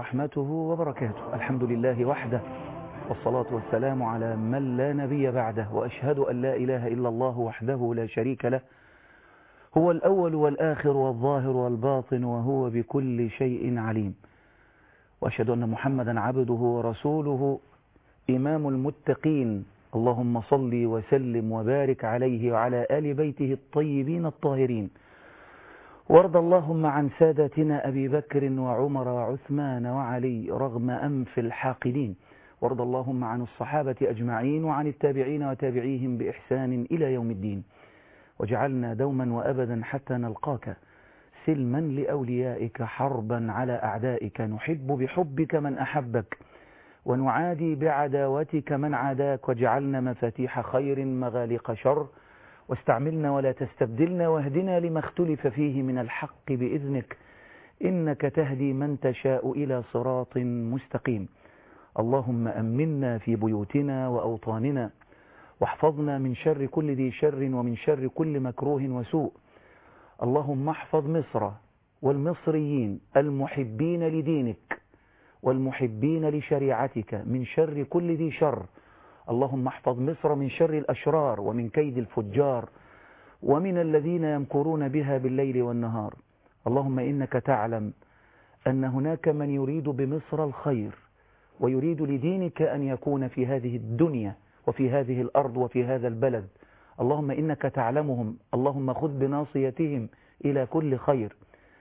ورحمته وبركاته الحمد لله وحده والصلاة والسلام على من لا نبي بعده وأشهد أن لا إله إلا الله وحده لا شريك له هو الأول والآخر والظاهر والباطن وهو بكل شيء عليم وأشهد أن محمدا عبده ورسوله إمام المتقين اللهم صل وسلم وبارك عليه وعلى آل بيته الطيبين الطاهرين وارض اللهم عن سادتنا أبي بكر وعمر وعثمان وعلي رغم أنف الحاقدين وارض اللهم عن الصحابة أجمعين وعن التابعين وتابعيهم بإحسان إلى يوم الدين وجعلنا دوما وأبدا حتى نلقاك سلما لأوليائك حربا على أعدائك نحب بحبك من أحبك ونعادي بعداوتك من عاداك واجعلنا مفاتيح خير مغالق شر واستعملنا ولا تستبدلنا واهدنا لما اختلف فيه من الحق بإذنك إنك تهدي من تشاء إلى صراط مستقيم اللهم أمنا في بيوتنا وأوطاننا واحفظنا من شر كل ذي شر ومن شر كل مكروه وسوء اللهم احفظ مصر والمصريين المحبين لدينك والمحبين لشريعتك من شر كل ذي شر اللهم احفظ مصر من شر الأشرار ومن كيد الفجار ومن الذين يمكرون بها بالليل والنهار اللهم إنك تعلم أن هناك من يريد بمصر الخير ويريد لدينك أن يكون في هذه الدنيا وفي هذه الأرض وفي هذا البلد اللهم إنك تعلمهم اللهم خذ بناصيتهم إلى كل خير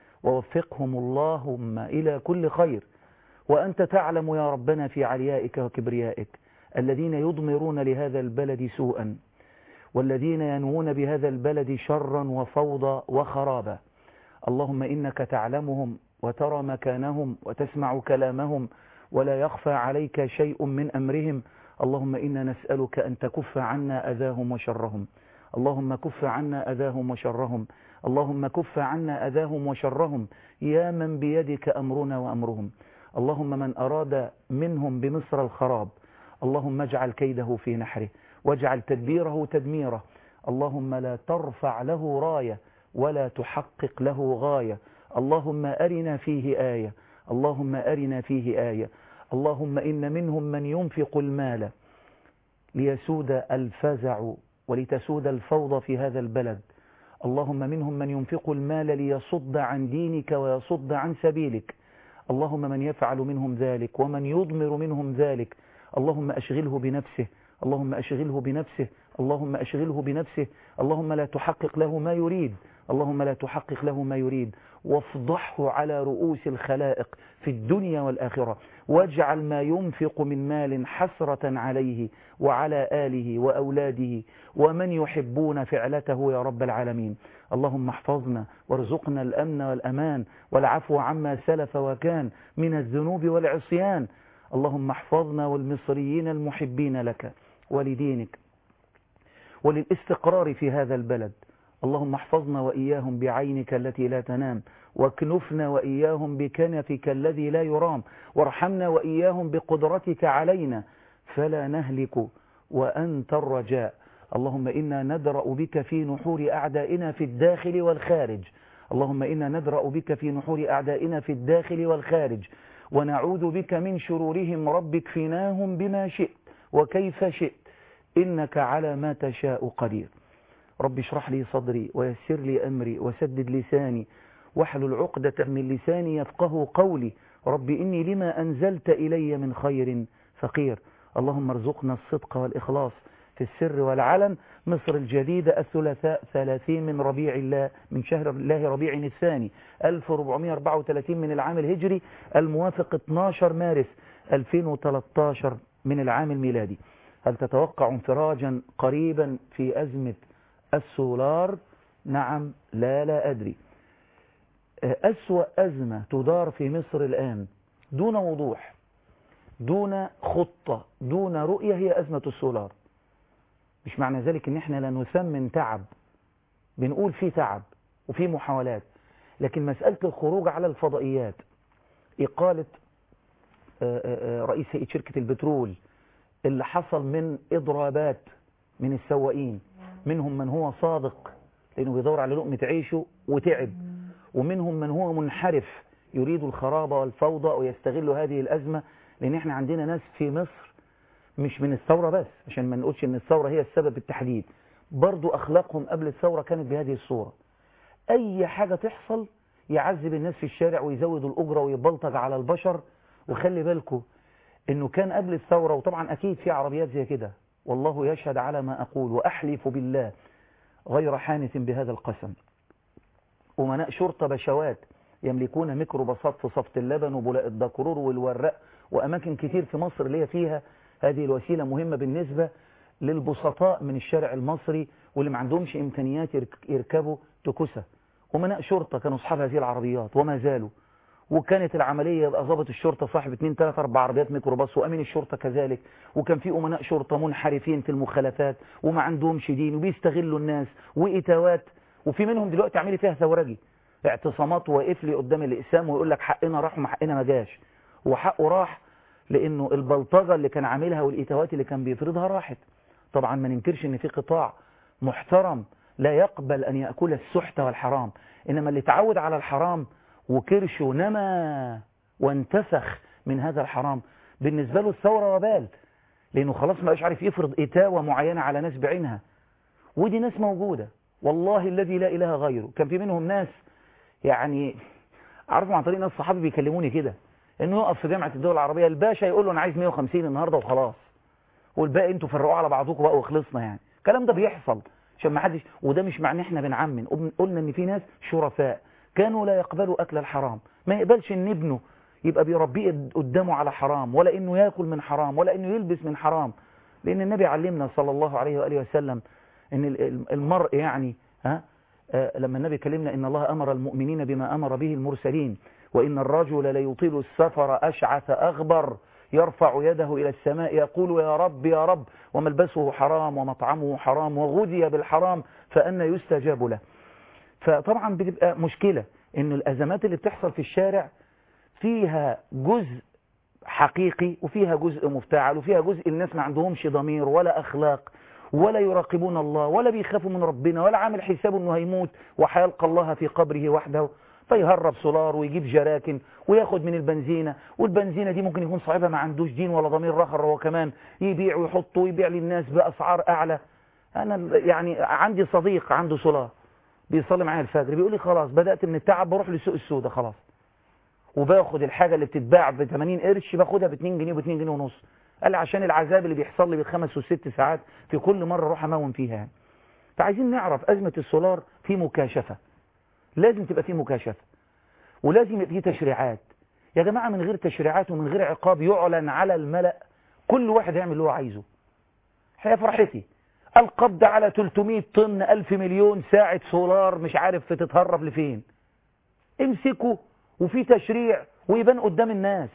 ووفقهم اللهم إلى كل خير وأنت تعلم يا ربنا في عليائك وكبريائك الذين يضمرون لهذا البلد سوءا والذين ينوون بهذا البلد شرا وفوضى وخرابا اللهم إنك تعلمهم وترى مكانهم وتسمع كلامهم ولا يخفى عليك شيء من أمرهم اللهم إنا نسألك أن تكف عنا أذاهم وشرهم اللهم كف عنا أذاهم وشرهم اللهم كف عنا أذاهم وشرهم يا من بيدك أمرنا وأمرهم اللهم من أراد منهم بمصر الخراب اللهم اجعل كيده في نحره واجعل تدبيره تدميره اللهم لا ترفع له راية ولا تحقق له غاية اللهم أرنا فيه آية اللهم أرنا فيه آية اللهم إن منهم من ينفق المال ليسود الفزع ولتسود الفوضى في هذا البلد اللهم منهم من ينفق المال ليصد عن دينك ويصد عن سبيلك اللهم من يفعل منهم ذلك ومن يضمر منهم ذلك اللهم أشغله بنفسه اللهم أشغله بنفسه اللهم أشغله بنفسه اللهم لا تحقق له ما يريد اللهم لا تحقق له ما يريد وافضحه على رؤوس الخلائق في الدنيا والآخرة واجعل ما ينفق من مال حسرة عليه وعلى آله وأولاده ومن يحبون فعلته يا رب العالمين اللهم احفظنا وارزقنا الأمن والأمان والعفو عما سلف وكان من الذنوب والعصيان اللهم احفظنا والمصريين المحبين لك ولدينك وللاستقرار في هذا البلد اللهم احفظنا وإياهم بعينك التي لا تنام واكنفنا وإياهم بكنفك الذي لا يرام وارحمنا وإياهم بقدرتك علينا فلا نهلك وأنت الرجاء اللهم إنا ندرأ بك في نحور أعدائنا في الداخل والخارج اللهم إنا ندرأ بك في نحور أعدائنا في الداخل والخارج ونعوذ بك من شرورهم رب اكفناهم بما شئت وكيف شئت إنك على ما تشاء قدير رب اشرح لي صدري ويسر لي أمري وسدد لساني واحلل عقدة من لساني يفقه قولي رب إني لما أنزلت إلي من خير فقير اللهم ارزقنا الصدق والإخلاص في السر والعلن مصر الجديدة الثلاثاء ثلاثين من ربيع الله من شهر الله ربيع الثاني 1434 من العام الهجري الموافق 12 مارس 2013 من العام الميلادي هل تتوقع انفراجا قريبا في أزمة السولار نعم لا لا أدري أسوأ أزمة تدار في مصر الآن دون وضوح دون خطة دون رؤية هي أزمة السولار مش معنى ذلك ان احنا لا نثمن تعب بنقول في تعب وفي محاولات لكن مسألة الخروج على الفضائيات إقالة رئيس هيئة شركة البترول اللي حصل من إضرابات من السواقين منهم من هو صادق لأنه بيدور على لقمة عيشه وتعب ومنهم من هو منحرف يريدوا الخراب والفوضى ويستغلوا هذه الأزمة لأن احنا عندنا ناس في مصر مش من الثورة بس عشان ما نقولش ان الثورة هي السبب بالتحديد برضو أخلاقهم قبل الثورة كانت بهذه الصورة أي حاجة تحصل يعذب الناس في الشارع ويزود الأجرة ويبلطج على البشر وخلي بالكم انه كان قبل الثورة وطبعا اكيد في عربيات زي كده والله يشهد على ما اقول واحلف بالله غير حانث بهذا القسم امناء شرطة بشوات يملكون ميكروباصات في صفت اللبن وبلاء الدكرور والوراق واماكن كتير في مصر اللي هي فيها هذه الوسيلة مهمة بالنسبة للبسطاء من الشارع المصري واللي ما عندهمش امكانيات يركبوا تكسة امناء شرطة كانوا اصحاب هذه العربيات وما زالوا وكانت العملية يبقى ضابط الشرطة صاحب 2 3 4 عربيات ميكروباص وامين الشرطة كذلك وكان في امناء شرطة منحرفين في المخالفات وما عندهمش دين وبيستغلوا الناس واتاوات وفي منهم دلوقتي عامل فيها ثورجي اعتصامات واقف لي قدام الاقسام ويقول لك حقنا راح وما حقنا ما جاش وحقه راح لانه البلطجة اللي كان عاملها والاتاوات اللي كان بيفرضها راحت طبعا ما ننكرش ان في قطاع محترم لا يقبل ان يأكل السحت والحرام انما اللي تعود على الحرام وكرشه نما وانتسخ من هذا الحرام بالنسبة له الثورة وبال لأنه خلاص ما عارف يفرض إتاوة معينة على ناس بعينها ودي ناس موجودة والله الذي لا إله غيره كان في منهم ناس يعني عارفوا عن طريق ناس صحابي بيكلموني كده انه يقف في جامعة الدول العربية الباشا يقول له انا عايز 150 النهاردة وخلاص والباقي انتوا فرقوا على بعضكم بقى وخلصنا يعني الكلام ده بيحصل عشان ما حدش وده مش معناه احنا بنعمم قلنا ان في ناس شرفاء كانوا لا يقبلوا أكل الحرام ما يقبلش ان ابنه يبقى بيربيه قدامه على حرام ولا انه ياكل من حرام ولا انه يلبس من حرام لان النبي علمنا صلى الله عليه وآله وسلم ان المرء يعني ها لما النبي كلمنا ان الله امر المؤمنين بما امر به المرسلين وان الرجل ليطيل السفر اشعث اغبر يرفع يده الى السماء يقول يا رب يا رب وملبسه حرام ومطعمه حرام وغذي بالحرام فأنا يستجاب له فطبعا بتبقى مشكلة ان الازمات اللي بتحصل في الشارع فيها جزء حقيقي وفيها جزء مفتعل وفيها جزء الناس ما عندهمش ضمير ولا اخلاق ولا يراقبون الله ولا بيخافوا من ربنا ولا عامل حسابه انه هيموت وحيلقى الله في قبره وحده فيهرب سولار ويجيب جراكن وياخد من البنزينة والبنزينة دي ممكن يكون صاحبها ما عندوش دين ولا ضمير رخر هو كمان يبيع ويحط ويبيع للناس بأسعار أعلى أنا يعني عندي صديق عنده سولار بيصلي معايا الفجر بيقول لي خلاص بدأت من التعب بروح لسوق السوداء خلاص وباخد الحاجة اللي بتتباع ب 80 قرش باخدها ب 2 جنيه و 2 جنيه ونص قال لي عشان العذاب اللي بيحصل لي بالخمس والست ساعات في كل مرة اروح امون فيها يعني فعايزين نعرف أزمة السولار في مكاشفة لازم تبقى في مكاشفة ولازم يبقى في تشريعات يا جماعة من غير تشريعات ومن غير عقاب يعلن على الملأ كل واحد يعمل اللي هو عايزه هي فرحتي القبض على 300 طن 1000 مليون ساعة سولار مش عارف تتهرب لفين امسكوا وفي تشريع ويبان قدام الناس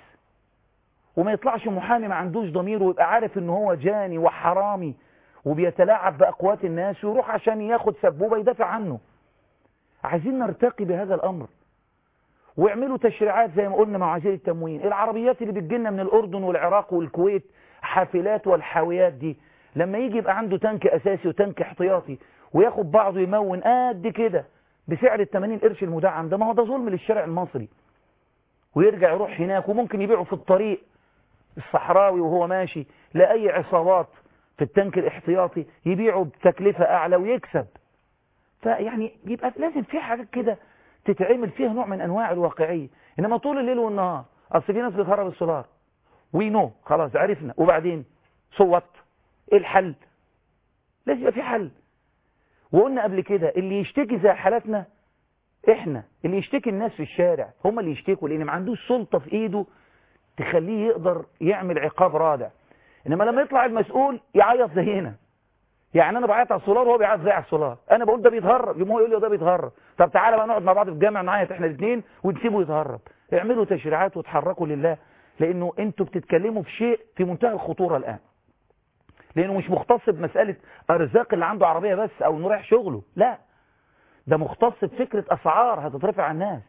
وما يطلعش محامي ما عندوش ضمير ويبقى عارف ان هو جاني وحرامي وبيتلاعب بأقوات الناس ويروح عشان ياخد سبوبة يدافع عنه عايزين نرتقي بهذا الأمر ويعملوا تشريعات زي ما قلنا مع وزير التموين العربيات اللي بتجينا من الأردن والعراق والكويت حافلات والحاويات دي لما يجي يبقى عنده تانك أساسي وتانك احتياطي وياخد بعضه يمون قد كده بسعر ال 80 قرش المدعم ده ما هو ده ظلم للشارع المصري ويرجع يروح هناك وممكن يبيعه في الطريق الصحراوي وهو ماشي لأي عصابات في التانك الاحتياطي يبيعه بتكلفة أعلى ويكسب فيعني يبقى لازم في حاجات كده تتعمل فيها نوع من أنواع الواقعية إنما طول الليل والنهار أصل في ناس بتهرب السولار وي نو خلاص عرفنا وبعدين صوت إيه الحل لازم يبقى في حل وقلنا قبل كده اللي يشتكي زي حالاتنا احنا اللي يشتكي الناس في الشارع هم اللي يشتكوا لان ما عندوش سلطة في ايده تخليه يقدر يعمل عقاب رادع انما لما يطلع المسؤول يعيط زينا يعني انا بعيط على السولار وهو بيعيط زي على السولار انا بقول ده بيتهرب يوم هو يقول لي ده بيتهرب طب تعالى بقى نقعد مع بعض في الجامع نعيط احنا الاثنين ونسيبه يتهرب اعملوا تشريعات وتحركوا لله لانه انتوا بتتكلموا في شيء في منتهى الخطورة الان لانه مش مختص بمسألة ارزاق اللي عنده عربية بس او انه رايح شغله لا ده مختص بفكرة اسعار هتترفع على الناس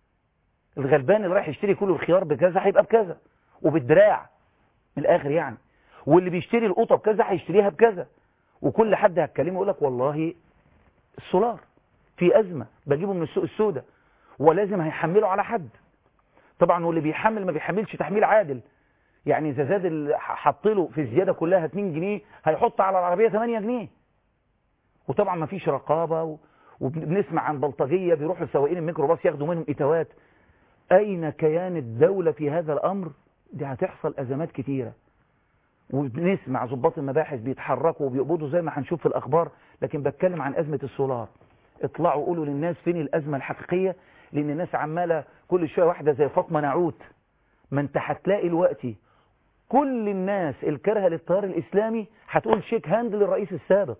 الغلبان اللي رايح يشتري كله الخيار بكذا هيبقى بكذا وبالدراع من الاخر يعني واللي بيشتري القطه بكذا هيشتريها بكذا وكل حد هتكلمه يقول لك والله السولار في ازمه بجيبه من السوق السوداء ولازم هيحمله على حد طبعا واللي بيحمل ما بيحملش تحميل عادل يعني اذا زاد ال- حط له في الزياده كلها 2 جنيه هيحط على العربيه 8 جنيه وطبعا ما فيش رقابه و... وبنسمع عن بلطجيه بيروحوا سواقين الميكروباص ياخدوا منهم اتوات اين كيان الدوله في هذا الامر دي هتحصل ازمات كتيره وبنسمع ضباط المباحث بيتحركوا وبيقبضوا زي ما هنشوف في الاخبار لكن بتكلم عن ازمه السولار اطلعوا قولوا للناس فين الازمه الحقيقيه لان الناس عماله كل شويه واحده زي فاطمه نعوت ما انت هتلاقي دلوقتي كل الناس الكارهه للتيار الاسلامي هتقول شيك هاند للرئيس السابق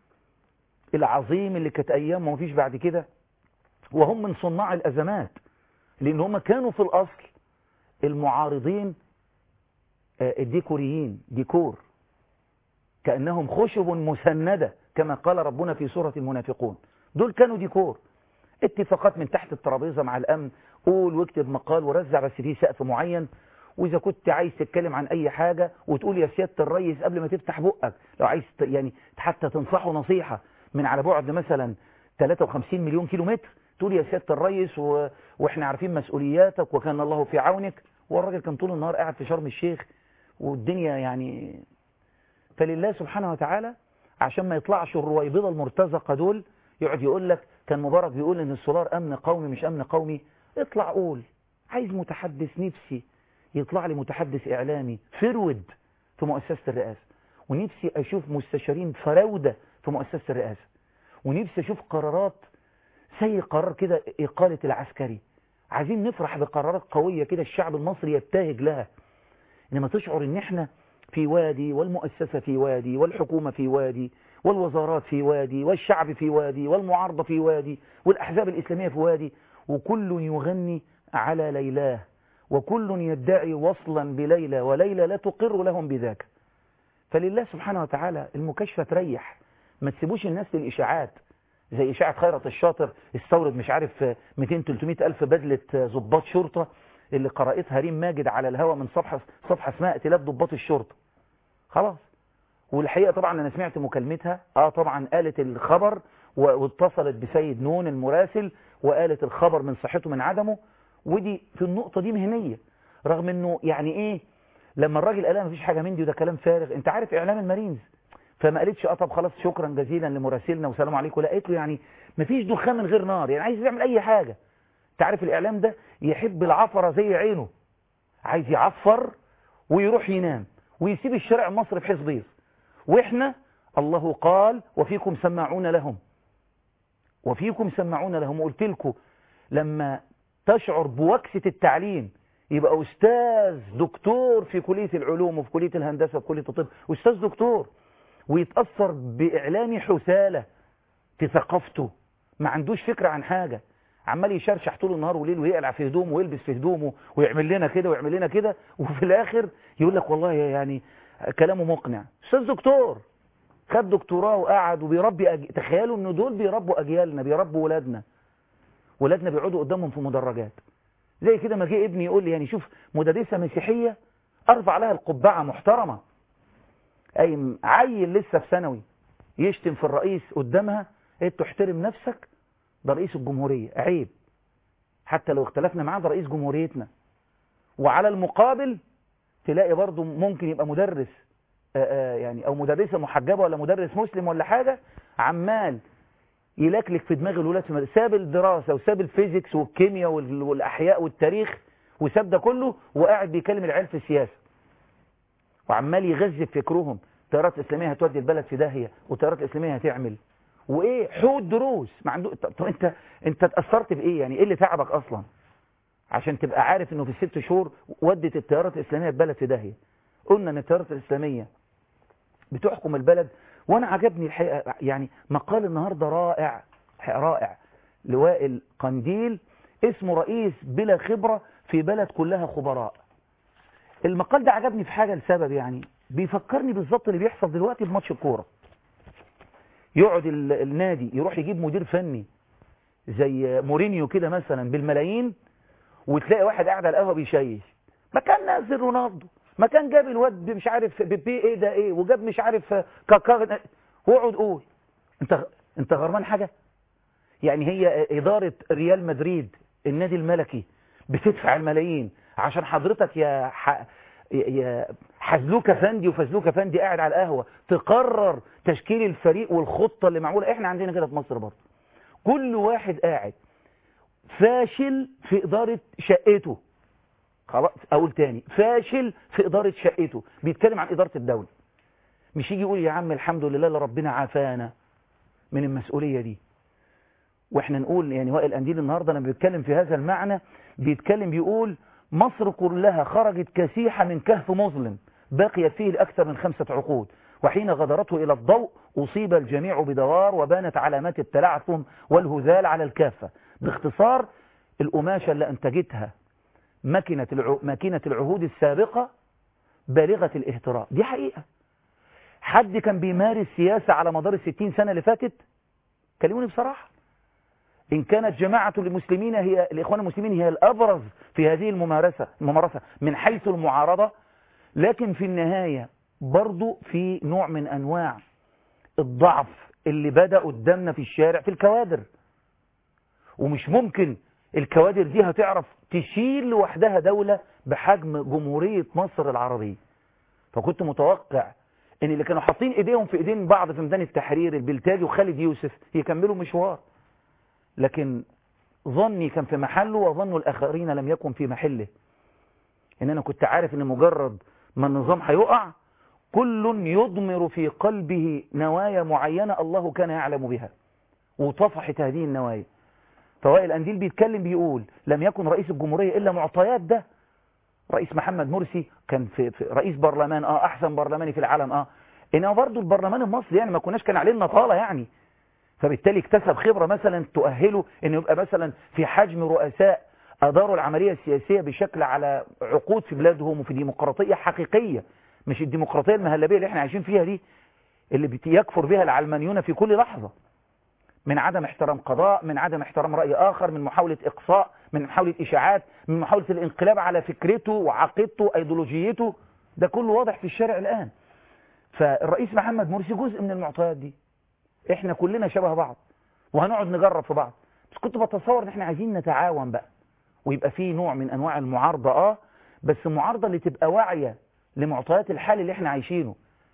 العظيم اللي كانت ايام وما فيش بعد كده وهم من صناع الازمات لان هم كانوا في الاصل المعارضين آه، الديكوريين ديكور كأنهم خشب مسندة كما قال ربنا في سورة المنافقون دول كانوا ديكور اتفاقات من تحت الترابيزة مع الأمن قول واكتب مقال ورزع بس في سقف معين وإذا كنت عايز تتكلم عن أي حاجة وتقول يا سيادة الريس قبل ما تفتح بقك لو عايز ت- يعني حتى تنصحه نصيحة من على بعد مثلا 53 مليون كيلو متر تقول يا سيادة الريس و... واحنا عارفين مسؤولياتك وكان الله في عونك والراجل كان طول النهار قاعد في شرم الشيخ والدنيا يعني فلله سبحانه وتعالى عشان ما يطلعش الرويبضة المرتزقة دول يقعد يقول لك كان مبارك بيقول ان السولار امن قومي مش امن قومي اطلع قول عايز متحدث نفسي يطلع لي متحدث اعلامي فرود في مؤسسة الرئاسة ونفسي اشوف مستشارين فراودة في مؤسسة الرئاسة ونفسي اشوف قرارات زي قرار كده اقالة العسكري عايزين نفرح بقرارات قوية كده الشعب المصري يبتهج لها انما تشعر ان احنا في وادي والمؤسسة في وادي والحكومة في وادي والوزارات في وادي والشعب في وادي والمعارضة في وادي والأحزاب الإسلامية في وادي وكل يغني على ليلاه وكل يدعي وصلا بليلى وليلى لا تقر لهم بذاك فلله سبحانه وتعالى المكاشفة تريح ما تسيبوش الناس للإشاعات زي إشاعة خيرت الشاطر استورد مش عارف 200 300 ألف بدلة ضباط شرطة اللي قرأتها ريم ماجد على الهوا من صفحة صفحة اسمها ائتلاف ضباط الشرطة خلاص والحقيقة طبعا أنا سمعت مكالمتها اه طبعا قالت الخبر و- واتصلت بسيد نون المراسل وقالت الخبر من صحته من عدمه ودي في النقطة دي مهنية رغم انه يعني ايه لما الراجل قال مفيش حاجة من دي وده كلام فارغ انت عارف اعلام المارينز فما قالتش اه طب خلاص شكرا جزيلا لمراسلنا وسلام عليكم لا قالت له يعني مفيش دخان من غير نار يعني عايز يعمل اي حاجة انت عارف الاعلام ده يحب العفرة زي عينه عايز يعفر ويروح ينام ويسيب الشارع المصري بحيث بيض واحنا الله قال وفيكم سماعون لهم وفيكم سماعون لهم وقلت لكم لما تشعر بوكسة التعليم يبقى أستاذ دكتور في كلية العلوم وفي كلية الهندسة وفي كلية الطب أستاذ دكتور ويتأثر بإعلام حسالة في ثقافته ما عندوش فكرة عن حاجة عمال يشرشح طول النهار وليل ويقلع في هدومه ويلبس في هدومه ويعمل لنا كده ويعمل لنا كده وفي الآخر يقول لك والله يعني كلامه مقنع أستاذ دكتور خد دكتوراه وقعد وبيربي أج... تخيلوا ان دول بيربوا اجيالنا بيربوا ولادنا ولادنا بيقعدوا قدامهم في مدرجات زي كده ما جه ابني يقول لي يعني شوف مدرسه مسيحيه ارفع لها القبعه محترمه اي عيل لسه في ثانوي يشتم في الرئيس قدامها قلت تحترم نفسك ده رئيس الجمهوريه عيب حتى لو اختلفنا معاه ده رئيس جمهوريتنا وعلى المقابل تلاقي برضه ممكن يبقى مدرس يعني او مدرسة محجبة ولا مدرس مسلم ولا حاجة عمال يلكلك في دماغ الولاد في المدرسة ساب الدراسة وساب الفيزيكس والكيمياء والاحياء والتاريخ وساب ده كله وقاعد بيكلم العيال في السياسة وعمال يغذي فكرهم التيارات الاسلامية هتودي البلد في داهية والتيارات الاسلامية هتعمل وايه حود دروس ما عنده طب انت انت اتأثرت بايه يعني ايه اللي تعبك اصلا عشان تبقى عارف انه في الست شهور ودت التيارات الاسلامية البلد في داهية قلنا ان التيارات الاسلامية بتحكم البلد وانا عجبني الحقيقة يعني مقال النهاردة رائع رائع لوائل قنديل اسمه رئيس بلا خبرة في بلد كلها خبراء المقال ده عجبني في حاجة لسبب يعني بيفكرني بالظبط اللي بيحصل دلوقتي في ماتش الكورة يقعد النادي يروح يجيب مدير فني زي مورينيو كده مثلا بالملايين وتلاقي واحد قاعد على القهوه بيشيش ما كان نازل رونالدو ما كان جاب الواد مش عارف بيبي ايه ده ايه وجاب مش عارف كاكا واقعد قول انت انت غرمان حاجه يعني هي اداره ريال مدريد النادي الملكي بتدفع الملايين عشان حضرتك يا ح... يا حزلوك فندي وفزلوك فندي قاعد على القهوة تقرر تشكيل الفريق والخطة اللي معمولة احنا عندنا كده في مصر برضه كل واحد قاعد فاشل في إدارة شقته خلاص أقول تاني فاشل في إدارة شقته بيتكلم عن إدارة الدولة مش يجي يقول يا عم الحمد لله اللي ربنا عافانا من المسؤولية دي واحنا نقول يعني وائل أنديل النهاردة لما بيتكلم في هذا المعنى بيتكلم بيقول مصر كلها خرجت كسيحة من كهف مظلم بقيت فيه لأكثر من خمسة عقود وحين غدرته إلى الضوء أصيب الجميع بدوار وبانت علامات التلعثم والهذال على الكافة باختصار القماشة اللي أنتجتها ماكينة الع... ماكينة العهود السابقة بالغة الاهتراء دي حقيقة حد كان بيمارس سياسة على مدار الستين سنة اللي فاتت كلموني بصراحة إن كانت جماعة المسلمين هي الإخوان المسلمين هي الأبرز في هذه الممارسة الممارسة من حيث المعارضة لكن في النهاية برضو في نوع من أنواع الضعف اللي بدأ قدامنا في الشارع في الكوادر ومش ممكن الكوادر دي هتعرف تشيل لوحدها دولة بحجم جمهورية مصر العربية فكنت متوقع ان اللي كانوا حاطين ايديهم في ايدين بعض في ميدان التحرير البلتاجي وخالد يوسف يكملوا مشوار لكن ظني كان في محله وظن الآخرين لم يكن في محله إن أنا كنت عارف إن مجرد ما النظام هيقع كل يضمر في قلبه نوايا معينة الله كان يعلم بها وطفحت هذه النوايا فوائل أنديل بيتكلم بيقول لم يكن رئيس الجمهورية إلا معطيات ده رئيس محمد مرسي كان في, في رئيس برلمان اه احسن برلماني في العالم اه انما برضه البرلمان المصري يعني ما كناش كان عليه النطاله يعني فبالتالي اكتسب خبرة مثلا تؤهله انه يبقى مثلا في حجم رؤساء اداروا العملية السياسية بشكل على عقود في بلادهم وفي ديمقراطية حقيقية مش الديمقراطية المهلبية اللي احنا عايشين فيها دي اللي يكفر بها العلمانيون في كل لحظة من عدم احترام قضاء من عدم احترام رأي آخر من محاولة إقصاء من محاولة إشاعات من محاولة الانقلاب على فكرته وعقيدته وأيديولوجيته ده كله واضح في الشارع الآن فالرئيس محمد مرسي جزء من المعطيات دي احنا كلنا شبه بعض وهنقعد نجرب في بعض بس كنت بتصور ان احنا عايزين نتعاون بقى ويبقى فيه نوع من انواع المعارضة اه بس معارضة اللي تبقى واعية لمعطيات الحال اللي احنا عايشينه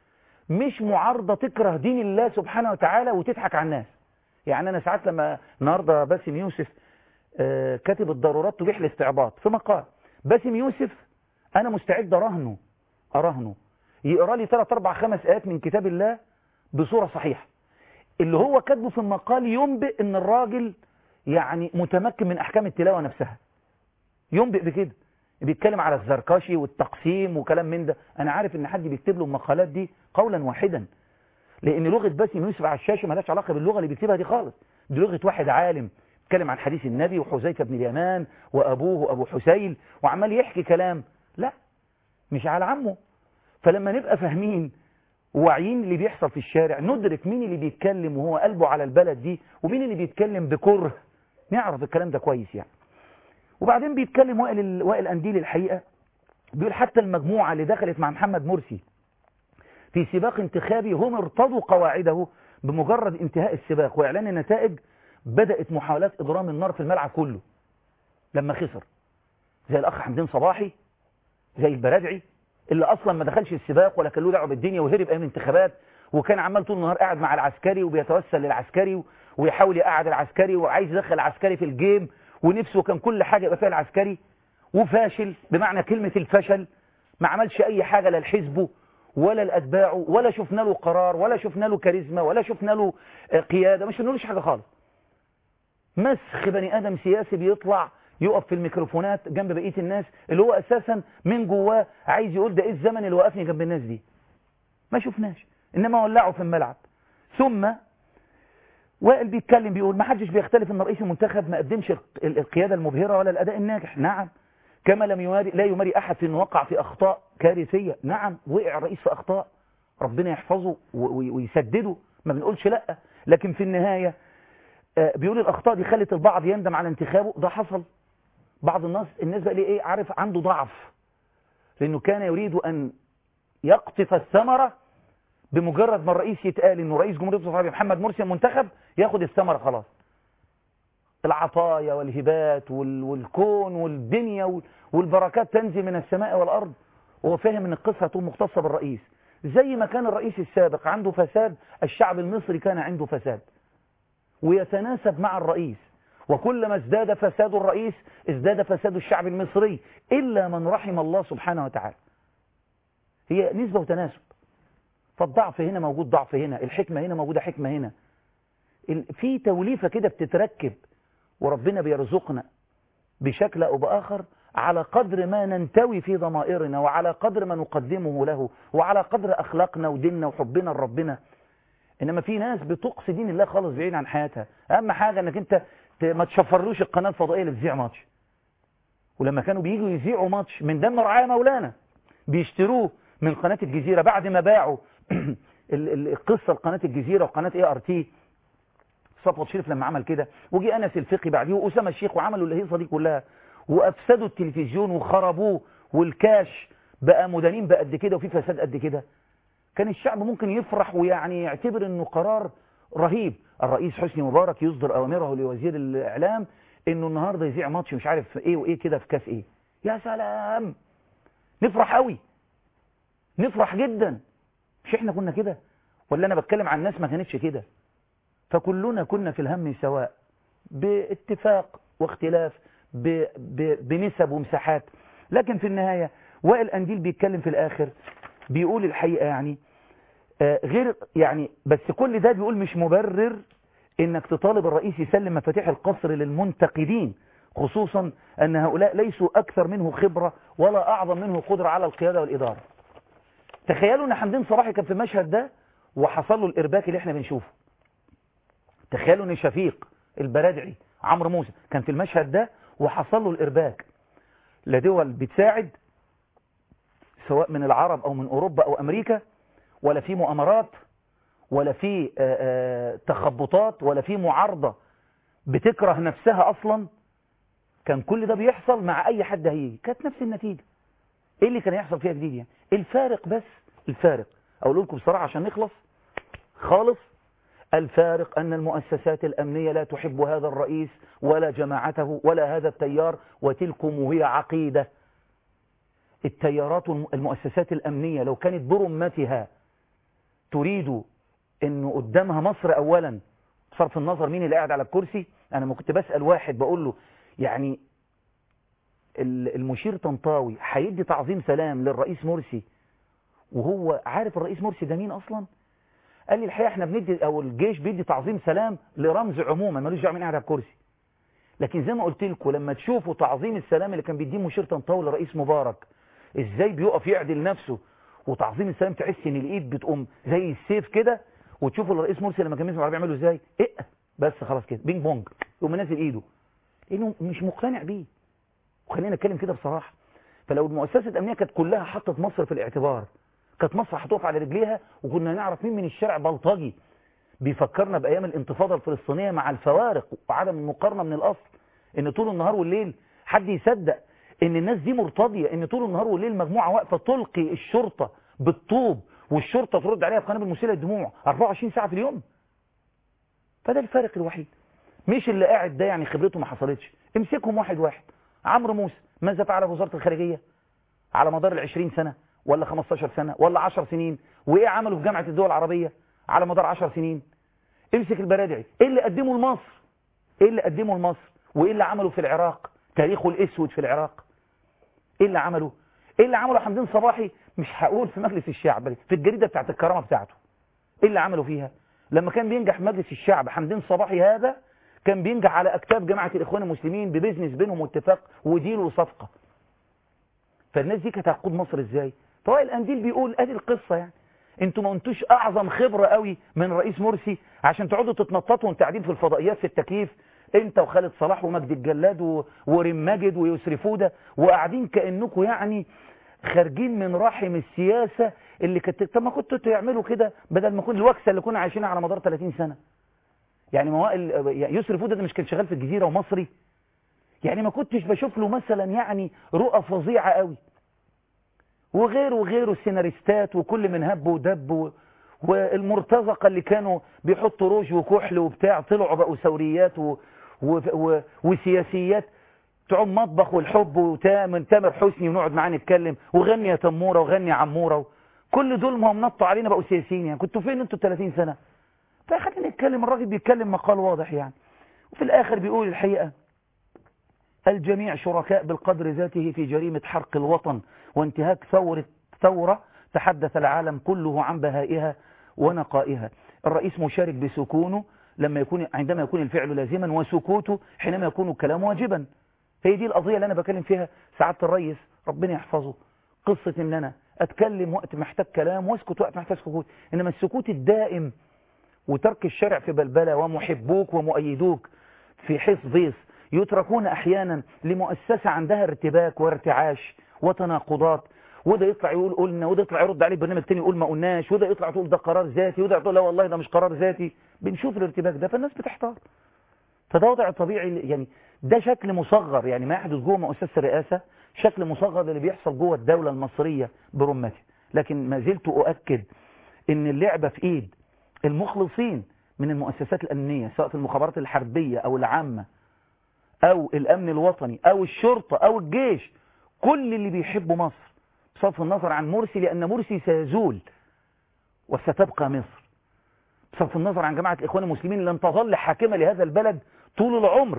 مش معارضة تكره دين الله سبحانه وتعالى وتضحك على الناس يعني انا ساعات لما النهاردة باسم يوسف آه كاتب الضرورات تبيح الاستعباط في مقال باسم يوسف انا مستعد اراهنه اراهنه يقرا لي 3 4 5 ايات من كتاب الله بصورة صحيحة اللي هو كاتبه في المقال ينبئ ان الراجل يعني متمكن من احكام التلاوة نفسها ينبئ بكده بيتكلم على الزركاشي والتقسيم وكلام من ده انا عارف ان حد بيكتب له المقالات دي قولا واحدا لان لغة باسم يوسف على الشاشة مالهاش علاقة باللغة اللي بيكتبها دي خالص دي لغة واحد عالم بيتكلم عن حديث النبي وحذيفة بن اليمان وابوه ابو حسين وعمال يحكي كلام لا مش على عمه فلما نبقى فاهمين واعيين اللي بيحصل في الشارع ندرك مين اللي بيتكلم وهو قلبه على البلد دي ومين اللي بيتكلم بكره نعرف الكلام ده كويس يعني وبعدين بيتكلم وائل وائل انديل الحقيقه بيقول حتى المجموعه اللي دخلت مع محمد مرسي في سباق انتخابي هم ارتضوا قواعده بمجرد انتهاء السباق واعلان النتائج بدات محاولات اضرام النار في الملعب كله لما خسر زي الاخ حمدين صباحي زي البرادعي اللي اصلا ما دخلش السباق ولا كان له دعوه بالدنيا وهرب ايام الانتخابات وكان عمال طول النهار قاعد مع العسكري وبيتوسل للعسكري ويحاول يقعد العسكري وعايز يدخل العسكري في الجيم ونفسه كان كل حاجه يبقى فيها العسكري وفاشل بمعنى كلمه الفشل ما عملش اي حاجه لا لحزبه ولا لاتباعه ولا شفنا له قرار ولا شفنا له كاريزما ولا شفنا له قياده مش شفنالوش حاجه خالص مسخ بني ادم سياسي بيطلع يقف في الميكروفونات جنب بقية الناس اللي هو أساسا من جواه عايز يقول ده إيه الزمن اللي وقفني جنب الناس دي ما شفناش إنما ولعوا في الملعب ثم وائل بيتكلم بيقول ما حدش بيختلف ان رئيس المنتخب ما قدمش القيادة المبهرة ولا الأداء الناجح نعم كما لم يماري لا يماري أحد في أنه وقع في أخطاء كارثية نعم وقع الرئيس في أخطاء ربنا يحفظه ويسدده ما بنقولش لأ لكن في النهاية بيقول الأخطاء دي خلت البعض يندم على انتخابه ده حصل بعض الناس الناس بقى ليه ايه عارف عنده ضعف لانه كان يريد ان يقطف الثمرة بمجرد ما الرئيس يتقال انه رئيس جمهورية مصر العربية محمد مرسي المنتخب ياخد الثمرة خلاص العطايا والهبات والكون والدنيا والبركات تنزل من السماء والأرض وهو فاهم ان القصة هتكون مختصة بالرئيس زي ما كان الرئيس السابق عنده فساد الشعب المصري كان عنده فساد ويتناسب مع الرئيس وكلما ازداد فساد الرئيس ازداد فساد الشعب المصري إلا من رحم الله سبحانه وتعالى هي نسبة وتناسب فالضعف هنا موجود ضعف هنا الحكمة هنا موجودة حكمة هنا في توليفة كده بتتركب وربنا بيرزقنا بشكل أو بآخر على قدر ما ننتوي في ضمائرنا وعلى قدر ما نقدمه له وعلى قدر أخلاقنا وديننا وحبنا لربنا إنما في ناس بتقصي دين الله خالص بعيد عن حياتها أهم حاجة أنك أنت ما تشفرلوش القناة الفضائية اللي تذيع ماتش ولما كانوا بييجوا يذيعوا ماتش من دم رعاية مولانا بيشتروه من قناة الجزيرة بعد ما باعوا القصة لقناة الجزيرة وقناة اي ار تي صفوت شريف لما عمل كده وجي انس الفقي بعديه واسامه الشيخ وعملوا الهيصه دي كلها وافسدوا التلفزيون وخربوه والكاش بقى مدانين بقى قد كده وفي فساد قد كده كان الشعب ممكن يفرح ويعني يعتبر انه قرار رهيب الرئيس حسني مبارك يصدر اوامره لوزير الاعلام انه النهارده يذيع ماتش مش عارف ايه وايه كده في كاس ايه يا سلام نفرح قوي نفرح جدا مش احنا كنا كده ولا انا بتكلم عن ناس ما كانتش كده فكلنا كنا في الهم سواء باتفاق واختلاف ب ب بنسب ومساحات لكن في النهاية وائل أنديل بيتكلم في الآخر بيقول الحقيقة يعني آه غير يعني بس كل ده بيقول مش مبرر انك تطالب الرئيس يسلم مفاتيح القصر للمنتقدين خصوصا ان هؤلاء ليسوا اكثر منه خبرة ولا اعظم منه قدرة على القيادة والادارة تخيلوا ان حمدين صباحي كان في المشهد ده وحصل له الارباك اللي احنا بنشوفه تخيلوا ان شفيق البرادعي عمرو موسى كان في المشهد ده وحصل له الارباك لا دول بتساعد سواء من العرب او من اوروبا او امريكا ولا في مؤامرات ولا في تخبطات ولا في معارضة بتكره نفسها اصلا كان كل ده بيحصل مع اي حد هيجي كانت نفس النتيجة ايه اللي كان يحصل فيها جديد يعني الفارق بس الفارق اقول لكم بصراحة عشان نخلص خالص الفارق أن المؤسسات الأمنية لا تحب هذا الرئيس ولا جماعته ولا هذا التيار وتلكم وهي عقيدة التيارات المؤسسات الأمنية لو كانت برمتها تريد أنه قدامها مصر أولا صرف النظر مين اللي قاعد على الكرسي أنا ما كنت بسأل واحد بقول له يعني المشير طنطاوي هيدي تعظيم سلام للرئيس مرسي وهو عارف الرئيس مرسي ده مين أصلا قال لي الحقيقة احنا بندي او الجيش بيدي تعظيم سلام لرمز عموما ملوش دعوه مين قاعد على الكرسي لكن زي ما قلت لكم لما تشوفوا تعظيم السلام اللي كان بيديه مشير طنطاوي لرئيس مبارك ازاي بيقف يعدل نفسه وتعظيم السلام تحس ان الايد بتقوم زي السيف كده وتشوفوا الرئيس مرسي لما كان بيسمع العربيه يعملوا ازاي ايه بس خلاص كده بينج بونج يقوم منزل ايده لانه مش مقتنع بيه وخلينا نتكلم كده بصراحه فلو المؤسسه الامنيه كانت كلها حطت مصر في الاعتبار كانت مصر هتقف على رجليها وكنا نعرف مين من الشارع بلطجي بيفكرنا بأيام الانتفاضة الفلسطينية مع الفوارق وعدم المقارنة من الأصل إن طول النهار والليل حد يصدق إن الناس دي مرتضية إن طول النهار والليل مجموعة واقفة تلقي الشرطة بالطوب والشرطة ترد عليها بقنابل مسيلة الدموع 24 ساعة في اليوم فده الفارق الوحيد مش اللي قاعد ده يعني خبرته ما حصلتش امسكهم واحد واحد عمرو موسى ماذا فعل في وزارة الخارجية على مدار العشرين سنة ولا 15 سنة ولا 10 سنين وايه عملوا في جامعة الدول العربية على مدار 10 سنين امسك البرادعي ايه اللي قدمه لمصر ايه اللي قدمه لمصر وايه اللي عمله في العراق تاريخه الاسود في العراق ايه اللي عمله ايه اللي عمله حمدين صباحي مش هقول في مجلس الشعب في الجريدة بتاعت الكرامة بتاعته ايه اللي عمله فيها لما كان بينجح مجلس الشعب حمدين صباحي هذا كان بينجح على اكتاف جماعة الاخوان المسلمين ببزنس بينهم واتفاق وديل وصفقة فالناس دي كانت هتقود مصر ازاي فوائل الأنديل بيقول ادي القصة يعني انتوا ما انتوش اعظم خبرة قوي من رئيس مرسي عشان تقعدوا تتنططوا وانتوا قاعدين في الفضائيات في التكييف انت وخالد صلاح ومجد الجلاد و... وريم ماجد ويسري فودة وقاعدين كأنكم يعني خارجين من رحم السياسة اللي كنت طب ما كنتوا تعملوا كده بدل ما كنت الوكسة اللي كنا عايشينها على مدار 30 سنة يعني موائل يسري فودة ده مش كان شغال في الجزيرة ومصري يعني ما كنتش بشوف له مثلا يعني رؤى فظيعة قوي وغيره وغيره السيناريستات وكل من هب ودب والمرتزقة اللي كانوا بيحطوا روج وكحل وبتاع طلعوا بقوا ثوريات و... و... و... وسياسيات تعوم مطبخ والحب وتامر تامر حسني ونقعد معاه نتكلم وغني يا تموره وغني يا عموره كل دول ما هم نطوا علينا بقوا سياسيين يعني كنتوا فين انتوا 30 سنه فخلينا نتكلم الراجل بيتكلم مقال واضح يعني وفي الاخر بيقول الحقيقه الجميع شركاء بالقدر ذاته في جريمة حرق الوطن وانتهاك ثورة ثورة تحدث العالم كله عن بهائها ونقائها الرئيس مشارك بسكونه لما يكون عندما يكون الفعل لازما وسكوته حينما يكون الكلام واجبا هي دي القضية اللي أنا بكلم فيها سعادة الرئيس ربنا يحفظه قصة إن أنا أتكلم وقت محتاج كلام واسكت وقت محتاج سكوت إنما السكوت الدائم وترك الشرع في بلبلة ومحبوك ومؤيدوك في حيث ضيص يتركون أحيانا لمؤسسة عندها ارتباك وارتعاش وتناقضات وده يطلع يقول قلنا وده يطلع يرد عليه برنامج تاني يقول ما قلناش وده يطلع تقول ده قرار ذاتي وده يقول لا والله ده مش قرار ذاتي بنشوف الارتباك ده فالناس بتحتار فده وضع طبيعي يعني ده شكل مصغر يعني ما يحدث جوه مؤسسة الرئاسة شكل مصغر للي بيحصل جوه الدولة المصرية برمته لكن ما زلت أؤكد ان اللعبة في ايد المخلصين من المؤسسات الأمنية سواء في المخابرات الحربية أو العامة أو الأمن الوطني أو الشرطة أو الجيش كل اللي بيحبوا مصر بصرف النظر عن مرسي لأن مرسي سيزول وستبقى مصر بصرف النظر عن جماعة الإخوان المسلمين لن تظل حاكمة لهذا البلد طول العمر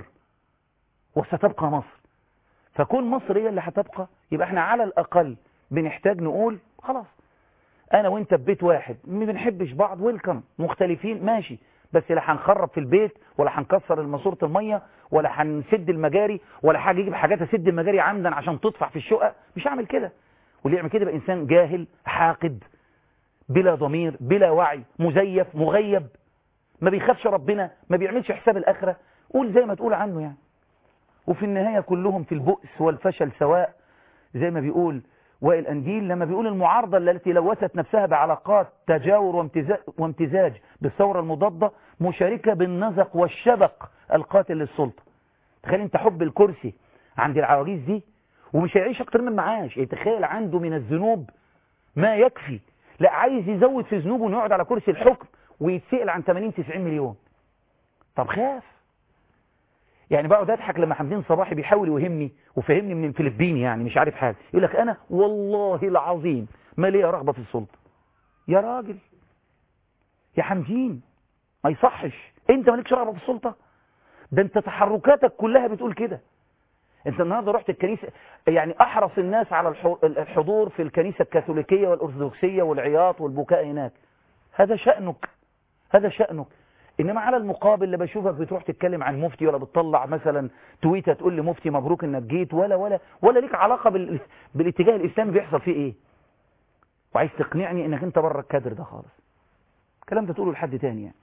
وستبقى مصر فكون مصر هي اللي هتبقى يبقى احنا على الأقل بنحتاج نقول خلاص أنا وانت في بيت واحد ما بنحبش بعض ويلكم مختلفين ماشي بس لا هنخرب في البيت ولا هنكسر ماسوره الميه ولا هنسد المجاري ولا حاجه يجيب حاجات اسد المجاري عمدا عشان تدفع في الشقه مش هعمل كده واللي يعمل كده يبقى انسان جاهل حاقد بلا ضمير بلا وعي مزيف مغيب ما بيخافش ربنا ما بيعملش حساب الاخره قول زي ما تقول عنه يعني وفي النهايه كلهم في البؤس والفشل سواء زي ما بيقول وائل أنديل لما بيقول المعارضة التي لوثت نفسها بعلاقات تجاور وامتزاج بالثورة المضادة مشاركة بالنزق والشبق القاتل للسلطة تخيل انت حب الكرسي عند العواجيز دي ومش هيعيش اكتر من معاش يتخيل عنده من الذنوب ما يكفي لا عايز يزود في ذنوبه انه يقعد على كرسي الحكم ويتسأل عن 80 90 مليون طب خاف يعني بقعد اضحك لما حمدين صباحي بيحاول يوهمني وفهمني من الفلبين يعني مش عارف حاجه يقول لك انا والله العظيم ما ليا رغبه في السلطه يا راجل يا حمدين ما يصحش انت مالكش رغبه في السلطه ده انت تحركاتك كلها بتقول كده انت النهارده رحت الكنيسه يعني احرص الناس على الحضور في الكنيسه الكاثوليكيه والارثوذكسيه والعياط والبكاء هناك هذا شانك هذا شانك انما على المقابل اللي بشوفك بتروح تتكلم عن مفتي ولا بتطلع مثلا تويته تقول لي مفتي مبروك انك جيت ولا ولا ولا ليك علاقه بال... بالاتجاه الاسلامي بيحصل فيه ايه وعايز تقنعني انك انت بره الكادر ده خالص الكلام ده تقوله لحد تاني يعني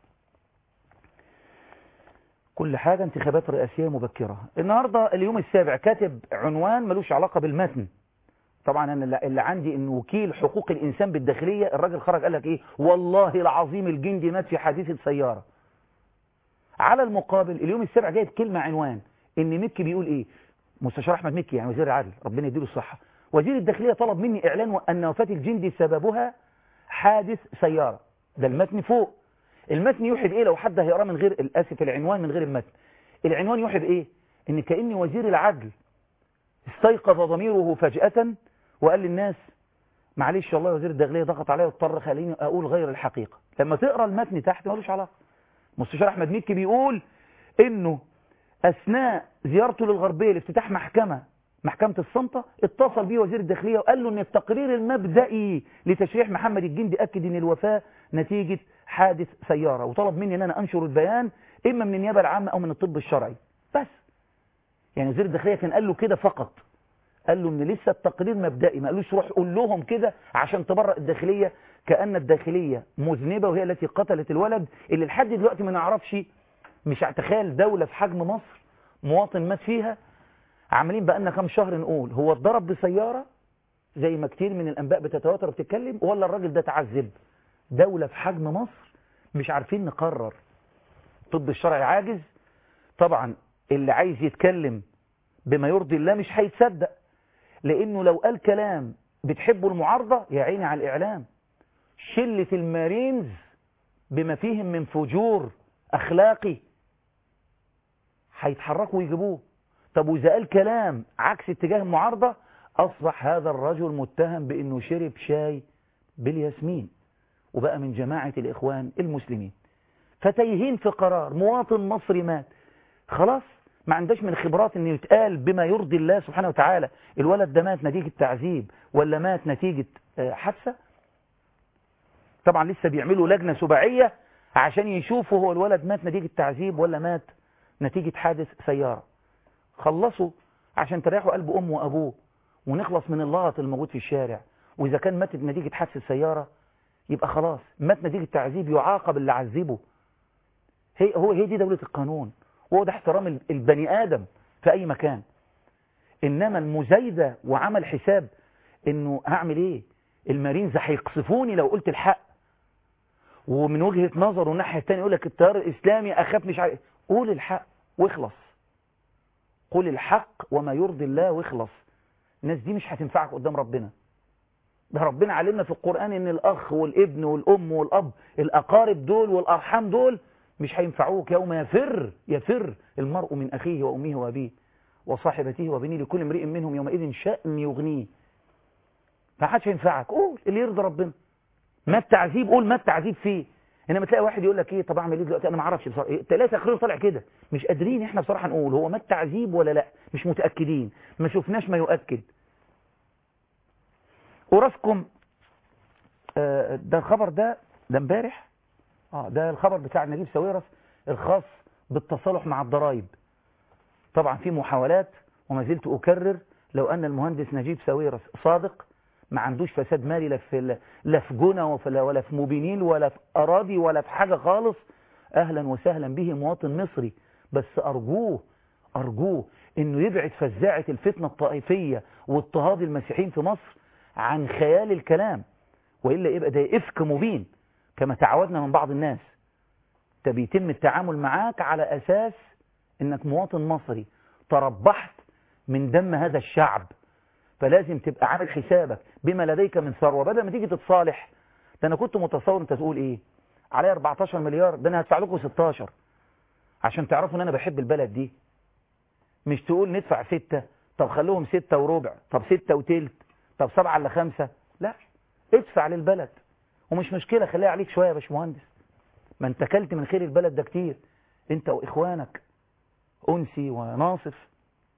كل حاجة انتخابات رئاسية مبكرة النهاردة اليوم السابع كاتب عنوان ملوش علاقة بالمتن طبعا انا اللي عندي ان وكيل حقوق الانسان بالداخليه الراجل خرج قال لك ايه والله العظيم الجندي مات في حادثه سياره على المقابل اليوم السابع جايب كلمه عنوان ان مكي بيقول ايه مستشار احمد مكي يعني وزير العدل ربنا يديله الصحه وزير الداخليه طلب مني اعلان ان وفاه الجندي سببها حادث سياره ده المتن فوق المتن يوحي بايه لو حد هيقراه من غير الاسف العنوان من غير المتن العنوان يوحي بايه ان كان وزير العدل استيقظ ضميره فجاه وقال للناس معلش والله وزير الداخليه ضغط عليا واضطر خليني اقول غير الحقيقه لما تقرا المتن تحت ملوش علاقه مستشار احمد مكي بيقول انه اثناء زيارته للغربيه لافتتاح محكمه محكمه الصمته اتصل بيه وزير الداخليه وقال له ان التقرير المبدئي لتشريح محمد الجندي اكد ان الوفاه نتيجه حادث سياره وطلب مني ان انا انشر البيان اما من النيابه العامه او من الطب الشرعي بس يعني وزير الداخليه كان قال له كده فقط قال له ان لسه التقرير مبدئي ما قالوش روح قول لهم كده عشان تبرأ الداخلية كأن الداخلية مذنبة وهي التي قتلت الولد اللي لحد دلوقتي ما نعرفش مش هتخيل دولة في حجم مصر مواطن مات فيها عاملين بقالنا كام شهر نقول هو اتضرب بسيارة زي ما كتير من الأنباء بتتواتر وبتتكلم ولا الراجل ده تعذب دولة في حجم مصر مش عارفين نقرر طب الشرعي عاجز طبعا اللي عايز يتكلم بما يرضي الله مش هيتصدق لانه لو قال كلام بتحبوا المعارضة يا عيني على الاعلام شلة المارينز بما فيهم من فجور اخلاقي هيتحركوا ويجيبوه طب وإذا قال كلام عكس اتجاه المعارضة أصبح هذا الرجل متهم بأنه شرب شاي بالياسمين وبقى من جماعة الإخوان المسلمين فتيهين في قرار مواطن مصري مات خلاص ما عندهاش من خبرات ان يتقال بما يرضي الله سبحانه وتعالى الولد ده مات نتيجة تعذيب ولا مات نتيجة حادثة طبعا لسه بيعملوا لجنة سباعية عشان يشوفوا هو الولد مات نتيجة تعذيب ولا مات نتيجة حادث سيارة خلصوا عشان تريحوا قلب أمه وأبوه ونخلص من اللغط الموجود في الشارع وإذا كان ماتت نتيجة حادث السيارة يبقى خلاص مات نتيجة تعذيب يعاقب اللي عذبه هي هو هي دي دولة القانون وهو ده احترام البني آدم في أي مكان إنما المزايدة وعمل حساب إنه هعمل إيه المارينز هيقصفوني لو قلت الحق ومن وجهة نظره الناحية التانية يقول لك التيار الإسلامي أخاف مش عارف قول الحق واخلص قول الحق وما يرضي الله واخلص الناس دي مش هتنفعك قدام ربنا ده ربنا علمنا في القرآن ان الأخ والابن والأم والأب الأقارب دول والأرحام دول مش هينفعوك يوم يفر يفر المرء من أخيه وأمه وأبيه وصاحبته وبنيه لكل امرئ منهم يومئذ شأن يغنيه ما حدش ينفعك قول اللي يرضي ربنا ما التعذيب قول ما التعذيب فيه انما تلاقي واحد يقول لك ايه طب اعمل ايه دلوقتي انا ما اعرفش بصراحه إيه؟ ثلاثه اخرين طالع كده مش قادرين احنا بصراحه نقول هو ما التعذيب ولا لا مش متاكدين ما شفناش ما يؤكد وراسكم آه ده الخبر ده ده امبارح اه ده الخبر بتاع نجيب ساويرس الخاص بالتصالح مع الضرائب طبعا في محاولات وما زلت اكرر لو ان المهندس نجيب ساويرس صادق ما عندوش فساد مالي لا في لا في جنة ولا في موبينيل ولا في أراضي ولا في حاجة خالص أهلا وسهلا به مواطن مصري بس أرجوه أرجوه إنه يبعد فزاعة الفتنة الطائفية واضطهاد المسيحيين في مصر عن خيال الكلام وإلا يبقى ده إفك مبين كما تعودنا من بعض الناس ده بيتم التعامل معاك على أساس إنك مواطن مصري تربحت من دم هذا الشعب فلازم تبقى عامل حسابك بما لديك من ثروه بدل ما تيجي تتصالح ده انا كنت متصور انت تقول ايه عليا 14 مليار ده انا هدفع لكم 16 عشان تعرفوا ان انا بحب البلد دي مش تقول ندفع 6 طب خلوهم 6 وربع طب 6 وتلت طب 7 الا 5 لا ادفع للبلد ومش مشكلة خليها عليك شوية يا باشمهندس ما انت كلت من خير البلد ده كتير انت واخوانك انسي وناصف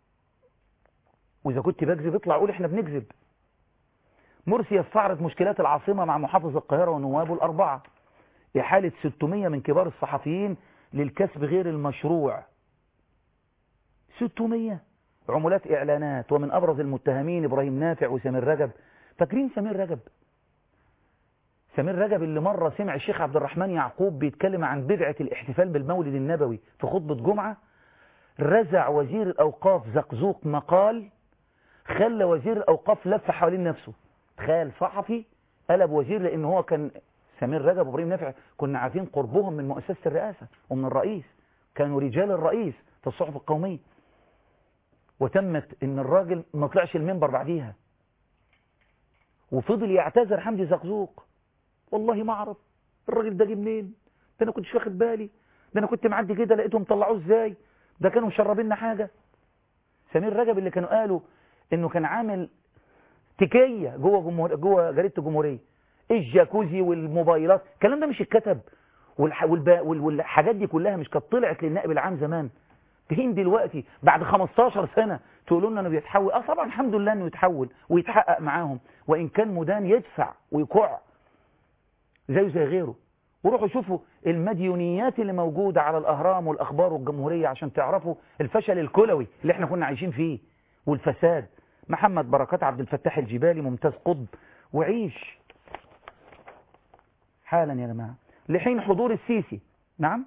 وإذا كنت بكذب اطلع قول احنا بنكذب مرسي يستعرض مشكلات العاصمة مع محافظ القاهرة ونوابه الأربعة إحالة 600 من كبار الصحفيين للكسب غير المشروع 600 عمولات إعلانات ومن أبرز المتهمين إبراهيم نافع وسمير رجب فاكرين سمير رجب سمير رجب اللي مرة سمع الشيخ عبد الرحمن يعقوب بيتكلم عن بدعة الاحتفال بالمولد النبوي في خطبة جمعة رزع وزير الأوقاف زقزوق مقال خلى وزير الأوقاف لف حوالين نفسه تخيل صحفي قلب وزير لأن هو كان سمير رجب وابراهيم نافع كنا عارفين قربهم من مؤسسة الرئاسة ومن الرئيس كانوا رجال الرئيس في الصحف القومية وتمت ان الراجل ما طلعش المنبر بعديها وفضل يعتذر حمدي زقزوق والله ما اعرف الراجل ده جه منين ده انا كنتش واخد بالي ده انا كنت معدي كده لقيتهم طلعوه ازاي ده كانوا مشربيننا حاجه سمير رجب اللي كانوا قالوا انه كان عامل تكيه جوه جمهور جوه جريده الجمهوريه الجاكوزي والموبايلات الكلام ده مش اتكتب والح... والب... والحاجات دي كلها مش كانت طلعت للنائب العام زمان فين دلوقتي بعد 15 سنة تقولوا لنا انه بيتحول اه طبعا الحمد لله انه يتحول ويتحقق معاهم وان كان مدان يدفع ويقع زيه زي غيره وروحوا شوفوا المديونيات اللي موجودة على الأهرام والأخبار والجمهورية عشان تعرفوا الفشل الكلوي اللي احنا كنا عايشين فيه والفساد محمد بركات عبد الفتاح الجبالي ممتاز قطب وعيش حالا يا جماعة لحين حضور السيسي نعم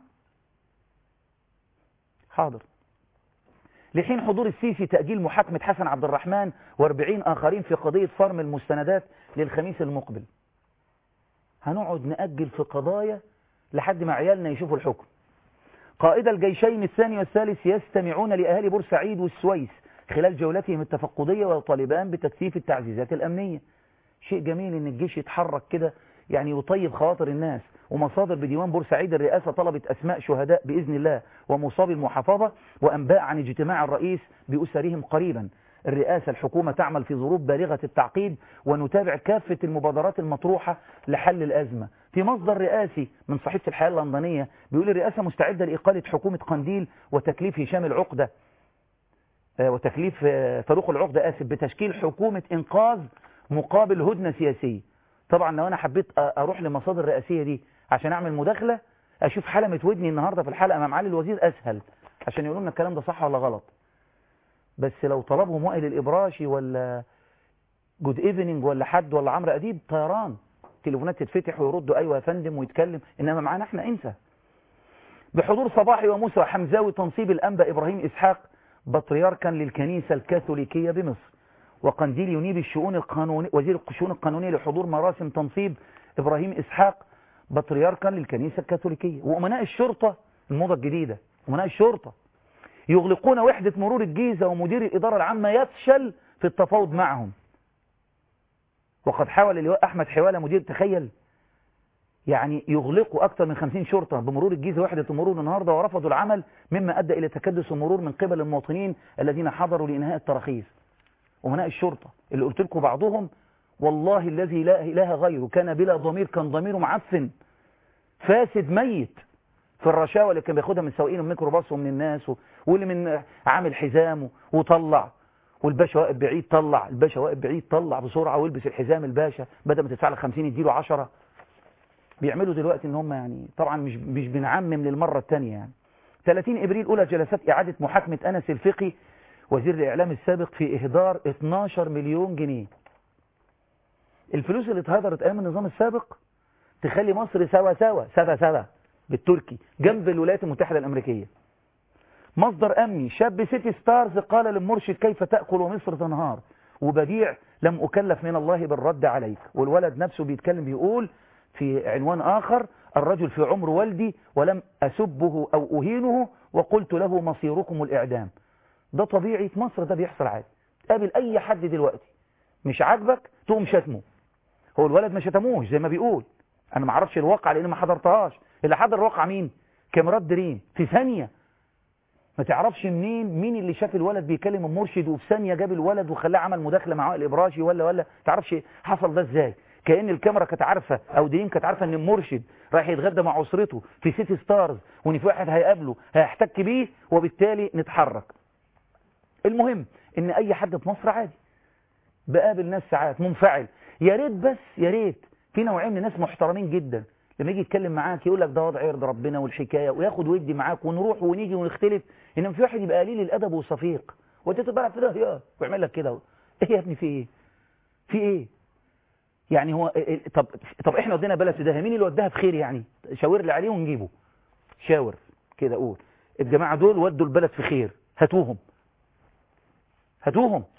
حاضر لحين حضور السيسي تأجيل محاكمة حسن عبد الرحمن و40 آخرين في قضية فرم المستندات للخميس المقبل هنقعد نأجل في قضايا لحد ما عيالنا يشوفوا الحكم قائد الجيشين الثاني والثالث يستمعون لأهالي بورسعيد والسويس خلال جولتهم التفقدية ويطالبان بتكثيف التعزيزات الأمنية شيء جميل ان الجيش يتحرك كده يعني يطيب خواطر الناس ومصادر بديوان بورسعيد الرئاسة طلبت أسماء شهداء بإذن الله ومصاب المحافظة وأنباء عن اجتماع الرئيس بأسرهم قريبا الرئاسة الحكومة تعمل في ظروف بالغة التعقيد ونتابع كافة المبادرات المطروحة لحل الأزمة في مصدر رئاسي من صحيفة الحياة اللندنية بيقول الرئاسة مستعدة لإقالة حكومة قنديل وتكليف هشام العقدة وتكليف فاروق العقدة آسف بتشكيل حكومة إنقاذ مقابل هدنة سياسية طبعا لو أنا حبيت أروح لمصادر الرئاسية دي عشان أعمل مداخلة أشوف حلمة ودني النهاردة في الحلقة مع معالي الوزير أسهل عشان يقولوا لنا الكلام ده صح ولا غلط بس لو طلبهم وائل الإبراشي ولا جود ايفنينج ولا حد ولا عمرو أديب طيران تليفونات تتفتح ويردوا أيوة يا فندم ويتكلم إنما معانا احنا انسى بحضور صباحي وموسى حمزاوي تنصيب الأنبا إبراهيم إسحاق بطريركا للكنيسة الكاثوليكية بمصر وقنديل ينيب الشؤون القانونية وزير الشؤون القانونية لحضور مراسم تنصيب إبراهيم إسحاق بطريركا للكنيسة الكاثوليكية وأمناء الشرطة الموضة الجديدة أمناء الشرطة يغلقون وحدة مرور الجيزة ومدير الإدارة العامة يفشل في التفاوض معهم وقد حاول اللواء أحمد حوالة مدير تخيل يعني يغلقوا أكثر من 50 شرطة بمرور الجيزة وحدة المرور النهاردة ورفضوا العمل مما أدى إلى تكدس المرور من قبل المواطنين الذين حضروا لإنهاء التراخيص أمناء الشرطة اللي قلت لكم بعضهم والله الذي لا إله غيره كان بلا ضمير كان ضميره معفن فاسد ميت في الرشاوى اللي كان بياخدها من سواقين الميكروباص ومن الناس واللي من عامل حزامه وطلع والباشا واقف بعيد طلع الباشا واقف بعيد طلع بسرعة والبس الحزام الباشا بدل ما تدفع لك 50 يديله 10 بيعملوا دلوقتي ان هم يعني طبعا مش مش بنعمم للمرة الثانية يعني 30 ابريل اولى جلسات اعادة محاكمة انس الفقي وزير الاعلام السابق في اهدار 12 مليون جنيه الفلوس اللي اتهدرت ايام النظام السابق تخلي مصر سوا سوا سوا سوا بالتركي جنب الولايات المتحدة الامريكية مصدر امني شاب سيتي ستارز قال للمرشد كيف تأكل ومصر تنهار وبديع لم اكلف من الله بالرد عليك والولد نفسه بيتكلم بيقول في عنوان آخر الرجل في عمر والدي ولم أسبه أو أهينه وقلت له مصيركم الإعدام ده طبيعي في مصر ده بيحصل عادي قابل أي حد دلوقتي مش عاجبك تقوم شتمه هو الولد ما شتموش زي ما بيقول أنا ما اعرفش الواقع لأن ما حضرتهاش اللي حضر الواقع مين كاميرات دريم في ثانية ما تعرفش منين مين اللي شاف الولد بيكلم المرشد وفي ثانية جاب الولد وخلاه عمل مداخلة مع وائل إبراشي ولا ولا تعرفش حصل ده ازاي كأن الكاميرا كانت عارفة أو دريم كانت عارفة أن المرشد رايح يتغدى مع أسرته في سيتي ستارز وإن في واحد هيقابله هيحتك بيه وبالتالي نتحرك المهم إن أي حد في مصر عادي بقابل ناس ساعات منفعل يا ريت بس يا ريت في نوعين من الناس محترمين جدا لما يجي يتكلم معاك يقول لك ده وضع يرضي ربنا والحكاية وياخد ودي معاك ونروح ونيجي ونختلف إنما في واحد يبقى قليل الأدب وصفيق وانت تبقى في ده يا ويعمل لك كده ايه يا ابني في ايه في ايه يعني هو طب طب احنا ودينا بلد في ده مين اللي وداها بخير يعني شاور لي عليه ونجيبه شاور كده قول الجماعه دول ودوا البلد في خير هاتوهم هاتوهم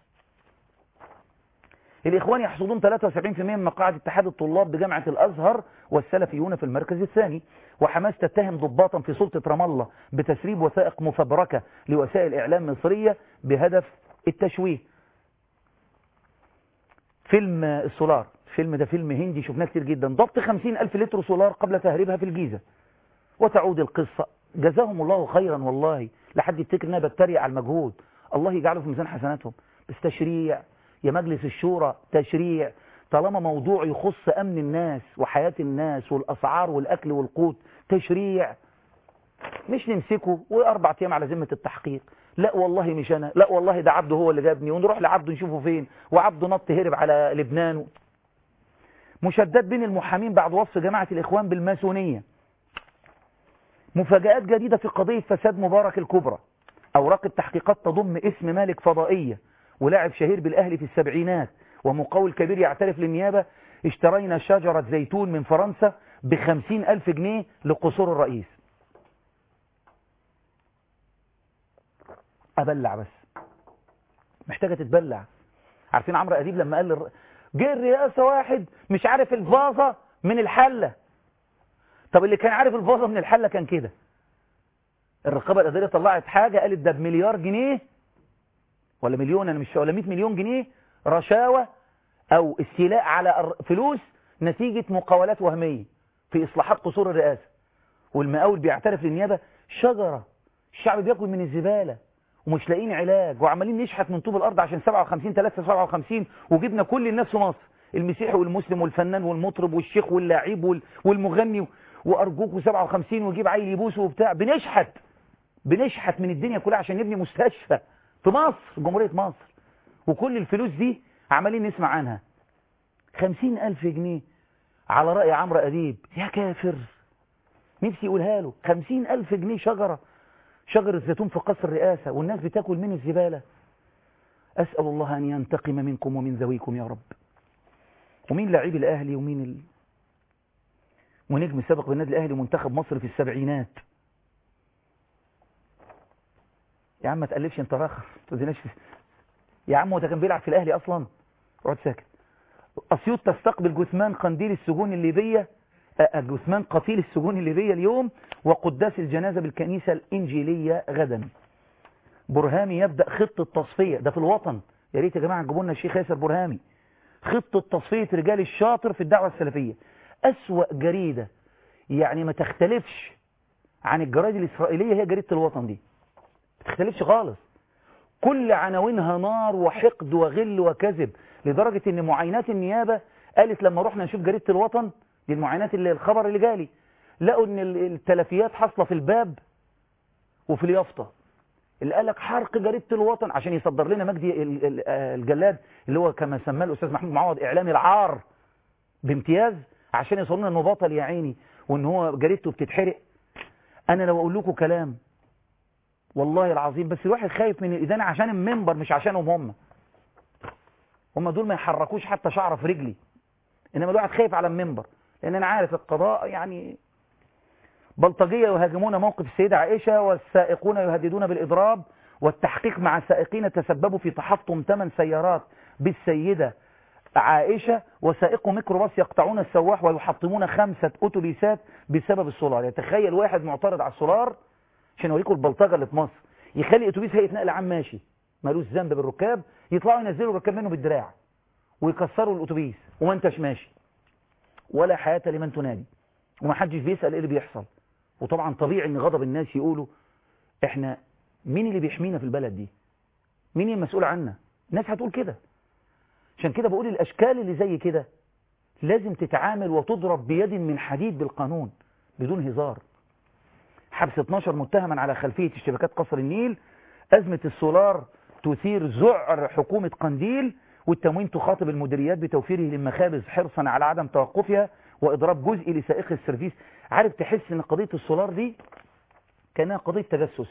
الإخوان يحصدون 73% من مقاعد اتحاد الطلاب بجامعة الأزهر والسلفيون في المركز الثاني وحماس تتهم ضباطا في سلطة رام الله بتسريب وثائق مفبركة لوسائل إعلام مصرية بهدف التشويه فيلم السولار الفيلم ده فيلم هندي شفناه كتير جدا ضبط خمسين ألف لتر سولار قبل تهريبها في الجيزة وتعود القصة جزاهم الله خيرا والله لحد يفتكر انها بتريق على المجهود الله يجعله في ميزان حسناتهم بس تشريع يا مجلس الشورى تشريع طالما موضوع يخص أمن الناس وحياة الناس والأسعار والأكل والقوت تشريع مش نمسكه وأربع أيام على ذمة التحقيق لا والله مش أنا لا والله ده عبده هو اللي جابني ونروح لعبده نشوفه فين وعبده نط هرب على لبنان مشدد بين المحامين بعد وصف جماعة الإخوان بالماسونية مفاجآت جديدة في قضية فساد مبارك الكبرى أوراق التحقيقات تضم اسم مالك فضائية ولاعب شهير بالأهلي في السبعينات ومقاول كبير يعترف للنيابة اشترينا شجرة زيتون من فرنسا بخمسين ألف جنيه لقصور الرئيس أبلع بس محتاجة تتبلع عارفين عمرو أديب لما قال للر... جه الرئاسة واحد مش عارف الفازة من الحلة طب اللي كان عارف الفازة من الحلة كان كده الرقابة الإدارية طلعت حاجة قالت ده بمليار جنيه ولا مليون أنا مش ولا 100 مليون جنيه رشاوى أو استيلاء على فلوس نتيجة مقاولات وهمية في إصلاحات قصور الرئاسة والمقاول بيعترف للنيابة شجرة الشعب بياكل من الزبالة ومش لاقيين علاج وعمالين نشحت من طوب الأرض عشان 57 3 57 وجبنا كل الناس في مصر المسيحي والمسلم والفنان والمطرب والشيخ واللاعب والمغني وأرجوك و57 ويجيب عيل يبوسه وبتاع بنشحت بنشحت من الدنيا كلها عشان نبني مستشفى في مصر جمهورية مصر وكل الفلوس دي عمالين نسمع عنها خمسين ألف جنيه على رأي عمرو أديب يا كافر نفسي يقولها له خمسين ألف جنيه شجرة شجرة زيتون في قصر الرئاسة والناس بتاكل من الزبالة أسأل الله أن ينتقم منكم ومن ذويكم يا رب ومين لعيب الأهلي ومين ال... ونجم سابق بالنادي الأهلي ومنتخب مصر في السبعينات يا عم ما تقلبش انت راخر تزيناش في... يا عم هو ده كان بيلعب في الأهلي أصلا اقعد ساكت أسيوط تستقبل جثمان قنديل السجون الليبية جثمان قتيل السجون الليبية اليوم وقداس الجنازة بالكنيسة الإنجيلية غدا برهامي يبدأ خطة تصفية ده في الوطن يا ريت يا جماعة تجيبوا لنا الشيخ ياسر برهامي خطة تصفية رجال الشاطر في الدعوة السلفية أسوأ جريدة يعني ما تختلفش عن الجرائد الإسرائيلية هي جريدة الوطن دي ما تختلفش خالص كل عناوينها نار وحقد وغل وكذب لدرجة ان معاينات النيابة قالت لما رحنا نشوف جريدة الوطن دي المعاينات اللي الخبر اللي جالي لقوا ان التلفيات حاصلة في الباب وفي اليافطة اللي قال لك حرق جريدة الوطن عشان يصدر لنا مجدي الجلاد اللي هو كما سماه الاستاذ محمود معوض اعلامي العار بامتياز عشان يصوروا لنا انه بطل يا عيني وان هو جريدته بتتحرق انا لو اقول لكم كلام والله العظيم بس الواحد خايف من الإدانة عشان المنبر مش عشانهم هم هم دول ما يحركوش حتى شعر في رجلي إنما الواحد خايف على المنبر لأن أنا عارف القضاء يعني بلطجية يهاجمون موقف السيدة عائشة والسائقون يهددون بالإضراب والتحقيق مع السائقين تسببوا في تحطم ثمان سيارات بالسيدة عائشة وسائق ميكروباص يقطعون السواح ويحطمون خمسة أتوبيسات بسبب السولار يتخيل واحد معترض على السولار عشان اوريكم البلطجه اللي في مصر يخلي اتوبيس هيئه نقل عام ماشي مالوش ذنب بالركاب يطلعوا ينزلوا الركاب منه بالدراع ويكسروا الاتوبيس وما انتش ماشي ولا حياه لمن تنادي ومحدش بيسال ايه اللي بيحصل وطبعا طبيعي ان غضب الناس يقولوا احنا مين اللي بيحمينا في البلد دي مين المسؤول عنا الناس هتقول كده عشان كده بقول الاشكال اللي زي كده لازم تتعامل وتضرب بيد من حديد بالقانون بدون هزار حبس 12 متهما على خلفية اشتباكات قصر النيل أزمة السولار تثير ذعر حكومة قنديل والتموين تخاطب المديريات بتوفيره للمخابز حرصا على عدم توقفها وإضراب جزئي لسائق السيرفيس عارف تحس ان قضية السولار دي كانها قضية تجسس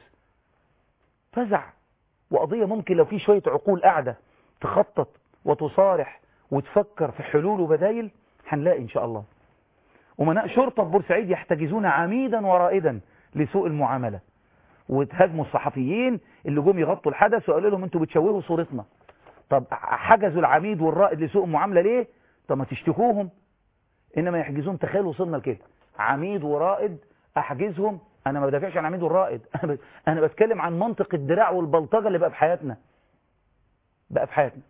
فزع وقضية ممكن لو في شوية عقول قاعدة تخطط وتصارح وتفكر في حلول وبدايل هنلاقي إن شاء الله أمناء شرطة في بورسعيد يحتجزون عميدا ورائدا لسوء المعاملة وتهاجموا الصحفيين اللي جم يغطوا الحدث وقالوا لهم انتوا بتشوهوا صورتنا طب حجزوا العميد والرائد لسوء المعاملة ليه طب ما تشتكوهم انما يحجزون تخيل وصلنا لكده عميد ورائد احجزهم انا ما بدافعش عن عميد والرائد انا بتكلم عن منطق الدراع والبلطجة اللي بقى في حياتنا بقى في حياتنا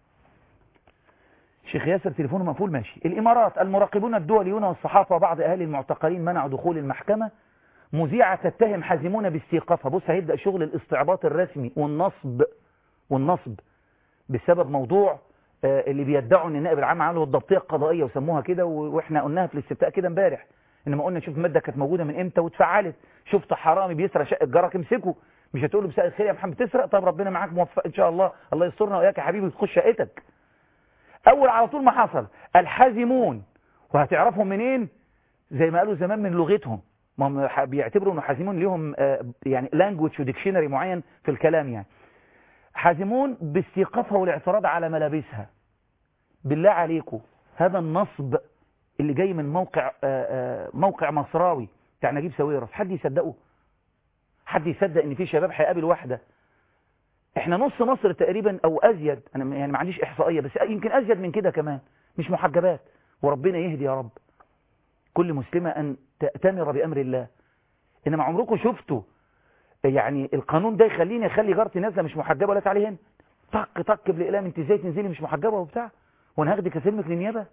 شيخ ياسر تليفونه مقفول ماشي الامارات المراقبون الدوليون والصحافة وبعض اهالي المعتقلين منعوا دخول المحكمة مذيعة تتهم حازمون باستيقافها بص هيبدأ شغل الاستعباط الرسمي والنصب والنصب بسبب موضوع اللي بيدعوا ان النائب العام عملوا الضبطية القضائية وسموها كده واحنا قلناها في الاستفتاء كده امبارح انما قلنا شوف المادة كانت موجودة من امتى واتفعلت شفت حرامي بيسرق شقة جارك امسكه مش هتقول له مساء الخير يا محمد تسرق طب ربنا معاك موفق ان شاء الله الله يسترنا وياك يا حبيبي تخش شقتك اول على طول ما حصل الحازمون وهتعرفهم منين زي ما قالوا زمان من لغتهم ما هم بيعتبروا انه حازمون ليهم يعني لانجوج وديكشنري معين في الكلام يعني حازمون باستيقافها والاعتراض على ملابسها بالله عليكم هذا النصب اللي جاي من موقع موقع مصراوي بتاع نجيب ساويرس حد يصدقه حد يصدق ان في شباب هيقابل واحده احنا نص مصر تقريبا او ازيد انا يعني ما عنديش احصائيه بس يمكن ازيد من كده كمان مش محجبات وربنا يهدي يا رب كل مسلمه ان تأتمر بأمر الله إنما عمركم شفتوا يعني القانون ده يخليني أخلي جارتي نازلة مش محجبة ولا تعالي هنا طق طق بالإقلام أنت إزاي تنزلي مش محجبة وبتاع وأنا هاخدك أسلمك للنيابة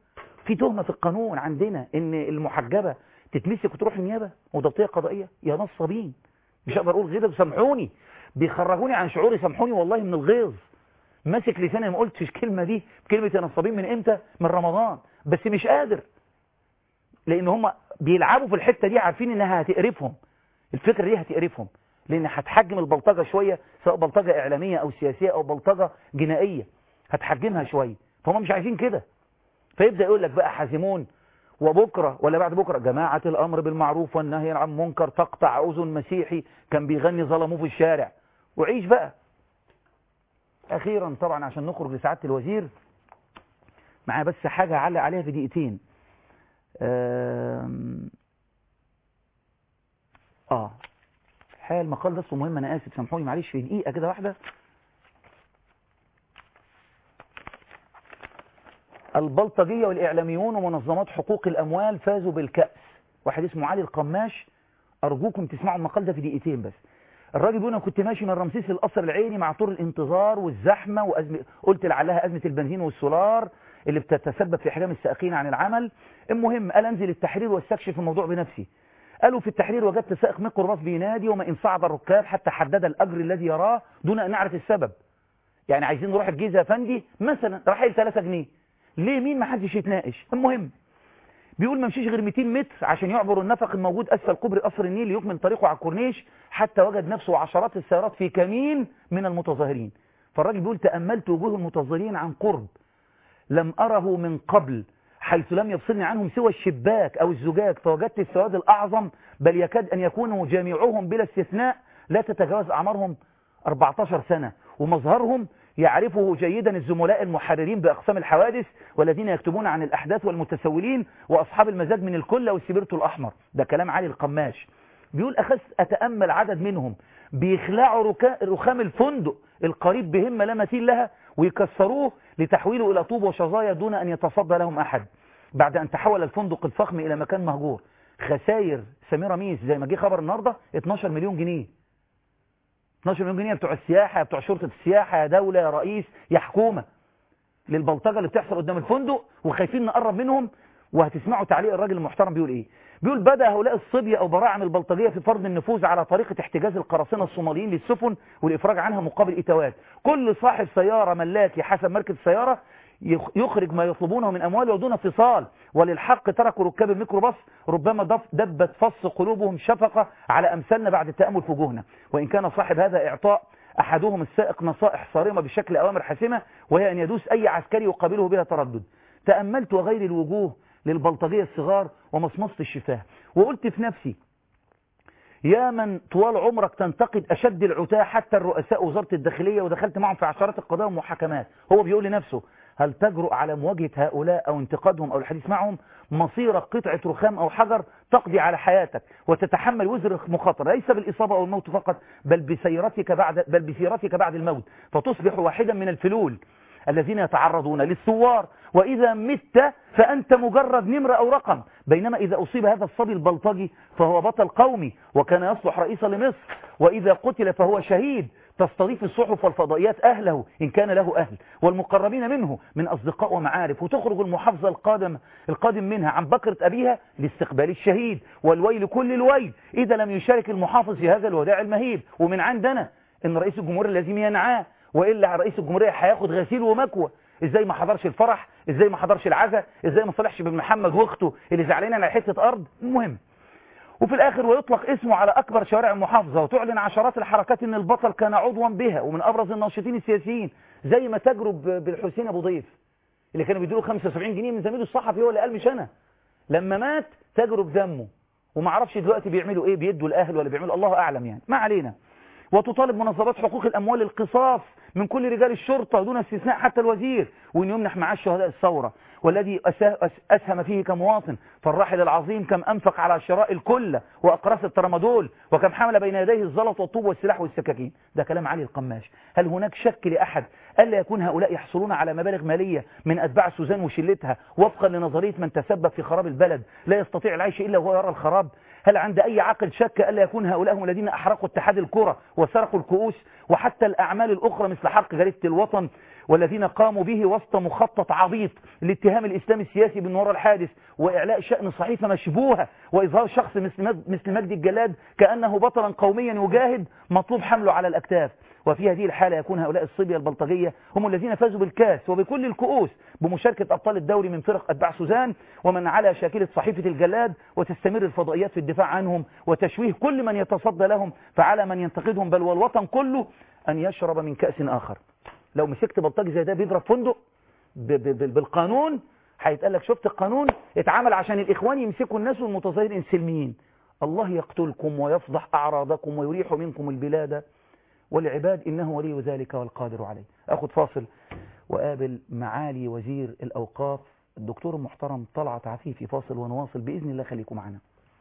في تهمة في القانون عندنا ان المحجبة تتمسك وتروح النيابة وضبطية قضائية يا نصابين مش هقدر اقول غير سامحوني بيخرجوني عن شعوري سامحوني والله من الغيظ ماسك لساني ما قلتش الكلمة دي كلمة يا نصابين من امتى من رمضان بس مش قادر لان هم بيلعبوا في الحتة دي عارفين انها هتقرفهم الفكرة دي هتقرفهم لان هتحجم البلطجة شوية سواء بلطجة اعلامية او سياسية او بلطجة جنائية هتحجمها شوية فهم مش عايزين كده فيبدأ يقول لك بقى حازمون وبكرة ولا بعد بكرة جماعة الأمر بالمعروف والنهي عن منكر تقطع أذن مسيحي كان بيغني ظلموه في الشارع وعيش بقى أخيرا طبعا عشان نخرج لسعادة الوزير معاه بس حاجة أعلق عليها في دقيقتين آم... آه الحقيقة المقال ده أصله مهم أنا آسف سامحوني معلش في دقيقة كده واحدة البلطجية والإعلاميون ومنظمات حقوق الأموال فازوا بالكأس واحد اسمه علي القماش أرجوكم تسمعوا المقال ده في دقيقتين بس الراجل بيقول انا كنت ماشي من رمسيس للقصر العيني مع طور الانتظار والزحمه وأزم... قلت لعلها ازمه البنزين والسولار اللي بتتسبب في حجام السائقين عن العمل المهم قال انزل التحرير واستكشف الموضوع بنفسي قالوا في التحرير وجدت سائق ميكروباص بينادي وما ان صعد الركاب حتى حدد الاجر الذي يراه دون ان نعرف السبب يعني عايزين نروح الجيزه يا فندي مثلا راح 3 جنيه ليه مين ما حدش يتناقش المهم بيقول ما مشيش غير 200 متر عشان يعبر النفق الموجود اسفل كوبري قصر النيل ليكمل طريقه على الكورنيش حتى وجد نفسه وعشرات السيارات في كمين من المتظاهرين فالراجل بيقول تاملت وجوه المتظاهرين عن قرب لم اره من قبل حيث لم يفصلني عنهم سوى الشباك او الزجاج فوجدت السواد الاعظم بل يكاد ان يكونوا جميعهم بلا استثناء لا تتجاوز اعمارهم 14 سنه ومظهرهم يعرفه جيدا الزملاء المحررين بأقسام الحوادث والذين يكتبون عن الأحداث والمتسولين وأصحاب المزاج من الكل والسبيرتو الأحمر ده كلام علي القماش بيقول أخذ أتأمل عدد منهم بيخلعوا رخام الفندق القريب بهمة لا مثيل لها ويكسروه لتحويله إلى طوب وشظايا دون أن يتصدى لهم أحد بعد أن تحول الفندق الفخم إلى مكان مهجور خسائر سميرة ميس زي ما جه خبر النهاردة 12 مليون جنيه 12 مليون جنيه بتوع السياحة بتوع شرطة السياحة يا دولة يا رئيس يا حكومة للبلطجة اللي بتحصل قدام الفندق وخايفين نقرب منهم وهتسمعوا تعليق الراجل المحترم بيقول ايه بيقول بدأ هؤلاء الصبية او براعم البلطجية في فرض النفوذ على طريقة احتجاز القراصنة الصوماليين للسفن والافراج عنها مقابل اتوات كل صاحب سيارة ملاكي حسب مركز السيارة يخرج ما يطلبونه من أمواله ودون فصال وللحق تركوا ركاب الميكروباص ربما دبت فص قلوبهم شفقة على أمثالنا بعد التأمل في وجوهنا وإن كان صاحب هذا إعطاء أحدهم السائق نصائح صارمة بشكل أوامر حاسمة وهي أن يدوس أي عسكري يقابله بلا تردد تأملت وغير الوجوه للبلطجية الصغار ومصمصة الشفاه وقلت في نفسي يا من طوال عمرك تنتقد أشد العتاة حتى الرؤساء وزارة الداخلية ودخلت معهم في عشرات القضايا والمحاكمات هو بيقول لنفسه هل تجرؤ على مواجهة هؤلاء أو انتقادهم أو الحديث معهم مصيرك قطعة رخام أو حجر تقضي على حياتك وتتحمل وزر مخاطرة ليس بالإصابة أو الموت فقط بل بسيرتك بعد, بل بسيرتك بعد الموت فتصبح واحدا من الفلول الذين يتعرضون للثوار وإذا مت فأنت مجرد نمرة أو رقم بينما إذا أصيب هذا الصبي البلطجي فهو بطل قومي وكان يصلح رئيسا لمصر وإذا قتل فهو شهيد تستضيف الصحف والفضائيات أهله إن كان له أهل والمقربين منه من أصدقاء ومعارف وتخرج المحافظة القادم, القادم منها عن بكرة أبيها لاستقبال الشهيد والويل كل الويل إذا لم يشارك المحافظ في هذا الوداع المهيب ومن عندنا إن رئيس الجمهورية لازم ينعاه وإلا رئيس الجمهورية هياخد غسيل ومكوى ازاي ما حضرش الفرح ازاي ما حضرش العزاء ازاي ما صالحش بن محمد واخته اللي زعلانين على حته ارض المهم وفي الاخر ويطلق اسمه على اكبر شوارع المحافظه وتعلن عشرات الحركات ان البطل كان عضوا بها ومن ابرز الناشطين السياسيين زي ما تجرب بالحسين ابو ضيف اللي كانوا بيدوا له 75 جنيه من زميله الصحفي هو اللي قال مش انا لما مات تجرب دمه وما اعرفش دلوقتي بيعملوا ايه بيدوا الاهل ولا بيعملوا الله اعلم يعني ما علينا وتطالب منظمات حقوق الاموال القصاص من كل رجال الشرطة دون استثناء حتى الوزير وأن يمنح معاش شهداء الثورة والذي أسهم فيه كمواطن فالراحل العظيم كم أنفق على شراء الكلة وأقراص الترامادول وكم حمل بين يديه الزلط والطوب والسلاح والسكاكين ده كلام علي القماش هل هناك شك لأحد ألا يكون هؤلاء يحصلون على مبالغ مالية من أتباع سوزان وشلتها وفقا لنظرية من تسبب في خراب البلد لا يستطيع العيش إلا وهو يرى الخراب هل عند أي عقل شك ألا يكون هؤلاء هم الذين أحرقوا اتحاد الكرة وسرقوا الكؤوس وحتى الأعمال الأخرى مثل حرق جريدة الوطن والذين قاموا به وسط مخطط عبيط لاتهام الإسلام السياسي من وراء الحادث وإعلاء شأن صحيفة مشبوهة وإظهار شخص مثل مد- مثل مجدي الجلاد كأنه بطلا قوميا يجاهد مطلوب حمله على الأكتاف وفي هذه الحالة يكون هؤلاء الصبية البلطجية هم الذين فازوا بالكاس وبكل الكؤوس بمشاركة أبطال الدوري من فرق أتباع سوزان ومن على شاكلة صحيفة الجلاد وتستمر الفضائيات في الدفاع عنهم وتشويه كل من يتصدى لهم فعلى من ينتقدهم بل والوطن كله أن يشرب من كأس آخر لو مسكت بلطجي زي ده بيضرب فندق ب- ب- ب- بالقانون هيتقال لك شفت القانون اتعمل عشان الإخوان يمسكوا الناس والمتظاهرين سلميين الله يقتلكم ويفضح أعراضكم ويريح منكم البلاد والعباد إنه ولي ذلك والقادر عليه أخذ فاصل وقابل معالي وزير الأوقاف الدكتور المحترم طلعت عفيفي فاصل ونواصل بإذن الله خليكم معنا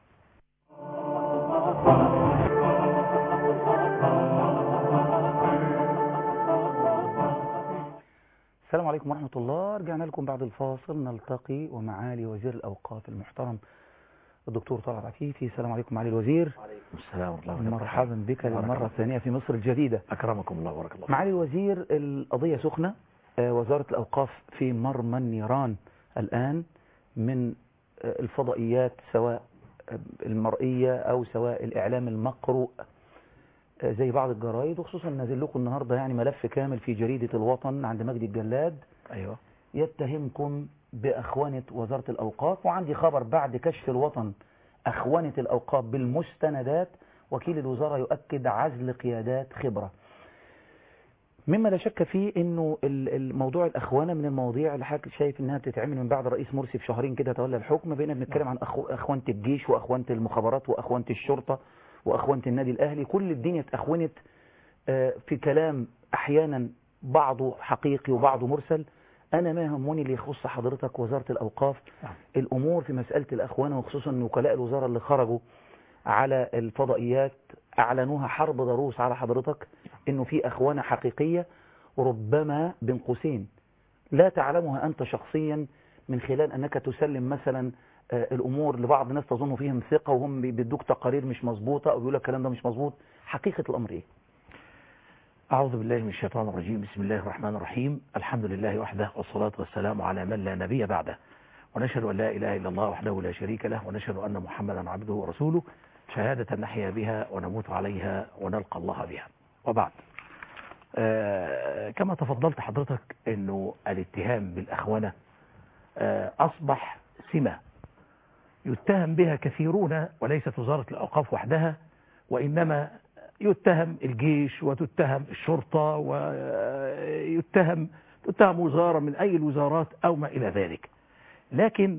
السلام عليكم ورحمة الله رجعنا لكم بعد الفاصل نلتقي ومعالي وزير الأوقاف المحترم الدكتور طلعت عفيفي السلام عليكم معالي الوزير عليكم السلام ورحمة الله وبركاته مرحبا بك بارك للمرة الله. الثانية في مصر الجديدة أكرمكم الله وبارك الله معالي الوزير القضية سخنة آه، وزارة الأوقاف في مرمى النيران الآن من آه، الفضائيات سواء آه، المرئية أو سواء الإعلام المقروء آه، زي بعض الجرايد وخصوصا نازل لكم النهاردة يعني ملف كامل في جريدة الوطن عند مجدي الجلاد أيوة يتهمكم بأخوانة وزارة الأوقاف وعندي خبر بعد كشف الوطن أخوانة الأوقاف بالمستندات وكيل الوزارة يؤكد عزل قيادات خبرة مما لا شك فيه انه ال- الموضوع الاخوانه من المواضيع اللي حضرتك شايف انها بتتعمل من بعد الرئيس مرسي في شهرين كده تولى الحكم بقينا بنتكلم عن أخو اخوانه الجيش واخوانه المخابرات واخوانه الشرطه واخوانه النادي الاهلي كل الدنيا اتاخونت آه، في كلام احيانا بعضه حقيقي وبعضه مرسل انا ما يهمني اللي يخص حضرتك وزاره الاوقاف نعم. الامور في مساله الاخوانه وخصوصا وكلاء الوزاره اللي خرجوا على الفضائيات اعلنوها حرب ضروس على حضرتك انه في اخوانه حقيقيه ربما بين قوسين لا تعلمها انت شخصيا من خلال انك تسلم مثلا آه، الامور لبعض الناس تظن فيهم ثقه وهم بي- بيدوك تقارير مش مظبوطه او بيقول لك الكلام ده مش مظبوط حقيقه الامر ايه أعوذ بالله من الشيطان الرجيم بسم الله الرحمن الرحيم الحمد لله وحده والصلاة والسلام على من لا نبي بعده ونشهد أن لا إله إلا الله وحده لا شريك له ونشهد أن محمدا عبده ورسوله شهادة نحيا بها ونموت عليها ونلقى الله بها وبعد آه كما تفضلت حضرتك أنه الاتهام بالأخونة آه أصبح سمة يتهم بها كثيرون وليست وزارة الأوقاف وحدها وإنما يتهم الجيش وتتهم الشرطة ويتهم تتهم وزارة من أي الوزارات أو ما إلى ذلك لكن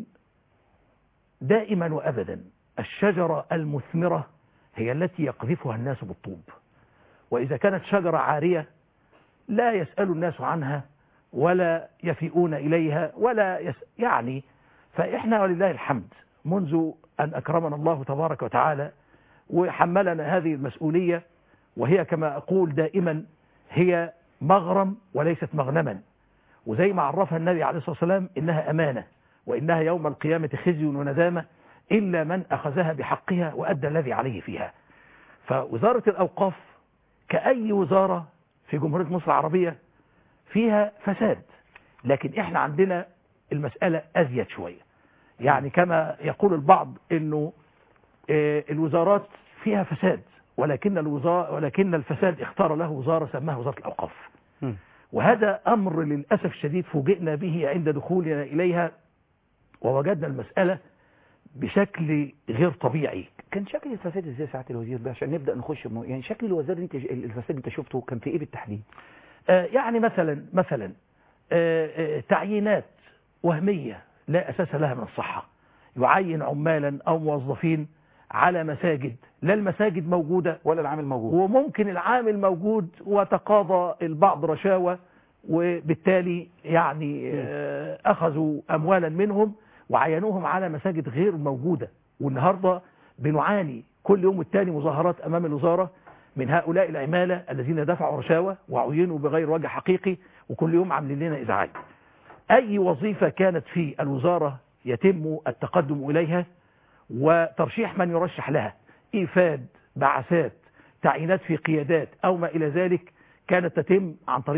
دائما وأبدا الشجرة المثمرة هي التي يقذفها الناس بالطوب وإذا كانت شجرة عارية لا يسأل الناس عنها ولا يفيئون إليها ولا يس... يعني فإحنا ولله الحمد منذ أن أكرمنا الله تبارك وتعالى وحملنا هذه المسؤولية وهي كما أقول دائما هي مغرم وليست مغنما وزي ما عرفها النبي عليه الصلاة والسلام إنها أمانة وإنها يوم القيامة خزي وندامة إلا من أخذها بحقها وأدى الذي عليه فيها فوزارة الأوقاف كأي وزارة في جمهورية مصر العربية فيها فساد لكن إحنا عندنا المسألة أزيد شوية يعني كما يقول البعض إنه آه، الوزارات فيها فساد ولكن الوزارة ولكن الفساد اختار له وزارة سماها وزارة الأوقاف وهذا أمر للأسف الشديد فوجئنا به عند دخولنا إليها ووجدنا المسألة بشكل غير طبيعي كان شكل الفساد ازاي ساعه الوزير ده عشان نبدا نخش بمو... يعني شكل الوزير اللي انت الفساد اللي انت شفته كان في ايه بالتحديد آه، يعني مثلا مثلا آه، آه، تعيينات وهمية لا أساس لها من الصحة يعين عمالا أو موظفين على مساجد لا المساجد موجودة ولا العامل موجود وممكن العامل موجود وتقاضى البعض رشاوى وبالتالي يعني آه، أخذوا أموالا منهم وعينوهم على مساجد غير موجودة والنهاردة بنعاني كل يوم والتاني مظاهرات أمام الوزارة من هؤلاء العمالة الذين دفعوا رشاوى وعينوا بغير وجه حقيقي وكل يوم عاملين لنا إزعاج أي وظيفة كانت في الوزارة يتم التقدم إليها وترشيح من يرشح لها إيفاد بعثات تعيينات في قيادات أو ما إلى ذلك كانت تتم عن طريق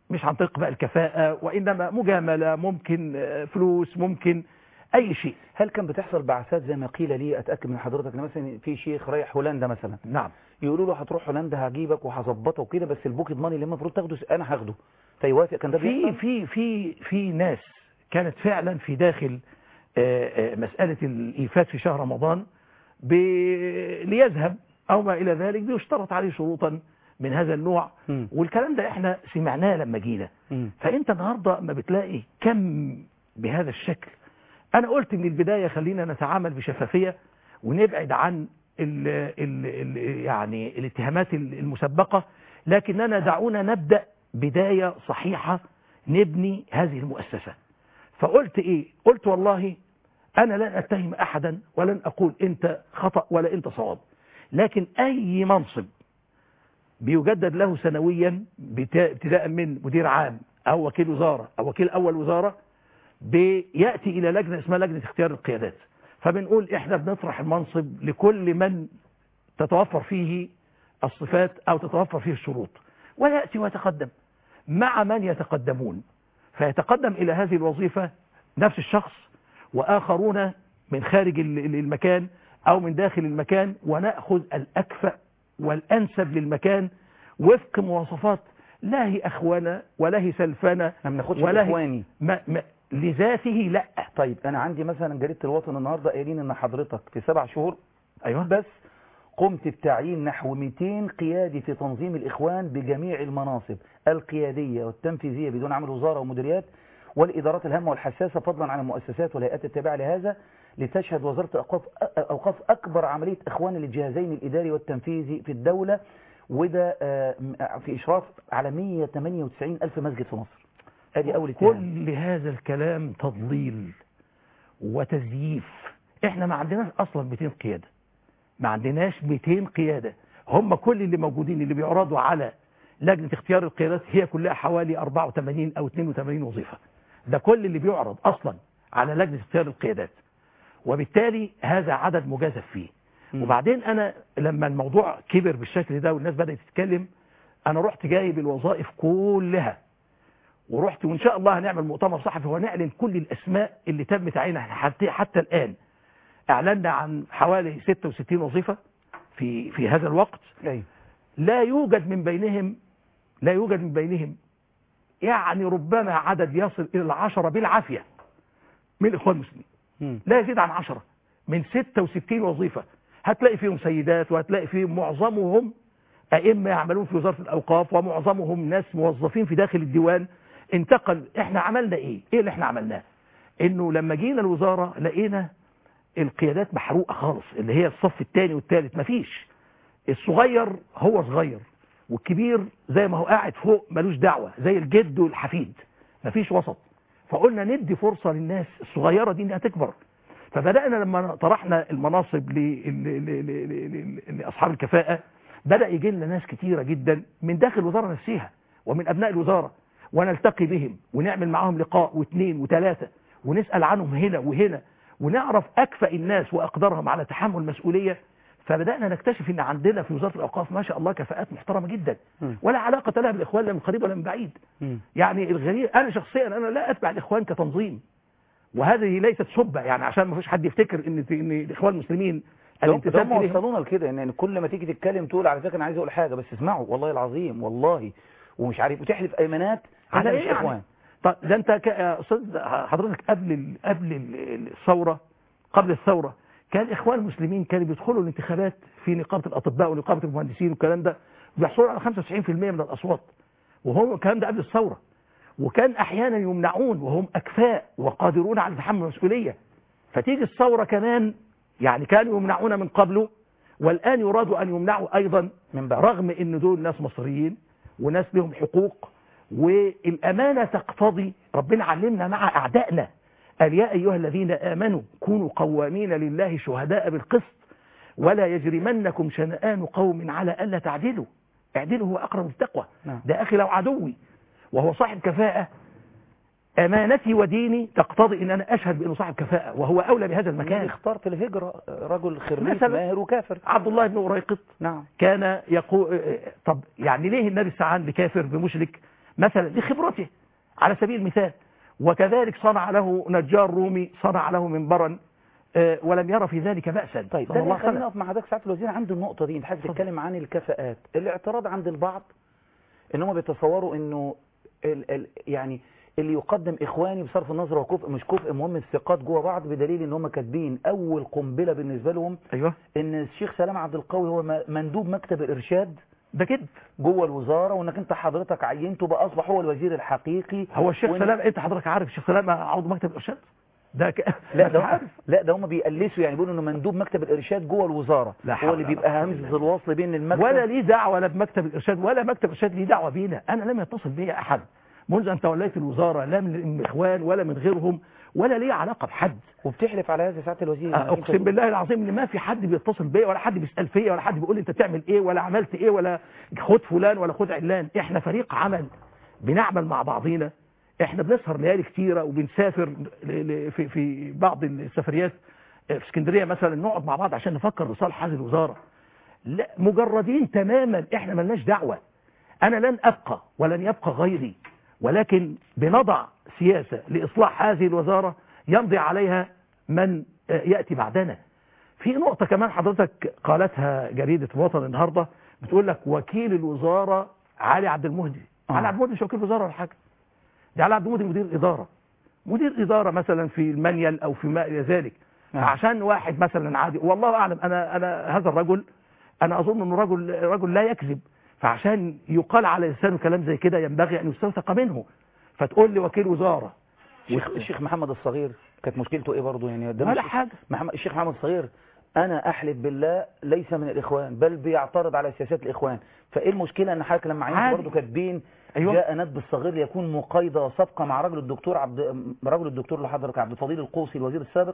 مش عن طريق بقى الكفاءة وإنما مجاملة ممكن آه، فلوس ممكن أي شيء هل كان بتحصل بعثات زي ما قيل لي اتاكد من حضرتك ان مثلا في شيخ رايح هولندا مثلا نعم يقولوا له هتروح هولندا هجيبك وهظبطك وكده بس البوكيت ماني اللي المفروض تاخده انا هاخده فيوافق كان ده في بيحصل في في في ناس كانت فعلا في داخل آه، آه، مسألة الإيفات في شهر رمضان ب- ليذهب أو ما إلى ذلك بيشترط عليه شروطا من هذا النوع مم. والكلام ده احنا سمعناه لما جينا مم. فانت النهاردة ما بتلاقي كم بهذا الشكل انا قلت من البداية خلينا نتعامل بشفافية ونبعد عن ال ال ال يعني الاتهامات المسبقة لكننا دعونا نبدأ بداية صحيحة نبني هذه المؤسسة فقلت ايه قلت والله انا لن اتهم احدا ولن اقول انت خطأ ولا انت صواب لكن اي منصب بيجدد له سنويا بتا- ابتداء من مدير عام او وكيل وزارة او وكيل اول وزارة بيأتي الى لجنة اسمها لجنة اختيار القيادات فبنقول احنا بنطرح المنصب لكل من تتوفر فيه الصفات او تتوفر فيه الشروط ويأتي ويتقدم مع من يتقدمون فيتقدم الى هذه الوظيفة نفس الشخص واخرون من خارج ال- ال- المكان او من داخل المكان ونأخذ الاكفأ والانسب للمكان وفق مواصفات لا هي اخوانا ولا هي سلفنا ما بناخدش ولا هي اخواني ما ما لذاته لا طيب انا عندي مثلا جريده الوطن النهارده قايلين ان حضرتك في سبع شهور ايوه بس قمت بتعيين نحو 200 قيادي في تنظيم الإخوان بجميع المناصب القيادية والتنفيذية بدون عمل وزارة ومديريات والإدارات الهامة والحساسة فضلا عن المؤسسات والهيئات التابعة لهذا لتشهد وزارة الأوقاف أوقاف أكبر عملية إخوان للجهازين الإداري والتنفيذي في الدولة وده آه، في إشراف على 198 ألف مسجد في مصر ادي أول اتهام كل هذا الكلام تضليل وتزييف احنا ما عندناش اصلا 200 قيادة ما عندناش 200 قيادة هم كل اللي موجودين اللي بيعرضوا على لجنة اختيار القيادات هي كلها حوالي 84 او 82 وظيفة ده كل اللي بيعرض اصلا على لجنة اختيار القيادات وبالتالي هذا عدد مجازف فيه مم. وبعدين انا لما الموضوع كبر بالشكل ده والناس بدأت تتكلم انا رحت جايب الوظائف كلها ورحت وان شاء الله هنعمل مؤتمر صحفي ونعلن كل الاسماء اللي تم تعيينها حتى حتى الان اعلنا عن حوالي 66 وظيفه في في هذا الوقت أيوة. لا يوجد من بينهم لا يوجد من بينهم يعني ربما عدد يصل الى العشرة بالعافيه من الاخوان المسلمين مم. لا يزيد عن عشرة من 66 وظيفة هتلاقي فيهم سيدات وهتلاقي فيهم معظمهم أئمة يعملون في وزارة الأوقاف ومعظمهم ناس موظفين في داخل الديوان انتقل احنا عملنا ايه ايه اللي احنا عملناه انه لما جينا الوزارة لقينا القيادات محروقة خالص اللي هي الصف الثاني والثالث مفيش الصغير هو صغير والكبير زي ما هو قاعد فوق ملوش دعوة زي الجد والحفيد مفيش وسط فقلنا ندي فرصة للناس الصغيرة دي انها تكبر فبدأنا لما طرحنا المناصب ل- ل- ل- ل- ل- لأصحاب الكفاءة بدأ يجي لنا ناس كتيرة جدا من داخل الوزارة نفسها ومن أبناء الوزارة ونلتقي بهم ونعمل معاهم لقاء واثنين وثلاثة ونسأل عنهم هنا وهنا ونعرف أكفأ الناس وأقدرهم على تحمل مسؤولية فبدأنا نكتشف ان عندنا في وزارة الأوقاف ما شاء الله كفاءات محترمة جدا مم. ولا علاقة لها بالإخوان لا من قريب ولا من بعيد مم. يعني الغريب انا شخصيا انا لا اتبع الاخوان كتنظيم وهذه ليست سبه يعني عشان ما فيش حد يفتكر ان ان الاخوان المسلمين ده الانتساب هم اليهم وصلونا لكده ان يعني كل ما تيجي تتكلم تقول على فكره انا عايز اقول حاجه بس اسمعوا والله العظيم والله ومش عارف وتحلف ايمانات على انا ايه مش يعني؟ اخوان طب ده انت ك- يا استاذ حضرتك قبل ال... قبل ال- الثوره قبل الثوره كان الاخوان المسلمين كانوا بيدخلوا الانتخابات في نقابه الاطباء ونقابه المهندسين والكلام ده بيحصلوا على 95% من الاصوات وهو الكلام ده قبل الثوره وكان احيانا يمنعون وهم اكفاء وقادرون على تحمل المسؤوليه فتيجي الثوره كمان يعني كانوا يمنعون من قبله والان يرادوا ان يمنعوا ايضا من بعد رغم ان دول ناس مصريين وناس لهم حقوق والامانه تقتضي ربنا علمنا مع اعدائنا قال يا ايها الذين امنوا كونوا قوامين لله شهداء بالقسط ولا يجرمنكم شنآن قوم على الا تعدلوا اعدلوا هو اقرب للتقوى نعم. ده اخي لو عدوي وهو صاحب كفاءه امانتي وديني تقتضي ان انا اشهد بانه صاحب كفاءه وهو اولى بهذا المكان المكان اخترت الهجره رجل خريج مثلا. ماهر وكافر عبد الله بن أريقط نعم كان يقول طب يعني ليه النبي استعان بكافر بمشرك مثلا لخبرته على سبيل المثال وكذلك صنع له نجار رومي صنع له منبرا آه، ولم يرى في ذلك بأسا طيب صلى ده الله اللي عليه خلينا وسلم. نقف مع حضرتك ساعات الوزير عند النقطة دي انت حضرتك اتفضل. بتتكلم عن الكفاءات الاعتراض عند البعض ان هم بيتصوروا انه ال ال يعني اللي يقدم اخواني بصرف النظر هو كفء مش كفء المهم الثقات جوه بعض بدليل ان هم كاتبين اول قنبله بالنسبه لهم أيوه ان الشيخ سلام عبد القوي هو م- مندوب مكتب الارشاد ده كذب جوه الوزاره وانك انت حضرتك عينته بقى اصبح هو الوزير الحقيقي هو الشيخ وإن- سلام انت حضرتك عارف الشيخ سلام عضو مكتب الارشاد ده ك... لا ده عارف لا ده هم بيقلسوا يعني بيقولوا انه مندوب مكتب الارشاد جوه الوزاره لا هو حول اللي ولا بيبقى همزه الوصل بين المكتب ولا ليه دعوة لا بمكتب الإرشاد ولا مكتب الإرشاد ليه دعوة بينا أنا لم يتصل بي أحد منذ أن توليت الوزارة لا من الإخوان ولا من غيرهم ولا ليه علاقة بحد وبتحلف على هذا ساعه الوزير إنك أنت أقسم بالله العظيم إن ما في حد بيتصل بيا ولا حد بيسأل فيا ولا حد بيقول لي أنت تعمل إيه ولا عملت إيه ولا خد فلان ولا خد علان إحنا فريق عمل بنعمل مع بعضينا إحنا بنسهر ليالي كتيرة وبنسافر ل- ل- في في بعض السفريات في اسكندرية مثلا نقعد مع بعض عشان نفكر لصالح هذه الوزارة لا مجردين تماما احنا ملناش دعوة انا لن ابقى ولن يبقى غيري ولكن بنضع سياسة لاصلاح هذه الوزارة يمضي عليها من آه، يأتي بعدنا في نقطة كمان حضرتك قالتها جريدة الوطن النهاردة بتقول لك وكيل الوزارة علي عبد المهدي آه. علي عبد المهدي مش وكيل وزارة ولا حاجة ده علي عبد المهدي مدير إدارة مدير إدارة مثلا في المنيل أو في ما إلى ذلك نعم. عشان واحد مثلا عادي والله أعلم أنا أنا هذا الرجل أنا أظن أنه رجل رجل لا يكذب فعشان يقال على لسانه كلام زي كده ينبغي أن يستوثق منه فتقول لي وكيل وزارة الشيخ, الشيخ محمد الصغير كانت مشكلته ايه برضه يعني ده ولا مش- حاجة محمد الشيخ محمد الصغير انا احلف بالله ليس من الاخوان بل بيعترض على سياسات الاخوان فايه المشكله ان حضرتك لما عينت عادي. برضه كاتبين أيوة. جاء ندب الصغير ليكون مقايضه صفقه مع رجل الدكتور عبد رجل الدكتور اللي حضرتك عبد الفضيل القوسي الوزير السابق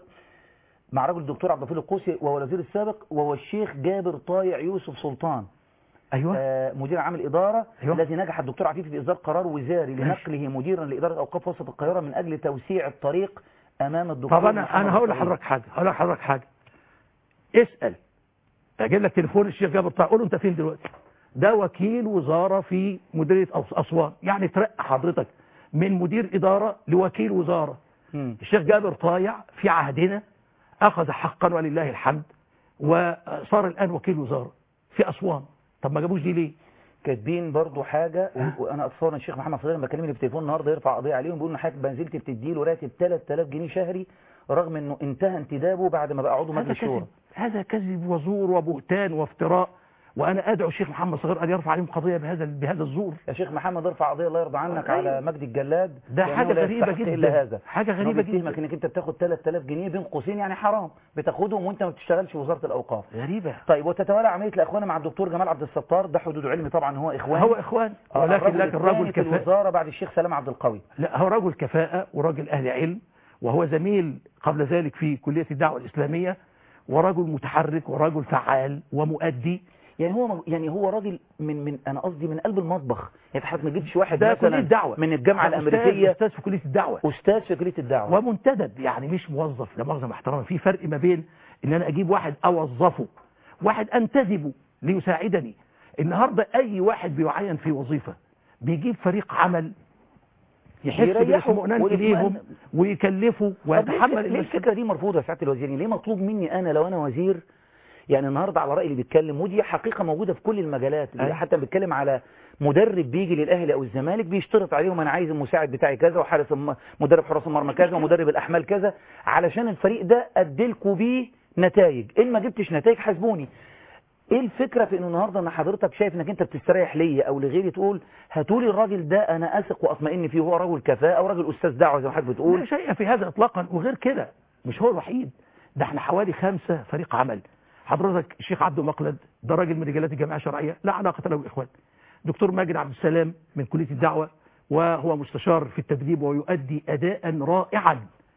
مع رجل الدكتور عبد الفضيل القوسي وهو الوزير السابق وهو الشيخ جابر طايع يوسف سلطان أيوة آه، مدير عام الإدارة أيوة. الذي نجح الدكتور عفيفي في إصدار قرار وزاري ماشي. لنقله مديرا لإدارة أوقاف وسط القاهرة من أجل توسيع الطريق أمام الدكتور طب انا محمد انا هقول الصغير. لحضرتك حاجه هقول لحضرتك حاجه اسال اجيب لك تليفون الشيخ جابر طه قول له انت فين دلوقتي ده وكيل وزاره في مديريه أس- اسوان يعني ترقى حضرتك من مدير اداره لوكيل وزاره مم. الشيخ جابر طايع في عهدنا اخذ حقا ولله الحمد وصار الان وكيل وزاره في اسوان طب ما جابوش دي ليه كاتبين برضو حاجة ها؟ و- وأنا أتصور إن الشيخ محمد صغير لما كلمني في التليفون النهاردة يرفع قضية عليهم بيقول إن حضرتك بنزلت بتديله راتب 3000 جنيه شهري رغم إنه انتهى انتدابه بعد ما بقى عضو هذا مجلس شورى كذب هذا كذب وزور وبهتان وافتراء وانا ادعو الشيخ محمد صغير ان يرفع عليهم قضيه بهذا بهذا الزور يا شيخ محمد ارفع قضية الله يرضى عنك أيوة. على مجدي الجلاد ده لأنه حاجة لا غريبة يستحق جدا إلا هذا حاجة إنه غريبة بيتهمك جدا إنك أنت بتاخد 3000 جنيه بين قوسين يعني حرام بتاخدهم وأنت ما بتشتغلش في وزارة الأوقاف غريبة طيب وتتوالى عملية الأخوان مع الدكتور جمال عبد الستار ده حدود علمي طبعا هو إخوان هو اخوان آه، ولكن لكن الثاني رجل في كفاءة الوزارة بعد الشيخ سلام عبد القوي لا هو رجل كفاءة ورجل اهل علم وهو زميل قبل ذلك في كلية الدعوة الإسلامية ورجل متحرك ورجل فعال ومؤدي يعني هو يعني هو راجل من من انا قصدي من قلب المطبخ يعني حضرتك ما تجيبش واحد ده كلية مثلا دعوة من الجامعه أستاذ- الامريكيه أستاذ في كلية الدعوة استاذ في كليه الدعوه ومنتدب يعني مش موظف لا مؤاخذة مع احترامي في فرق ما بين ان انا اجيب واحد اوظفه واحد انتدبه ليساعدني النهاردة اي واحد بيعين في وظيفة بيجيب فريق عمل يحس يريحه بالاطمئنان ويطمئن. اليهم ويكلفه طب ليه ويتحمل ليه المسؤولية الفكره دي مرفوضه يا سعاده الوزير ليه مطلوب مني انا لو انا وزير يعني النهارده على راي اللي بيتكلم ودي حقيقه موجوده في كل المجالات أيوة. حتى بيتكلم على مدرب بيجي للاهلي او الزمالك بيشترط عليهم انا عايز المساعد بتاعي كذا وحارس الم- مدرب حراس المرمى كذا ومدرب الاحمال كذا علشان الفريق ده اديلكوا بيه نتائج ان ما جبتش نتائج حاسبوني ايه الفكره في انه النهارده ان حضرتك شايف انك انت بتستريح ليا او لغيري تقول هاتولي الراجل ده انا اثق واطمئن فيه هو رجل كفاءه او راجل استاذ دعوه زي ما حضرتك لا بتقول شيء في هذا اطلاقا وغير كده مش هو الوحيد ده احنا حوالي خمسة فريق عمل حضرتك الشيخ عبده مقلد ده راجل من رجالات الجمعيه الشرعيه لا علاقه له بالاخوان دكتور ماجد عبد السلام من كليه الدعوه وهو مستشار في التدريب ويؤدي اداء رائعا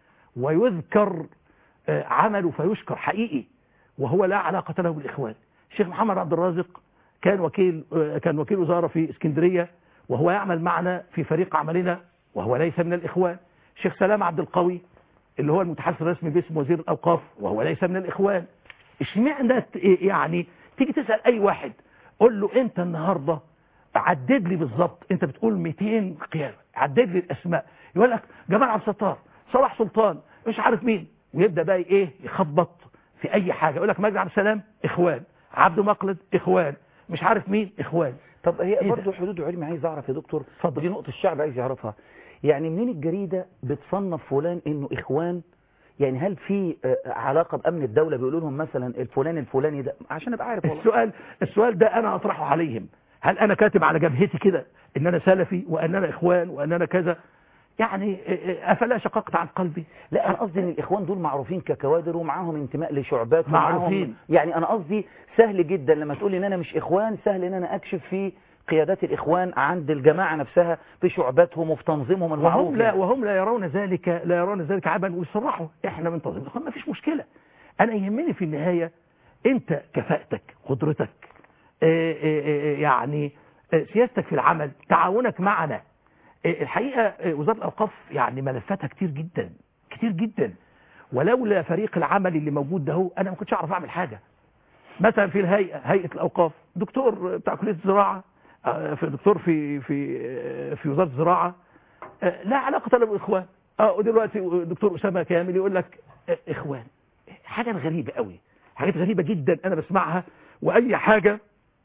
ويذكر آه، عمله فيشكر حقيقي وهو لا علاقه له بالاخوان الشيخ محمد عبد الرازق كان وكيل آه، كان وكيل وزاره في اسكندريه وهو يعمل معنا في فريق عملنا وهو ليس من الاخوان الشيخ سلام عبد القوي اللي هو المتحدث الرسمي باسم وزير الاوقاف وهو ليس من الاخوان اشمعنى ت- يعني تيجي تسال اي واحد قول له انت النهارده عدد لي بالظبط انت بتقول 200 قيادة عدد لي الاسماء يقول لك جمال عبد الستار صلاح سلطان مش عارف مين ويبدا بقى ايه يخبط في اي حاجه يقول لك مجدي عبد السلام اخوان عبد مقلد اخوان مش عارف مين اخوان طب هي إيه برضه حدود علمي عايز اعرف يا دكتور اتفضل. دي نقطة الشعب عايز يعرفها يعني منين الجريدة بتصنف فلان انه اخوان يعني هل في آه، علاقة بأمن الدولة بيقولوا لهم مثلا الفلان الفلاني ده عشان ابقى عارف والله السؤال السؤال ده انا اطرحه عليهم هل انا كاتب على جبهتي كده ان انا سلفي وان انا اخوان وان انا كذا يعني افلا شققت عن قلبي لا انا قصدي ان الاخوان دول معروفين ككوادر ومعاهم انتماء لشعبات ومعاهم- معروفين. يعني انا قصدي سهل جدا لما تقول لي ان انا مش اخوان سهل ان انا اكشف في قيادات الاخوان عند الجماعة نفسها في شعباتهم وفي تنظيمهم المعروف وهم لا يعني. وهم لا يرون ذلك لا يرون ذلك عيبا ويصرحوا احنا من تنظيم الاخوان ما فيش مشكله انا يهمني في النهايه انت كفاءتك قدرتك آه، آه، آه، يعني آه، سياستك في العمل تعاونك معنا آه، الحقيقه آه، وزاره الاوقاف يعني ملفاتها كتير جدا كتير جدا ولولا فريق العمل اللي موجود ده هو انا ما كنتش اعرف اعمل حاجه مثلا في الهيئه هيئه الاوقاف دكتور بتاع كليه الزراعه آه، في دكتور في في آه، في وزاره الزراعه آه، لا علاقه له بالاخوان اه ودلوقتي دكتور اسامه كامل يقول لك آه، اخوان حاجه غريبه قوي حاجات غريبه جدا انا بسمعها واي حاجه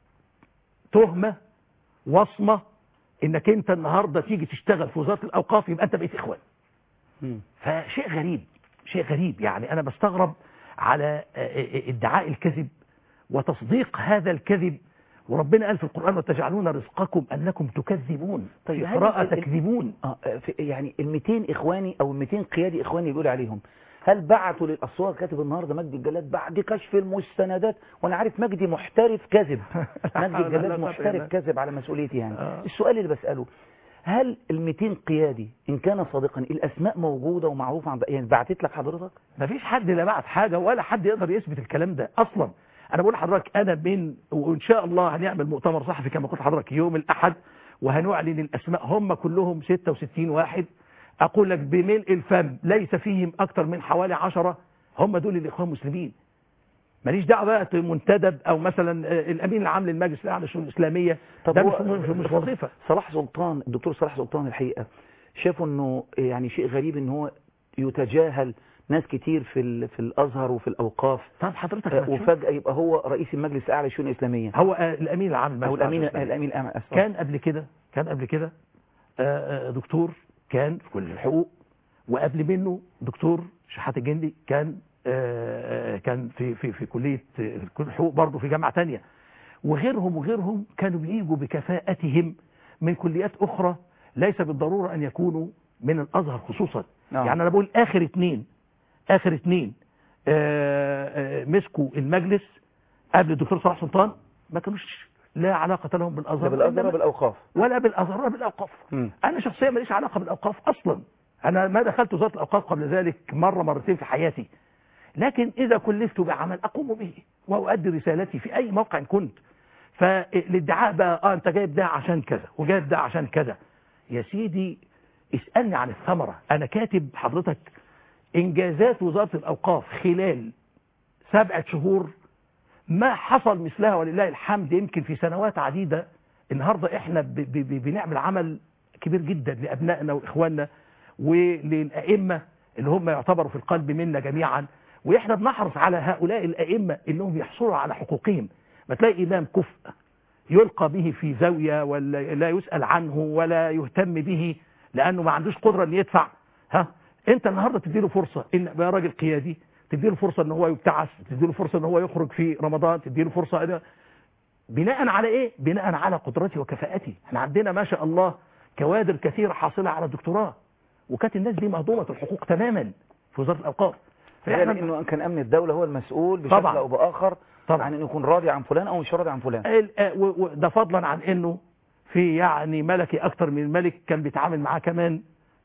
تهمه وصمه انك انت النهارده تيجي تشتغل في وزاره الاوقاف يبقى انت بقيت اخوان مم. فشيء غريب شيء غريب يعني أنا بستغرب على ادعاء الكذب وتصديق هذا الكذب وربنا قال في القرآن وتجعلون رزقكم أنكم تكذبون طيب في هل قراءة ال- ال- تكذبون اه في- يعني ال 200 اخواني او ال 200 قيادي اخواني اللي بيقول عليهم هل بعتوا للاسوار كاتب النهارده مجدي الجلاد بعد كشف المستندات وانا عارف مجدي محترف كذب مجدي لا، الجلاد لا، محترف لا. كذب على مسؤوليتي يعني آه. السؤال اللي بساله هل ال 200 قيادي ان كان صادقا الاسماء موجوده ومعروفه عن يعني بعتت لك حضرتك مفيش حد لا بعت حاجة ولا حد يقدر يثبت الكلام ده أصلا أنا بقول لحضرتك أنا من وإن شاء الله هنعمل مؤتمر صحفي كما قلت لحضرتك يوم الأحد وهنعلن الأسماء هم كلهم 66 واحد أقول لك بملء الفم ليس فيهم أكثر من حوالي 10 هم دول الإخوان المسلمين ماليش دعوه بقى منتدب او مثلا آه، الامين العام للمجلس الاعلى للشؤون الاسلاميه ده مش, مش, مش وظيفه صلاح سلطان الدكتور صلاح سلطان الحقيقه شافوا انه يعني شيء غريب ان هو يتجاهل ناس كتير في ال- في الازهر وفي الاوقاف طب حضرتك آه، ما تشوف. وفجاه يبقى هو رئيس المجلس الاعلى للشؤون الاسلاميه هو آه، الامين العام للمجلس او الامين الأعلى للإسلامية. الامين الأعلى، أسف. كان قبل كده كان قبل كده آه، آه، دكتور كان في كل الحقوق وقبل منه دكتور شحات الجندي كان آه، آه، كان في في في كليه آه، في كل الحقوق برضه في جامعه تانية وغيرهم وغيرهم كانوا بيجوا بكفاءتهم من كليات اخرى ليس بالضروره ان يكونوا من الازهر خصوصا نعم. يعني انا بقول اخر اتنين اخر اتنين آه، آه، مسكوا المجلس قبل الدكتور صلاح سلطان ما كانوش لا علاقه لهم بالازهر لا بالازهر إنما- ولا بالاوقاف ولا بالازهر ولا بالاوقاف مم. انا شخصيا ماليش علاقه بالاوقاف اصلا انا ما دخلت وزاره الاوقاف قبل ذلك مره مرتين في حياتي لكن اذا كلفت بعمل اقوم به واؤدي رسالتي في اي موقع كنت فالادعاء بقى اه انت جايب ده عشان كذا وجايب ده عشان كذا يا سيدي اسالني عن الثمره انا كاتب حضرتك انجازات وزاره الاوقاف خلال سبعه شهور ما حصل مثلها ولله الحمد يمكن في سنوات عديدة النهاردة احنا ب ب ب بنعمل عمل كبير جدا لأبنائنا وإخواننا وللأئمة اللي هم يعتبروا في القلب منا جميعا وإحنا بنحرص على هؤلاء الأئمة إنهم يحصلوا على حقوقهم ما تلاقي إمام كفء يلقى به في زاوية ولا لا يسأل عنه ولا يهتم به لأنه ما عندوش قدرة أن يدفع ها أنت النهاردة تديله فرصة إن يا راجل قيادي تديله فرصة ان هو يبتعث تديله فرصة ان هو يخرج في رمضان تديله فرصة إن بناء على ايه بناء على قدرتي وكفاءتي احنا عندنا ما شاء الله كوادر كثيرة حاصلة على الدكتوراه وكانت الناس دي مهضومة الحقوق تماما في وزارة الاوقاف فعلا انه كان امن الدوله هو المسؤول بشكل طبعاً. او باخر طبعاً. عن انه يكون راضي عن فلان او مش راضي عن فلان ال- آه، و- و- ده فضلا عن انه في يعني ملكي اكتر من الملك كان بيتعامل معاه كمان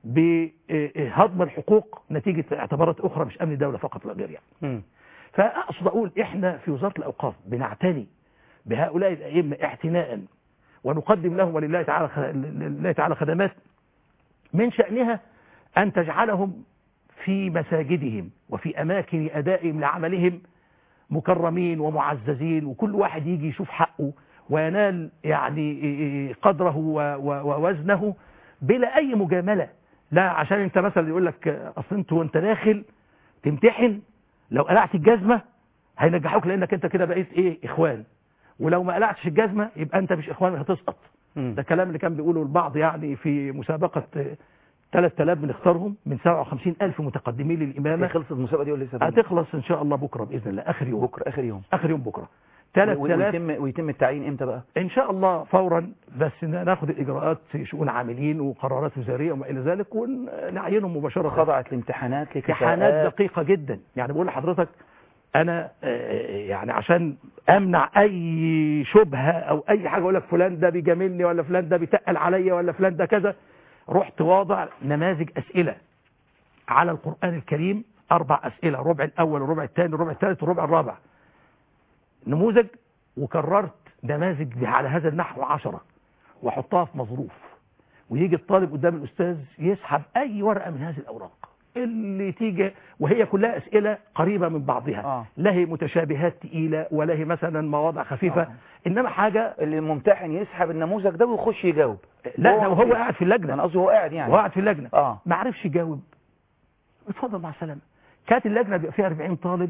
بهضم الحقوق نتيجة اعتبارات اخرى مش امن الدولة فقط لا غير يعني مم. فأقصد أقول إحنا في وزارة الأوقاف بنعتني بهؤلاء الأئمة اعتناء ونقدم لهم ولله تعالى خ- لله تعالى خدمات من شأنها أن تجعلهم في مساجدهم وفي أماكن أدائهم لعملهم مكرمين ومعززين وكل واحد يجي يشوف حقه وينال يعني قدره و- و- ووزنه بلا اي مجامله لا عشان انت مثلا يقول لك اصل انت وانت داخل تمتحن لو قلعت الجزمه هينجحوك لانك انت كده بقيت ايه اخوان ولو ما قلعتش الجزمه يبقى انت مش اخوان هتسقط مم. ده الكلام اللي كان بيقوله البعض يعني في مسابقه 3000 بنختارهم من 57000 متقدمين هي للامامه خلصت المسابقه دي ولا لسه هتخلص ان شاء الله بكره باذن الله اخر يوم بكره اخر يوم اخر يوم بكره و- 3000 ويتم ويتم التعيين امتى بقى ان شاء الله فورا بس ناخد الاجراءات في شؤون عاملين وقرارات وزاريه وما الى ذلك ونعينهم مباشره خضعت لامتحانات امتحانات لكفاءات دقيقه جدا يعني بقول لحضرتك انا آه، يعني عشان امنع اي شبهه او اي حاجه اقول لك فلان ده بيجاملني ولا فلان ده بيتقل عليا ولا فلان ده كذا رحت واضع نماذج اسئله على القران الكريم اربع اسئله الربع الاول والربع الثاني والربع الثالث والربع الرابع نموذج وكررت نماذج على هذا النحو عشرة واحطها في مظروف ويجي الطالب قدام الاستاذ يسحب اي ورقه من هذه الاوراق اللي تيجي وهي كلها اسئله قريبه من بعضها آه. لا هي متشابهات تقيله ولا هي مثلا مواضع خفيفه آه. انما حاجه اللي الممتحن يسحب النموذج ده ويخش يجاوب لا ده وهو مفيش. قاعد في اللجنه انا قصدي هو قاعد يعني وقعد في اللجنه اه ما عرفش يجاوب اتفضل مع السلامه كانت اللجنه بيبقى فيها 40 طالب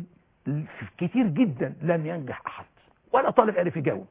كتير جدا لم ينجح احد ولا طالب عرف يجاوب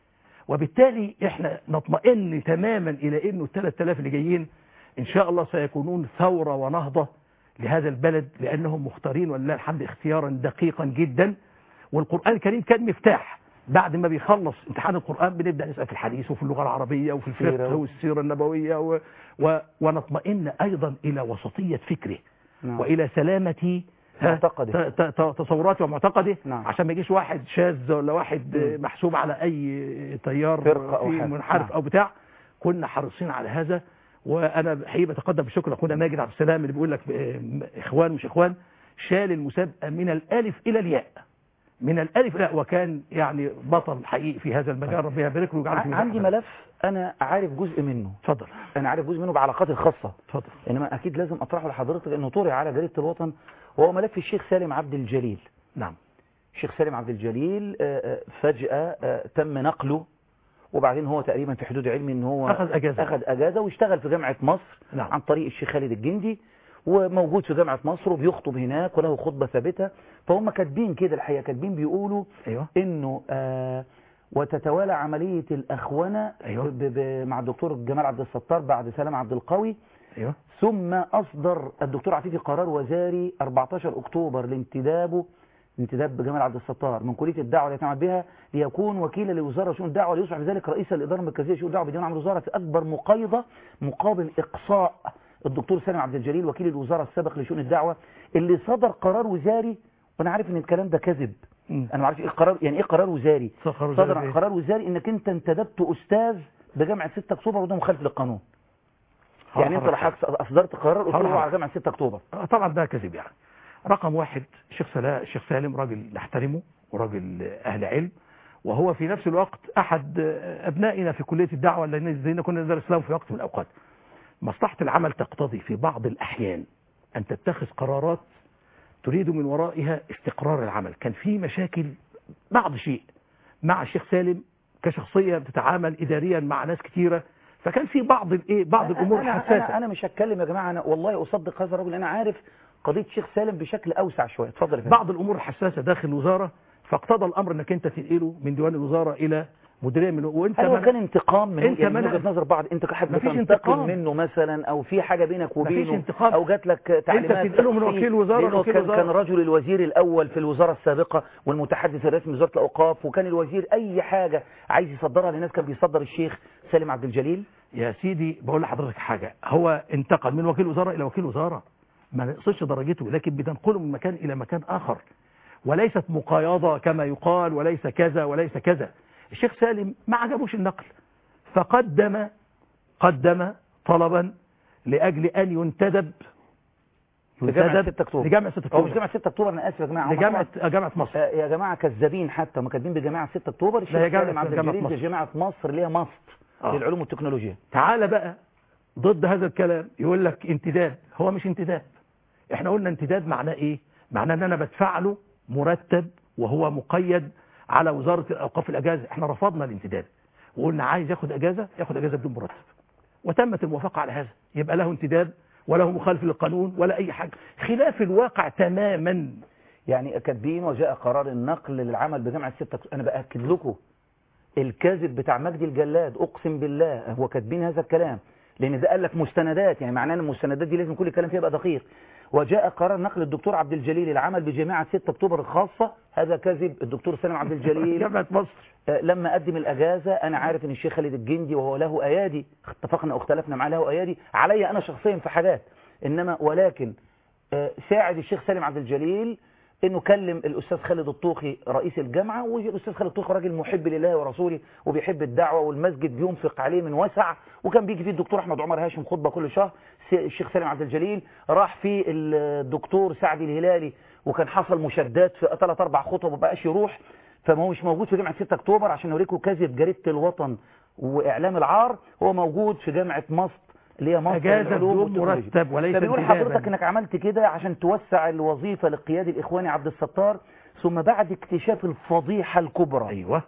وبالتالي احنا نطمئن تماما الى انه ال 3000 اللي جايين ان شاء الله سيكونون ثوره ونهضه لهذا البلد لانهم مختارين ولله الحمد اختيارا دقيقا جدا والقران الكريم كان مفتاح بعد ما بيخلص امتحان القرآن بنبدأ نسأل في الحديث وفي اللغة العربية وفي السيرة. الفقه والسيرة النبوية و... و... ونطمئن أيضا إلى وسطية فكره نعم. وإلى سلامة ها، معتقده. ت- ت- تصوراته ومعتقده نعم. عشان ما يجيش واحد شاذ ولا واحد مم. محسوب على أي تيار فرقة أو في حاجة. منحرف نعم. أو بتاع كنا حريصين على هذا وأنا حقيقة بتقدم بالشكر لأخونا ماجد عبد السلام اللي بيقول لك ب- إخوان مش إخوان شال المسابقة من الألف إلى الياء من الألف لا وكان يعني بطل حقيقي في هذا المجال ربنا يبارك له ويجعله في ع- ميزان عندي حسناته. ملف انا عارف جزء منه اتفضل انا عارف جزء منه بعلاقاتي الخاصه اتفضل انما اكيد لازم اطرحه لحضرتك لانه طرح على جريده الوطن وهو ملف الشيخ سالم عبد الجليل نعم الشيخ سالم عبد الجليل آه، آه، فجأة آه، تم نقله وبعدين هو تقريبا في حدود علمي ان هو أخذ أجازة. اخذ اجازه واشتغل في جامعه مصر نعم. عن طريق الشيخ خالد الجندي وموجود في جامعه مصر وبيخطب هناك وله خطبه ثابته فهم كاتبين كده الحقيقه كاتبين بيقولوا أيوه انه آه وتتوالى عمليه الاخونه أيوة. ب ب مع الدكتور جمال عبد الستار بعد سلام عبد القوي أيوه ثم أصدر الدكتور عفيفي قرار وزاري 14 أكتوبر لانتدابه انتداب جمال عبد الستار من كلية الدعوة التي يعمل بها ليكون وكيلا لوزارة شؤون الدعوة ليصبح بذلك رئيس الإدارة المركزية لشؤون الدعوة بديوان عام الوزارة في أكبر مقايضة مقابل إقصاء الدكتور سالم عبد الجليل وكيل الوزارة السابق لشؤون الدعوة اللي صدر قرار وزاري وأنا عارف إن الكلام ده كذب مم. أنا ما عارف إيه قرار يعني إيه قرار وزاري صدر وزاري صدر إيه؟ قرار وزاري إنك أنت انتدبت أستاذ بجامعة 6 أكتوبر وده مخالف للقانون يعني انت حاضر. لحقت اصدرت قرار قلت حاضر. له على جامعه 6 اكتوبر آه، طبعا ده كذب يعني رقم واحد الشيخ سلام الشيخ سالم راجل نحترمه وراجل اهل علم وهو في نفس الوقت احد آه، ابنائنا في كليه الدعوه لان زينا كنا ندرس لهم في وقت من الاوقات مصلحه العمل تقتضي في بعض الاحيان ان تتخذ قرارات تريد من ورائها استقرار العمل كان في مشاكل بعض شيء مع الشيخ سالم كشخصيه بتتعامل اداريا مع ناس كتيره فكان في بعض الايه بعض الامور أنا, الحساسه انا انا مش هتكلم يا جماعه انا والله اصدق هذا الرجل انا عارف قضيه الشيخ سالم بشكل اوسع شويه اتفضل يا فندم بعض الامور الحساسه داخل الوزاره فاقتضى الامر انك انت تنقله من ديوان الوزاره الى مديريه من وانت هل هو من- كان انتقام من أنت يعني من منع- وجهه نظر بعض انت كحد مفيش بتنتقم انتقام. منه مثلا او في حاجه بينك مفيش وبينه انتقام. او جات لك تعليمات تنقله من في- وكيل وزارة لأنه لوكيل كان, وزارة. كان رجل الوزير الاول في الوزاره السابقه والمتحدث الرسمي لوزاره الاوقاف وكان الوزير اي حاجه عايز يصدرها للناس كان بيصدر الشيخ سالم عبد الجليل يا سيدي بقول لحضرتك حاجه هو انتقل من وكيل وزاره الى وكيل وزاره ما نقصش درجته لكن بتنقله من مكان الى مكان اخر وليست مقايضه كما يقال وليس كذا وليس كذا الشيخ سالم ما عجبوش النقل فقدم قدم طلبا لاجل ان ينتدب لجامعة ينتدب 6 اكتوبر لجامعه 6 هو اكتوبر مش جامعه 6 اكتوبر انا اسف يا جماعه هم لجامعه طبعاً- جامعه مصر آه، يا جماعه كذابين حتى هم كاتبين بجامعه 6 اكتوبر الشيخ هي جامعة- سالم عبد جامعة الجليل مصر. دي جامعه مصر اللي هي مصر آه. للعلوم والتكنولوجيا تعالى بقى ضد هذا الكلام يقول لك انتداب هو مش انتداب احنا قلنا انتداب معناه ايه معناه ان انا بدفع له مرتب وهو مقيد على وزاره الاوقاف الاجازه احنا رفضنا الانتداب وقلنا عايز ياخد اجازه ياخد اجازه بدون مرتب وتمت الموافقه على هذا يبقى له انتداب ولا هو مخالف للقانون ولا اي حاجه خلاف الواقع تماما يعني كاتبين وجاء قرار النقل للعمل بجامعة 6 أكتوبر أنا بأكد لكم الكاذب بتاع مجدي الجلاد أقسم بالله هو كاتبين هذا الكلام لأن ده قال لك مستندات يعني معناه أن المستندات دي لازم كل الكلام فيها يبقى دقيق وجاء قرار نقل الدكتور عبد الجليل العمل بجامعة 6 أكتوبر الخاصة هذا كذب الدكتور سالم عبد الجليل جامعه مصر آه، لما قدم الأجازة أنا عارف أن الشيخ خالد الجندي وهو له أيادي اتفقنا واختلفنا معاه له أيادي علي أنا شخصيا في حاجات إنما ولكن آه، ساعد الشيخ سالم عبد الجليل انه كلم الاستاذ خالد الطوخي رئيس الجامعه والاستاذ خالد الطوخي راجل محب لله ورسوله وبيحب الدعوه والمسجد بينفق عليه من وسع وكان بيجي فيه الدكتور احمد عمر هاشم خطبه كل شهر س- الشيخ سالم عبد الجليل راح فيه الدكتور سعد الهلالي وكان حصل مشادات في ثلاث اربع خطب وما بقاش يروح فما هو مش موجود في جامعه 6 اكتوبر عشان اوريكم كذب جريده الوطن واعلام العار هو موجود في جامعه مصر اللي هي مصر اجازه للعلوم بدون والتكنولوجيا. مرتب وليس فبيقول انتداباً. حضرتك انك عملت كده عشان توسع الوظيفة للقيادي الاخواني عبد الستار ثم بعد اكتشاف الفضيحة الكبرى ايوه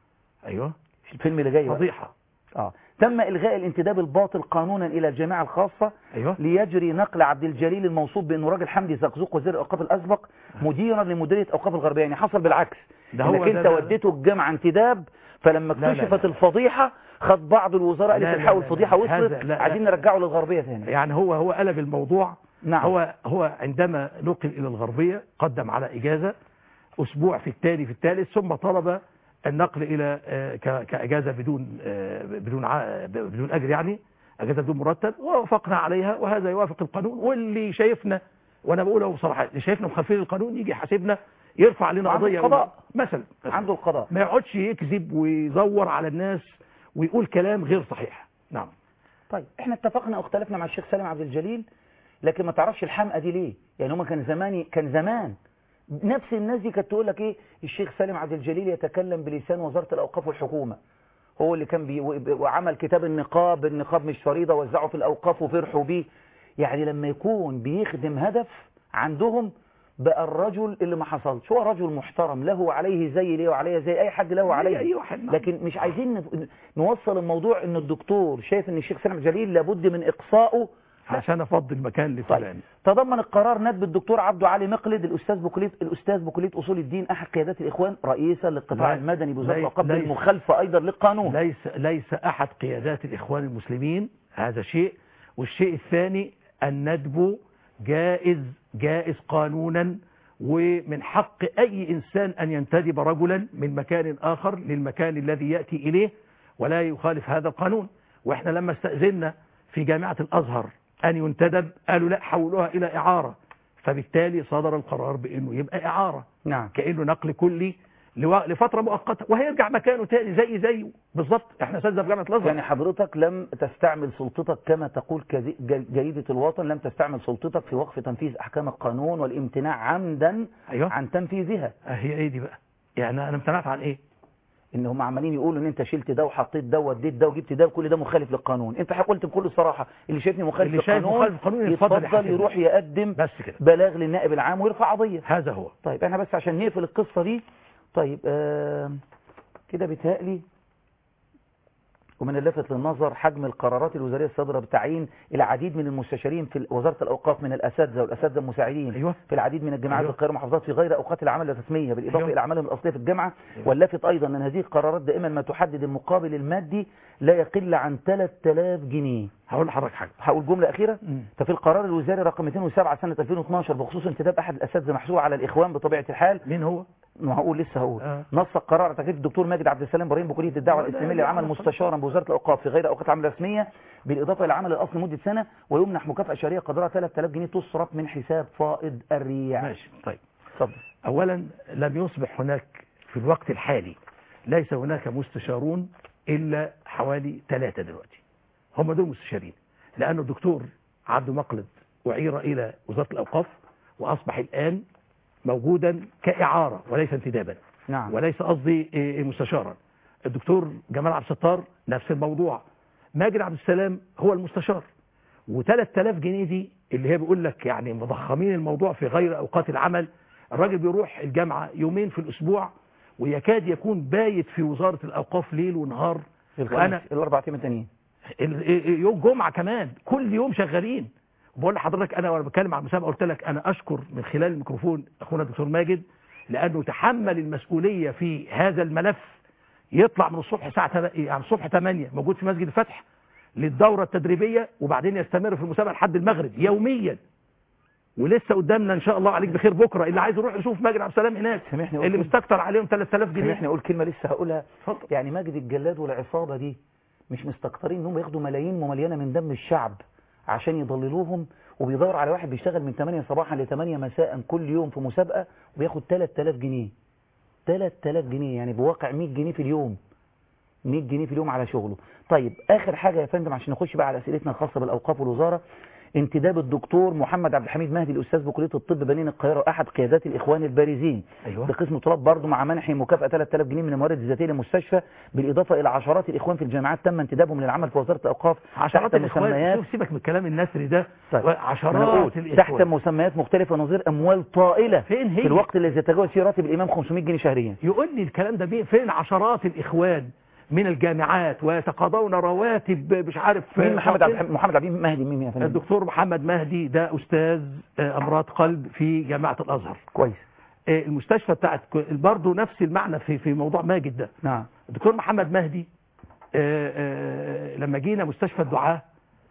ايوه الفيلم اللي جاي بقى. فضيحه اه تم الغاء الانتداب الباطل قانونا الى الجامعة الخاصة ايوه ليجري نقل عبد الجليل الموصوف بانه راجل حمدي زقزوق وزير الاوقاف الاسبق مديرا لمديريه اوقاف الغربيه يعني حصل بالعكس ده هو انك ده- انت ده- ده. وديته الجامعه انتداب فلما لا، لا، اكتشفت لا. الفضيحه خد بعض الوزراء لا، قالت لا، الحقوا لا، الفضيحه لا. وصلت هذا- لا، لا. عايزين نرجعه للغربيه ثاني يعني هو هو قلب الموضوع نعم هو هو عندما نقل الى الغربيه قدم على اجازه اسبوع في التالي في الثالث ثم طلب النقل الى آه، ك- كاجازه بدون آه، بدون ع- بدون اجر يعني اجازه بدون مرتب ووافقنا عليها وهذا يوافق القانون واللي شايفنا وانا بقوله بصراحه اللي شايفنا مخالفين للقانون يجي يحاسبنا يرفع علينا عنده قضيه القضاء. مثلا مثلاً. عنده القضاء ما يقعدش يكذب ويزور على الناس ويقول كلام غير صحيح نعم طيب احنا اتفقنا واختلفنا مع الشيخ سالم عبد الجليل لكن ما تعرفش الحمقى دي ليه يعني هما كان زماني كان زمان نفس الناس دي كانت تقول لك ايه الشيخ سالم عبد الجليل يتكلم بلسان وزارة الاوقاف والحكومة هو اللي كان بي وعمل كتاب النقاب النقاب مش فريضة وزعه في الاوقاف وفرحوا بيه يعني لما يكون بيخدم هدف عندهم بقى الرجل اللي ما حصلش هو رجل محترم له عليه زي ليه وعليه زي اي حد له عليه أي واحد نعم. لكن مش عايزين نف- نوصل الموضوع ان الدكتور شايف ان الشيخ سالم جليل لابد من اقصائه عشان افضل مكان لفلان تضمن القرار ندب الدكتور عبده علي مقلد الاستاذ بكليه الاستاذ بكليه اصول الدين احد قيادات الاخوان رئيسا للقطاع لا- المدني بوزاره ليس- الاوقاف ليس- بالمخالفه ايضا للقانون ليس ليس احد قيادات الاخوان المسلمين هذا شيء والشيء الثاني الندب جائز جائز قانونا ومن حق اي انسان ان ينتدب رجلا من مكان اخر للمكان الذي ياتي اليه ولا يخالف هذا القانون واحنا لما استاذنا في جامعه الازهر ان ينتدب قالوا لا حولوها الى اعاره فبالتالي صدر القرار بانه يبقى اعاره نعم كانه نقل كلي لو- لفتره مؤقته وهيرجع مكانه تاني زي زيه بالظبط احنا اساتذه في جامعه الازهر يعني حضرتك لم تستعمل سلطتك كما تقول كذي- ج- جريدة الوطن لم تستعمل سلطتك في وقف تنفيذ احكام القانون والامتناع عمدا ايوه عن تنفيذها هي ايه دي بقى يعني انا امتنعت عن ايه ان هم عمالين يقولوا ان انت شلت ده وحطيت ده واديت ده وجبت ده وكل ده مخالف للقانون انت قلت بكل صراحه اللي شايفني مخالف اللي شايف للقانون مخالف القانون يتفضل يتفضل يحاسبني. يروح يقدم بس كده بلاغ للنائب العام ويرفع قضيه هذا هو طيب احنا بس عشان نقفل القصة دي طيب آه كده بيتهيألي ومن اللافت للنظر حجم القرارات الوزارية الصادرة بتعيين العديد من المستشارين في وزارة الأوقاف من الأساتذة والأساتذة المساعدين ايوه في العديد من الجامعات أيوة. القاهرة والمحافظات في غير أوقات العمل الرسمية بالإضافة أيوة. إلى أعمالهم الأصلية في الجامعة أيوة. واللافت أيضا أن هذه القرارات دائما ما تحدد المقابل المادي لا يقل عن 3000 جنيه هقول لحضرتك حاجه هقول جملة أخيرة مم. ففي القرار الوزاري رقم 207 سنة 2012 بخصوص انتداب أحد الأساتذة محسوب على الإخوان بطبيعة الحال مين هو ما هقول لسه هقول آه. نص القرار على تكليف الدكتور ماجد عبد السلام ابراهيم بكليه الدعوه لا، الاسلاميه لا، للعمل لا، مستشارا بوزاره الاوقاف في غير اوقات عمل رسميه بالاضافه الى العمل الاصلي لمده سنه ويمنح مكافاه شهريه قدرها 3000 جنيه تصرف من حساب فائض الريع ماشي طيب اتفضل اولا لم يصبح هناك في الوقت الحالي ليس هناك مستشارون الا حوالي ثلاثه دلوقتي هم دول مستشارين لأن الدكتور عبد مقلد أعير إلى وزارة الأوقاف وأصبح الآن موجودا كإعارة وليس انتدابا نعم وليس قصدي إيه، مستشارا الدكتور جمال عبد الستار نفس الموضوع ماجد عبد السلام هو المستشار و3000 جنيه دي اللي هي بيقول لك يعني مضخمين الموضوع في غير اوقات العمل الراجل بيروح الجامعه يومين في الاسبوع ويكاد يكون بايت في وزارة الأوقاف ليل ونهار الخميس الاربع ايام التانيين ال- يوم جمعة كمان كل يوم شغالين بقول لحضرتك انا وانا بتكلم عن المسابقه قلت لك انا اشكر من خلال الميكروفون اخونا الدكتور ماجد لانه تحمل المسؤوليه في هذا الملف يطلع من الصبح الساعه تم- يعني الصبح 8 موجود في مسجد الفتح للدوره التدريبيه وبعدين يستمر في المسابقه لحد المغرب يوميا ولسه قدامنا ان شاء الله عليك بخير بكره اللي عايز يروح يشوف ماجد عبد السلام هناك سامحني أقول اللي كلمة. مستكتر عليهم 3000 جنيه سامحني اقول كلمه لسه هقولها اتفضل. يعني ماجد الجلاد والعصابه دي مش مستكترين انهم ياخدوا ملايين مملينه من دم الشعب عشان يضللوهم وبيدور على واحد بيشتغل من 8 صباحا ل 8 مساء كل يوم في مسابقه وبياخد 3000 جنيه 3000 جنيه يعني بواقع 100 جنيه في اليوم 100 جنيه في اليوم على شغله طيب اخر حاجه يا فندم عشان نخش بقى على اسئلتنا الخاصه بالاوقاف والوزاره انتداب الدكتور محمد عبد الحميد مهدي الاستاذ بكليه الطب بنين القاهره احد قيادات الاخوان البارزين ايوه بقسم طلاب برضه مع منح مكافأة 3000 جنيه من الموارد الذاتية للمستشفى بالإضافة إلى عشرات الإخوان في الجامعات تم انتدابهم للعمل في وزارة الأوقاف عشرات تحت الاخوان مسميات شوف سيبك من الكلام النثري ده طيب. ما أنا عشرات أقول الاخوان تحت مسميات مختلفة ونظير أموال طائلة فين هي في الوقت الذي يتجاوز فيه راتب الإمام 500 جنيه شهريا يقول لي الكلام ده بيه فين عشرات الإخوان من الجامعات ويتقاضون رواتب مش عارف مين محمد عبد الحميد محمد عبد الحميد مهدي مين يا فندم الدكتور محمد مهدي ده أستاذ آه، أمراض قلب في جامعة الأزهر كويس آه، المستشفى بتاعت برضه نفس المعنى في في موضوع ماجد ده نعم الدكتور محمد مهدي آه، آه، لما جينا مستشفى الدعاء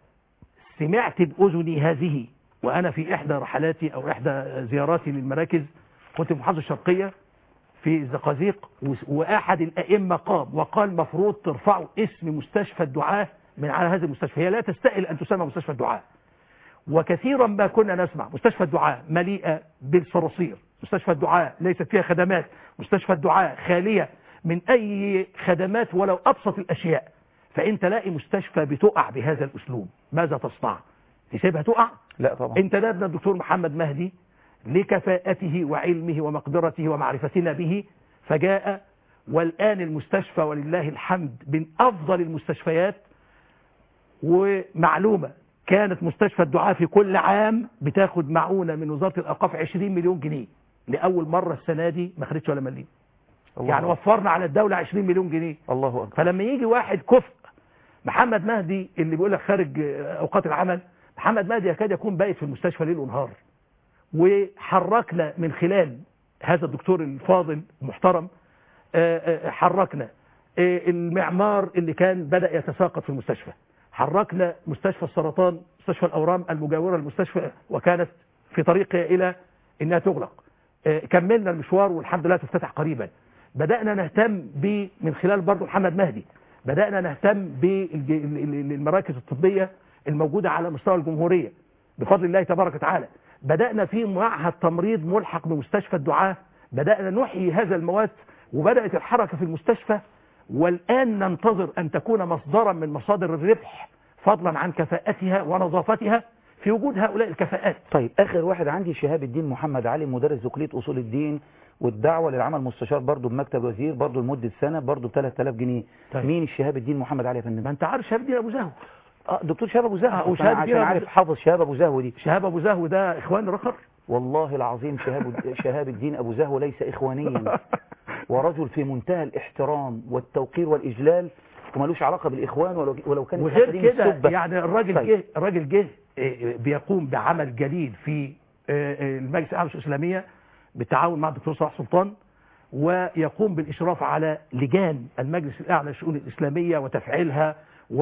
سمعت بأذني هذه وأنا في إحدى رحلاتي أو إحدى زياراتي للمراكز كنت في المحافظة الشرقية في الزقازيق و- وأحد الأئمة قام وقال مفروض ترفعوا اسم مستشفى الدعاء من على هذه المستشفى هي لا تستاهل أن تسمى مستشفى الدعاء وكثيرا ما كنا نسمع مستشفى الدعاء مليئة بالصراصير مستشفى الدعاء ليست فيها خدمات مستشفى الدعاء خالية من أي خدمات ولو أبسط الأشياء فأنت لاقي مستشفى بتقع بهذا الأسلوب ماذا تصنع تسيبها تقع لا طبعا انتدبنا الدكتور محمد مهدي لكفاءته وعلمه ومقدرته ومعرفتنا به فجاء والآن المستشفى ولله الحمد من أفضل المستشفيات ومعلومة كانت مستشفى الدعاء في كل عام بتاخد معونة من وزارة الأوقاف 20 مليون جنيه لأول مرة السنة دي ما خدتش ولا مليم الله يعني وفرنا على الدولة 20 مليون جنيه الله أكبر فلما يجي واحد كفء محمد مهدي اللي بيقول لك خارج اوقات العمل محمد مهدي يكاد يكون بايت في المستشفى ليل ونهار وحركنا من خلال هذا الدكتور الفاضل المحترم آه، آه، حركنا آه، المعمار اللي كان بدأ يتساقط في المستشفى حركنا مستشفى السرطان مستشفى الأورام المجاورة للمستشفى وكانت في طريقها إلى إنها تغلق آه، كملنا المشوار والحمد لله تفتتح قريبا بدأنا نهتم ب من خلال برضه محمد مهدي بدأنا نهتم بالمراكز الطبية الموجودة على مستوى الجمهورية بفضل الله تبارك وتعالى بدأنا في معهد تمريض ملحق بمستشفى الدعاة بدأنا نحيي هذا المواد وبدأت الحركة في المستشفى والآن ننتظر أن تكون مصدرا من مصادر الربح فضلا عن كفاءتها ونظافتها في وجود هؤلاء الكفاءات طيب آخر واحد عندي شهاب الدين محمد علي مدرس ذو كلية أصول الدين والدعوة للعمل مستشار برضه بمكتب وزير برضه لمدة سنة برضه ب 3000 جنيه طيب. مين الشهاب الدين محمد علي يا فندم ما انت عارف شهاب الدين ابو زهو اه دكتور شهاب ابو زهو آه، أصل وشهاب أنا الدين عشان أبو عارف زهو. حافظ شهاب ابو زهو دي شهاب ابو زهو ده اخوان رخر والله العظيم شهاب شهاب الدين ابو زهو ليس اخوانيا ورجل في منتهى الاحترام والتوقير والاجلال وملوش علاقه بالاخوان ولو ولو كان وغير كده السبة. يعني الراجل طيب. جه الراجل جه آه، بيقوم بعمل جليل في آه، آه، المجلس الاعلى للشؤون الاسلاميه بالتعاون مع الدكتور صلاح سلطان ويقوم بالاشراف على لجان المجلس الاعلى للشؤون الاسلاميه وتفعيلها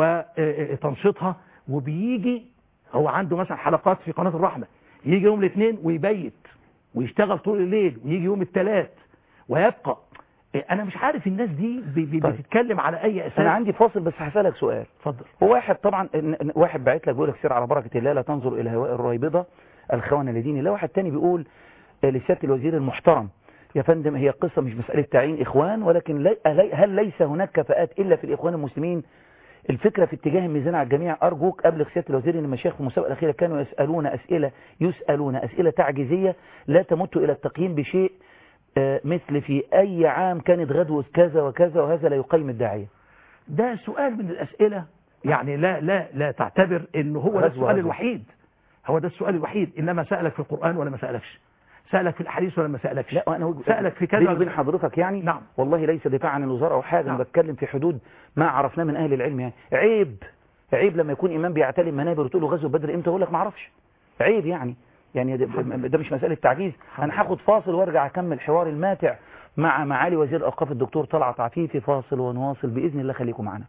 وتنشيطها وبيجي هو عنده مثلا حلقات في قناه الرحمه يجي يوم الاثنين ويبيت ويشتغل طول الليل ويجي يوم الثلاث ويبقى آه، انا مش عارف الناس دي ب- ب- طيب. بتتكلم على اي اساس انا عندي فاصل بس هسالك سؤال اتفضل هو واحد طبعا إن- إن- واحد باعت لك بيقول لك سير على بركه الله لا تنظر الى هواء الرايبضه الخونه لدين الله واحد تاني بيقول آه، لسياده الوزير المحترم يا فندم هي قصه مش مساله تعيين اخوان ولكن لي هل- هل ليس هناك كفاءات الا في الاخوان المسلمين الفكره في اتجاه الميزان على الجميع ارجوك ابلغ سياده الوزير ان المشايخ في المسابقه الاخيره كانوا يسالون اسئله يسالون اسئله تعجيزيه لا تمت الى التقييم بشيء آه، مثل في اي عام كانت غدوه كذا وكذا وهذا لا يقيم الداعيه ده سؤال من الأسئلة يعني لا لا لا تعتبر ان هو ده غزوة السؤال غزوة. الوحيد هو ده السؤال الوحيد انما سألك في القرآن ولا ما سألكش سالك في الحديث ولا ما سالكش لا انا وج- سالك في كذا بيني وبين حضرتك يعني نعم. والله ليس دفاع عن الوزاره او حاجه نعم. انا بتكلم في حدود ما عرفناه من اهل العلم يعني عيب عيب لما يكون امام بيعتلي منابر وتقول له غزو بدر امتى يقول لك ما اعرفش عيب يعني يعني ده, ده مش مساله تعجيز انا هاخد فاصل وارجع اكمل حواري الماتع مع معالي وزير الاوقاف الدكتور طلعت عفيفي فاصل ونواصل باذن الله خليكم معنا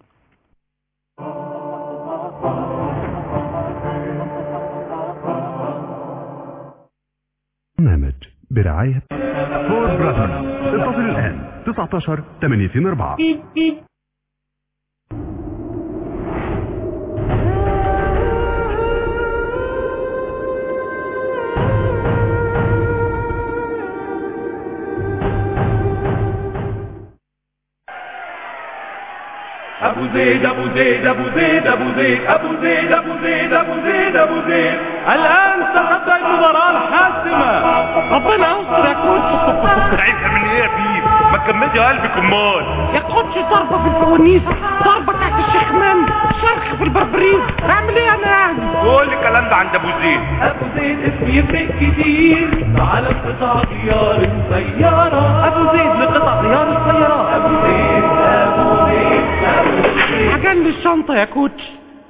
برنامج برعاية فور براذرز اتصل الآن 19 84 ابو زيد ابو زيد ابو زيد ابو زيد ابو زيد ابو زيد ابو زيد ابو زيد الان تخطى المباراة الحاسمة ربنا يستر يا كوتش عايزها من ايه يا فيل ما تكملش قلبك امال يا كوتش ضربة في الفوانيس ضربة تحت الشكمان شرخ في البربريز اعمل ايه انا يعني كل الكلام ده عند ابو زيد ابو زيد اسم يفرق كتير على قطع غيار السيارة ابو زيد لقطع غيار السيارات ابو زيد ابو زيد ابو زيد عجل لي الشنطة يا كوتش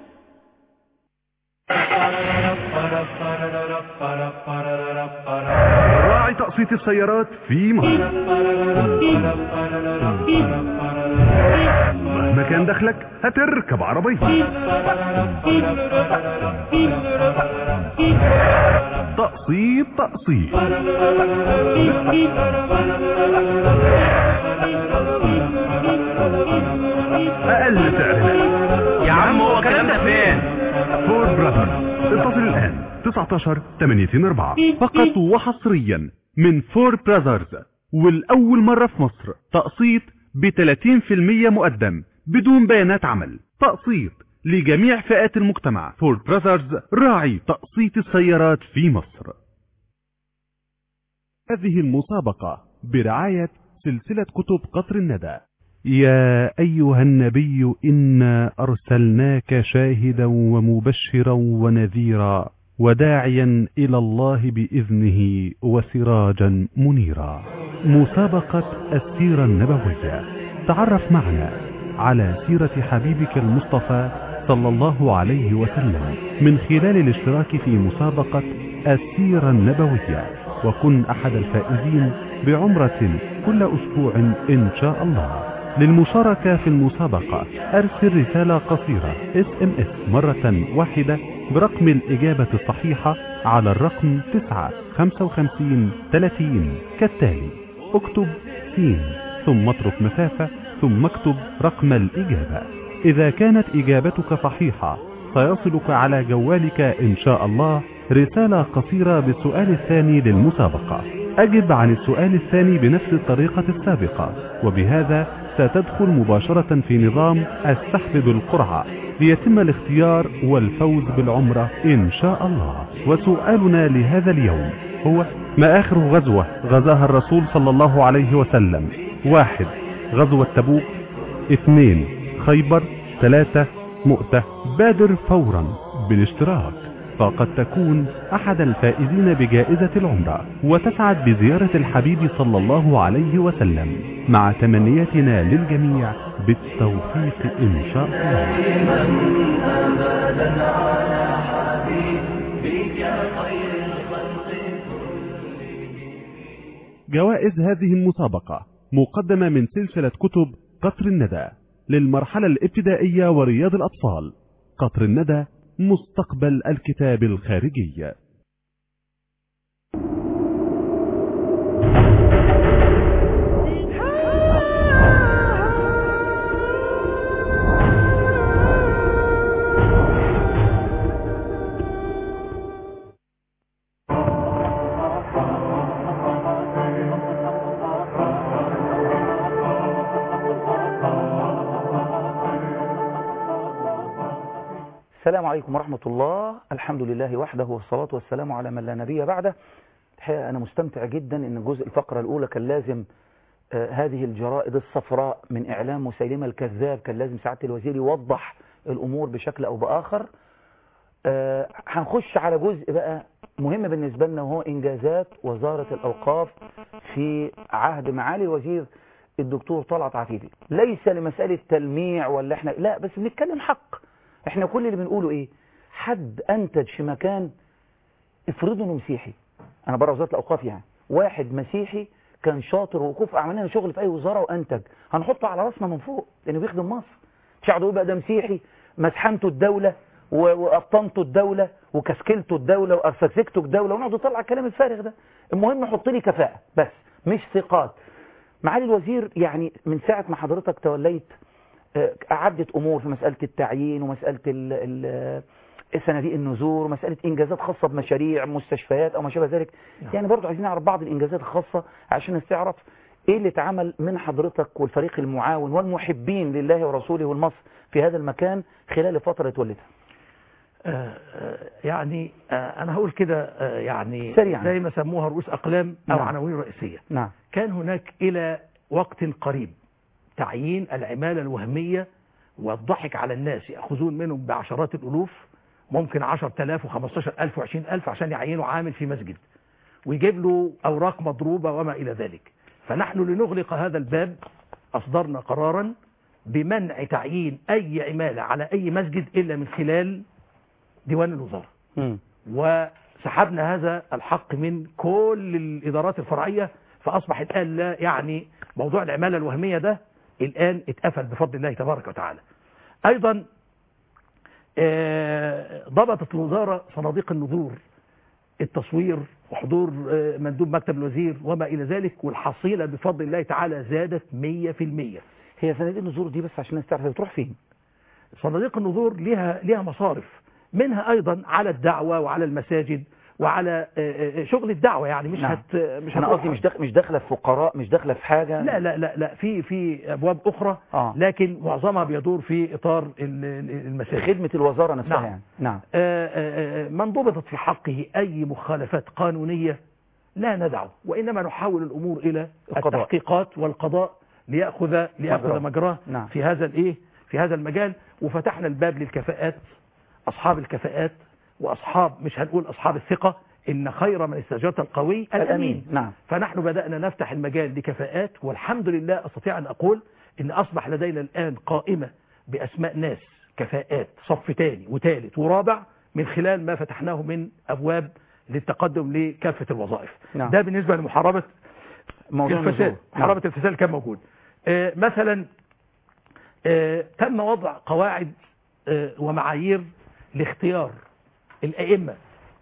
راعي تقسيط السيارات في مصر مهما كان دخلك هتركب عربية تقسيط تقسيط أقل سعر لك يا عم هو الكلام ده فين فور براذرز اتصل الآن 19 84 فقط وحصريا من فور براذرز والأول مرة في مصر تقسيط ب 30% مقدم بدون بيانات عمل تقسيط لجميع فئات المجتمع فور براذرز راعي تقسيط السيارات في مصر هذه المسابقة برعاية سلسلة كتب قطر الندى يا أيها النبي إنا أرسلناك شاهدا ومبشرا ونذيرا وداعيا إلى الله بإذنه وسراجا منيرا مسابقة السيرة النبوية تعرف معنا على سيرة حبيبك المصطفى صلى الله عليه وسلم من خلال الاشتراك في مسابقة السيرة النبوية وكن أحد الفائزين بعمرة كل أسبوع إن شاء الله للمشاركة في المسابقة أرسل رسالة قصيرة اس ام اس مرة واحدة برقم الإجابة الصحيحة على الرقم 9 55 30 كالتالي اكتب سين ثم اترك مسافة ثم اكتب رقم الإجابة إذا كانت إجابتك صحيحة سيصلك على جوالك إن شاء الله رسالة قصيرة بالسؤال الثاني للمسابقة أجب عن السؤال الثاني بنفس الطريقة السابقة وبهذا ستدخل مباشرة في نظام السحب بالقرعة ليتم الاختيار والفوز بالعمرة إن شاء الله وسؤالنا لهذا اليوم هو ما آخر غزوة غزاها الرسول صلى الله عليه وسلم واحد غزوة تبوك اثنين خيبر ثلاثة مؤتة بادر فورا بالاشتراك فقد تكون أحد الفائزين بجائزة العمرة وتسعد بزيارة الحبيب صلى الله عليه وسلم مع تمنياتنا للجميع بالتوفيق إن شاء الله جوائز هذه المسابقة مقدمة من سلسلة كتب قطر الندى للمرحلة الابتدائية ورياض الأطفال قطر الندى مستقبل الكتاب الخارجي السلام عليكم ورحمة الله الحمد لله وحده والصلاة والسلام على من لا نبي بعده الحقيقة أنا مستمتع جدا أن الجزء الفقرة الأولى كان لازم آه هذه الجرائد الصفراء من إعلام مسيلمة الكذاب كان لازم سعادة الوزير يوضح الأمور بشكل أو بآخر آه هنخش على جزء بقى مهم بالنسبة لنا وهو إنجازات وزارة الأوقاف في عهد معالي الوزير الدكتور طلعت عفيفي ليس لمسألة تلميع ولا احنا لا بس بنتكلم حق احنا كل اللي بنقوله ايه حد انتج في مكان افرضوا انه مسيحي انا بره وزارة الأوقاف يعني واحد مسيحي كان شاطر ووقوف عمل لنا شغل في اي وزارة وانتج هنحطه على راسنا من فوق لانه بيخدم مصر مش هيقعدوا يقولوا بقى ده مسيحي مسحنته الدولة و- وقطنته الدولة وكسكلته الدولة وأرسكسكته الدولة ونقعد نطلع الكلام الفارغ ده المهم حط لي كفاءة بس مش ثقات معالي الوزير يعني من ساعة ما حضرتك توليت آه، عدت أمور في مسألة التعيين ومسألة ال ال صناديق النزور ومسألة إنجازات خاصة بمشاريع مستشفيات أو ما شابه ذلك يعني برضو عايزين نعرف بعض الإنجازات الخاصة عشان الناس تعرف إيه اللي اتعمل من حضرتك والفريق المعاون والمحبين لله ورسوله والمصر في هذا المكان خلال الفترة اللي اتولدها آه، آه، يعني آه، انا هقول كده آه، يعني سريعاً. زي ما سموها رؤوس اقلام او نعم. عناوين رئيسيه نعم كان هناك الى وقت قريب تعيين العماله الوهميه والضحك على الناس ياخذون منهم بعشرات الالوف ممكن 10000 و15000 و20000 عشان يعينوا عامل في مسجد ويجيب له اوراق مضروبه وما الى ذلك فنحن لنغلق هذا الباب اصدرنا قرارا بمنع تعيين اي عماله على اي مسجد الا من خلال ديوان الوزاره مم. وسحبنا هذا الحق من كل الإدارات الفرعية فأصبح الآن لا يعني موضوع العمالة الوهمية ده الآن اتقفل بفضل الله تبارك وتعالى أيضا آه، ضبطت الوزارة صناديق النذور التصوير وحضور آه، مندوب مكتب الوزير وما إلى ذلك والحصيلة بفضل الله تعالى زادت 100% هي صناديق النزور دي بس عشان الناس تعرف هي بتروح فين صناديق النذور لها لها مصارف منها ايضا على الدعوه وعلى المساجد وعلى آه، آه، شغل الدعوه يعني مش نعم. هت مش انا هتروح- قصدي مش داخل مش داخله في فقراء مش داخله في حاجه لا لا لا لا في في ابواب اخرى آه. لكن معظمها بيدور في اطار ال- ال- المساجد خدمه الوزاره نفسها نعم. يعني نعم آه، آه، آه، من ضبطت في حقه اي مخالفات قانونيه لا ندعه وانما نحول الامور الى القضاء. التحقيقات والقضاء لياخذ مجراه. لياخذ مجراه نعم. في هذا الايه في هذا المجال وفتحنا الباب للكفاءات اصحاب الكفاءات واصحاب مش هنقول اصحاب الثقه ان خير من استاجرت القوي الامين نعم فنحن بدأنا نفتح المجال لكفاءات والحمد لله أستطيع أن أقول أن أصبح لدينا الآن قائمة بأسماء ناس كفاءات صف تاني وثالث ورابع من خلال ما فتحناه من أبواب للتقدم لكافة الوظائف نعم. ده بالنسبة لمحاربة موضوع الفساد النزول نعم. محاربة الفساد اللي كان موجود آه، مثلا آه، تم وضع قواعد آه، ومعايير لاختيار الأئمة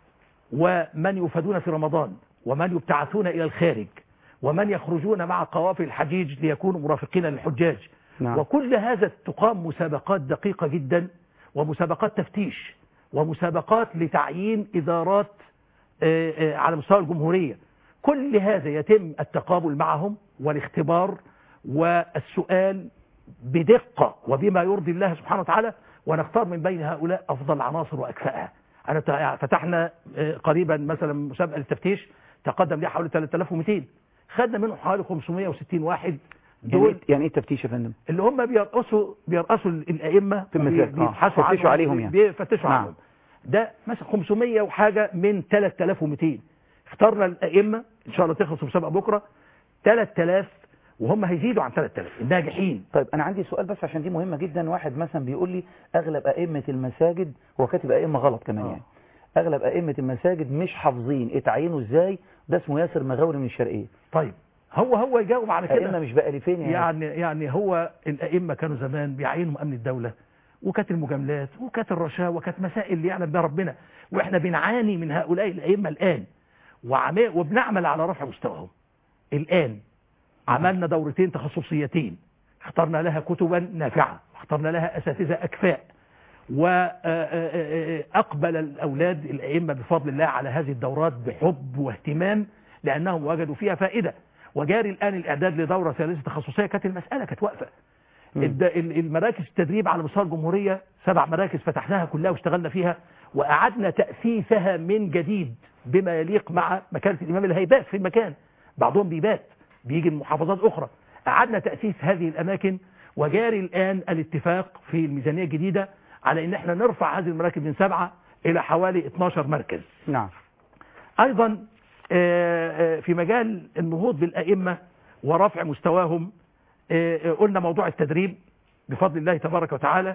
ومن يفادون في رمضان ومن يبتعثون إلى الخارج ومن يخرجون مع قوافل الحجيج ليكونوا مرافقين للحجاج نعم. وكل هذا تقام مسابقات دقيقة جدا ومسابقات تفتيش ومسابقات لتعيين إدارات آه، آه، على مستوى الجمهورية كل هذا يتم التقابل معهم والاختبار والسؤال بدقة وبما يرضي الله سبحانه وتعالى ونختار من بين هؤلاء أفضل العناصر وأكفأها أنا تع- فتحنا آه، قريبا مثلا مسابقة للتفتيش تقدم لها حوالي 3200 خدنا منهم حوالي 560 واحد يعني دول إيه- يعني ايه التفتيش يا فندم اللي هم بيرقصوا بيرقصوا الائمه في المساجد. آه. بيبحثوا يفتشوا عنهم، عليهم يعني. بيفتشوا نعم. عنهم ده مثلا 500 وحاجه من 3200 اخترنا الائمه ان شاء الله تخلص المسابقه بكره 3000 وهم هيزيدوا عن 3000 الناجحين طيب انا عندي سؤال بس عشان دي مهمه جدا واحد مثلا بيقول لي اغلب ائمه المساجد هو كاتب ائمه غلط كمان آه. يعني اغلب ائمه المساجد مش حافظين اتعينوا ازاي ده اسمه ياسر مغاوري من الشرقيه طيب هو هو يجاوب على ائمه كده مش بألفين يعني, يعني يعني هو الائمه كانوا زمان بيعينوا امن الدوله وكانت المجاملات وكانت الرشاوى وكانت مسائل اللي يعلم بها ربنا واحنا بنعاني من هؤلاء الائمه الان وعم- وبنعمل على رفع مستواهم الان عملنا دورتين تخصصيتين اخترنا لها كتبا نافعه واخترنا لها اساتذه اكفاء وأقبل الأولاد الأئمة بفضل الله على هذه الدورات بحب واهتمام لأنهم وجدوا فيها فائدة وجاري الآن الإعداد لدورة ثالثة تخصصية كانت المسألة كانت واقفة مم. الد- ال- المراكز التدريب على مستوى الجمهورية سبع مراكز فتحناها كلها واشتغلنا فيها وأعدنا تأسيسها من جديد بما يليق مع مكانة الإمام اللي هيبات في المكان بعضهم بيبات بيجي من محافظات أخرى أعدنا تأسيس هذه الأماكن وجاري الآن الاتفاق في الميزانية الجديدة على ان احنا نرفع هذه المراكز من سبعة الى حوالي 12 مركز نعم ايضا آه، آه، في مجال النهوض بالائمه ورفع مستواهم آه، آه، قلنا موضوع التدريب بفضل الله تبارك وتعالى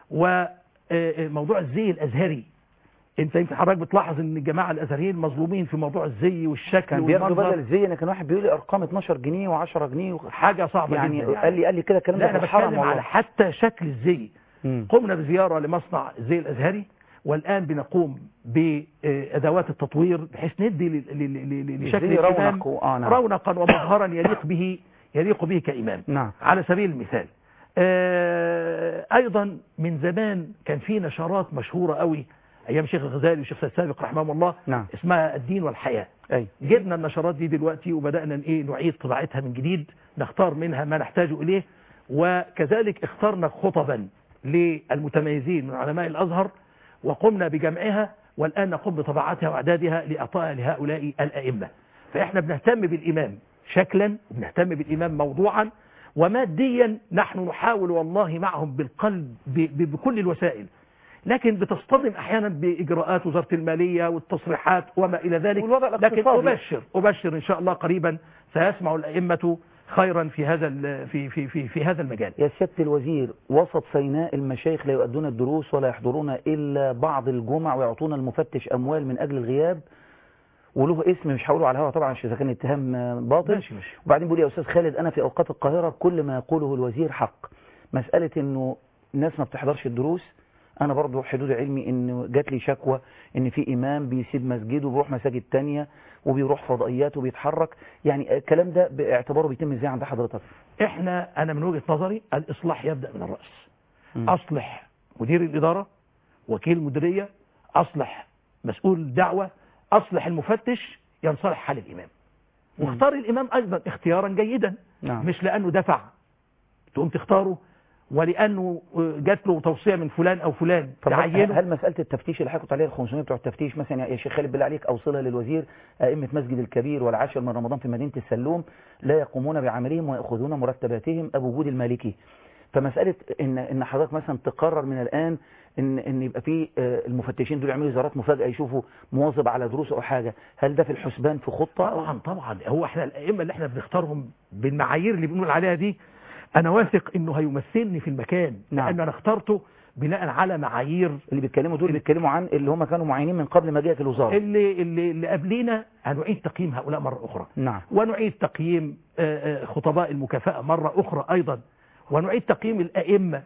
وموضوع الزي الازهري انت يمكن حضرتك بتلاحظ ان الجماعه الازهريين مظلومين في موضوع الزي والشكل كان بياخدوا والمنظر بدل الزي انا كان واحد بيقول لي ارقام 12 جنيه و10 جنيه و... حاجه صعبه يعني جدا قال لي قال لي كده الكلام لا ده انا في الحرم بتكلم على والله حتى شكل الزي مم. قمنا بزيارة لمصنع الزي الأزهري والآن بنقوم بأدوات التطوير بحيث ندي ل- ل- ل- ل- لشكل الزي الإمام رونق و- آه نعم. رونقا ومظهرا يليق به يليق به كإمام نعم على سبيل المثال آه، أيضا من زمان كان في نشرات مشهورة قوي أيام الشيخ الغزالي والشيخ سيد سابق رحمه الله نعم اسمها الدين والحياة اي جبنا النشرات دي دلوقتي وبدأنا ايه نعيد طباعتها من جديد نختار منها ما نحتاج إليه وكذلك اخترنا خطبا للمتميزين من علماء الأزهر وقمنا بجمعها والآن نقوم بطباعتها وإعدادها لإعطائها لهؤلاء الأئمة فإحنا بنهتم بالإمام شكلا وبنهتم بالإمام موضوعا وماديا نحن نحاول والله معهم بالقلب ب- ب- بكل الوسائل لكن بتصطدم احيانا باجراءات وزاره الماليه والتصريحات وما الى ذلك والوضع لكن الاقتصادي. ابشر ابشر ان شاء الله قريبا سيسمع الائمه خيرا في هذا ال- في في في في هذا المجال يا سيادة الوزير وسط سيناء المشايخ لا يؤدون الدروس ولا يحضرون إلا بعض الجمع ويعطون المفتش أموال من أجل الغياب وله اسم مش هقوله على الهواء طبعا عشان إذا كان اتهام آه، باطل ماشي ماشي وبعدين بيقول يا أستاذ خالد أنا في أوقات القاهرة كل ما يقوله الوزير حق مسألة إنه الناس ما بتحضرش الدروس أنا برضو حدود علمي إنه جات لي شكوى إن في إمام بيسيب مسجده وبيروح مساجد تانية وبيروح فضائيات وبيتحرك يعني الكلام ده باعتباره بيتم إزاي عند حضرتك؟ احنا انا من وجهه نظري الاصلاح يبدا من الراس مم. اصلح مدير الاداره وكيل المديريه اصلح مسؤول الدعوه اصلح المفتش ينصلح حال الامام مم. واختار الامام ايضا اختيارا جيدا نعم مش لانه دفع تقوم تختاره ولانه جات له توصيه من فلان او فلان طب هل تعينه هل مسألة التفتيش اللي حكوا عليها ال 500 بتوع التفتيش مثلا يا شيخ خالد بالله عليك أوصلها للوزير أئمة مسجد الكبير والعاشر من رمضان في مدينة السلوم لا يقومون بعملهم ويأخذون مرتباتهم أبو وجود المالكي فمسألة إن إن حضرتك مثلا تقرر من الآن إن إن يبقى في آه، المفتشين دول يعملوا زيارات مفاجأة يشوفوا مواظب على دروس أو حاجة هل ده في الحسبان في خطة؟ طبعا طبعا هو احنا الائمه اللي احنا بنختارهم بالمعايير اللي بنقول عليها دي انا واثق انه هيمثلني في المكان نعم. لان انا اخترته بناء على معايير اللي بيتكلموا دول بيتكلموا عن اللي هم كانوا معينين من قبل ما جاءت الوزارة اللي اللي, اللي قبلينا هنعيد تقييم هؤلاء مره اخرى نعم ونعيد تقييم آه، آه، خطباء المكافأة مرة أخرى أيضا ونعيد تقييم الأئمة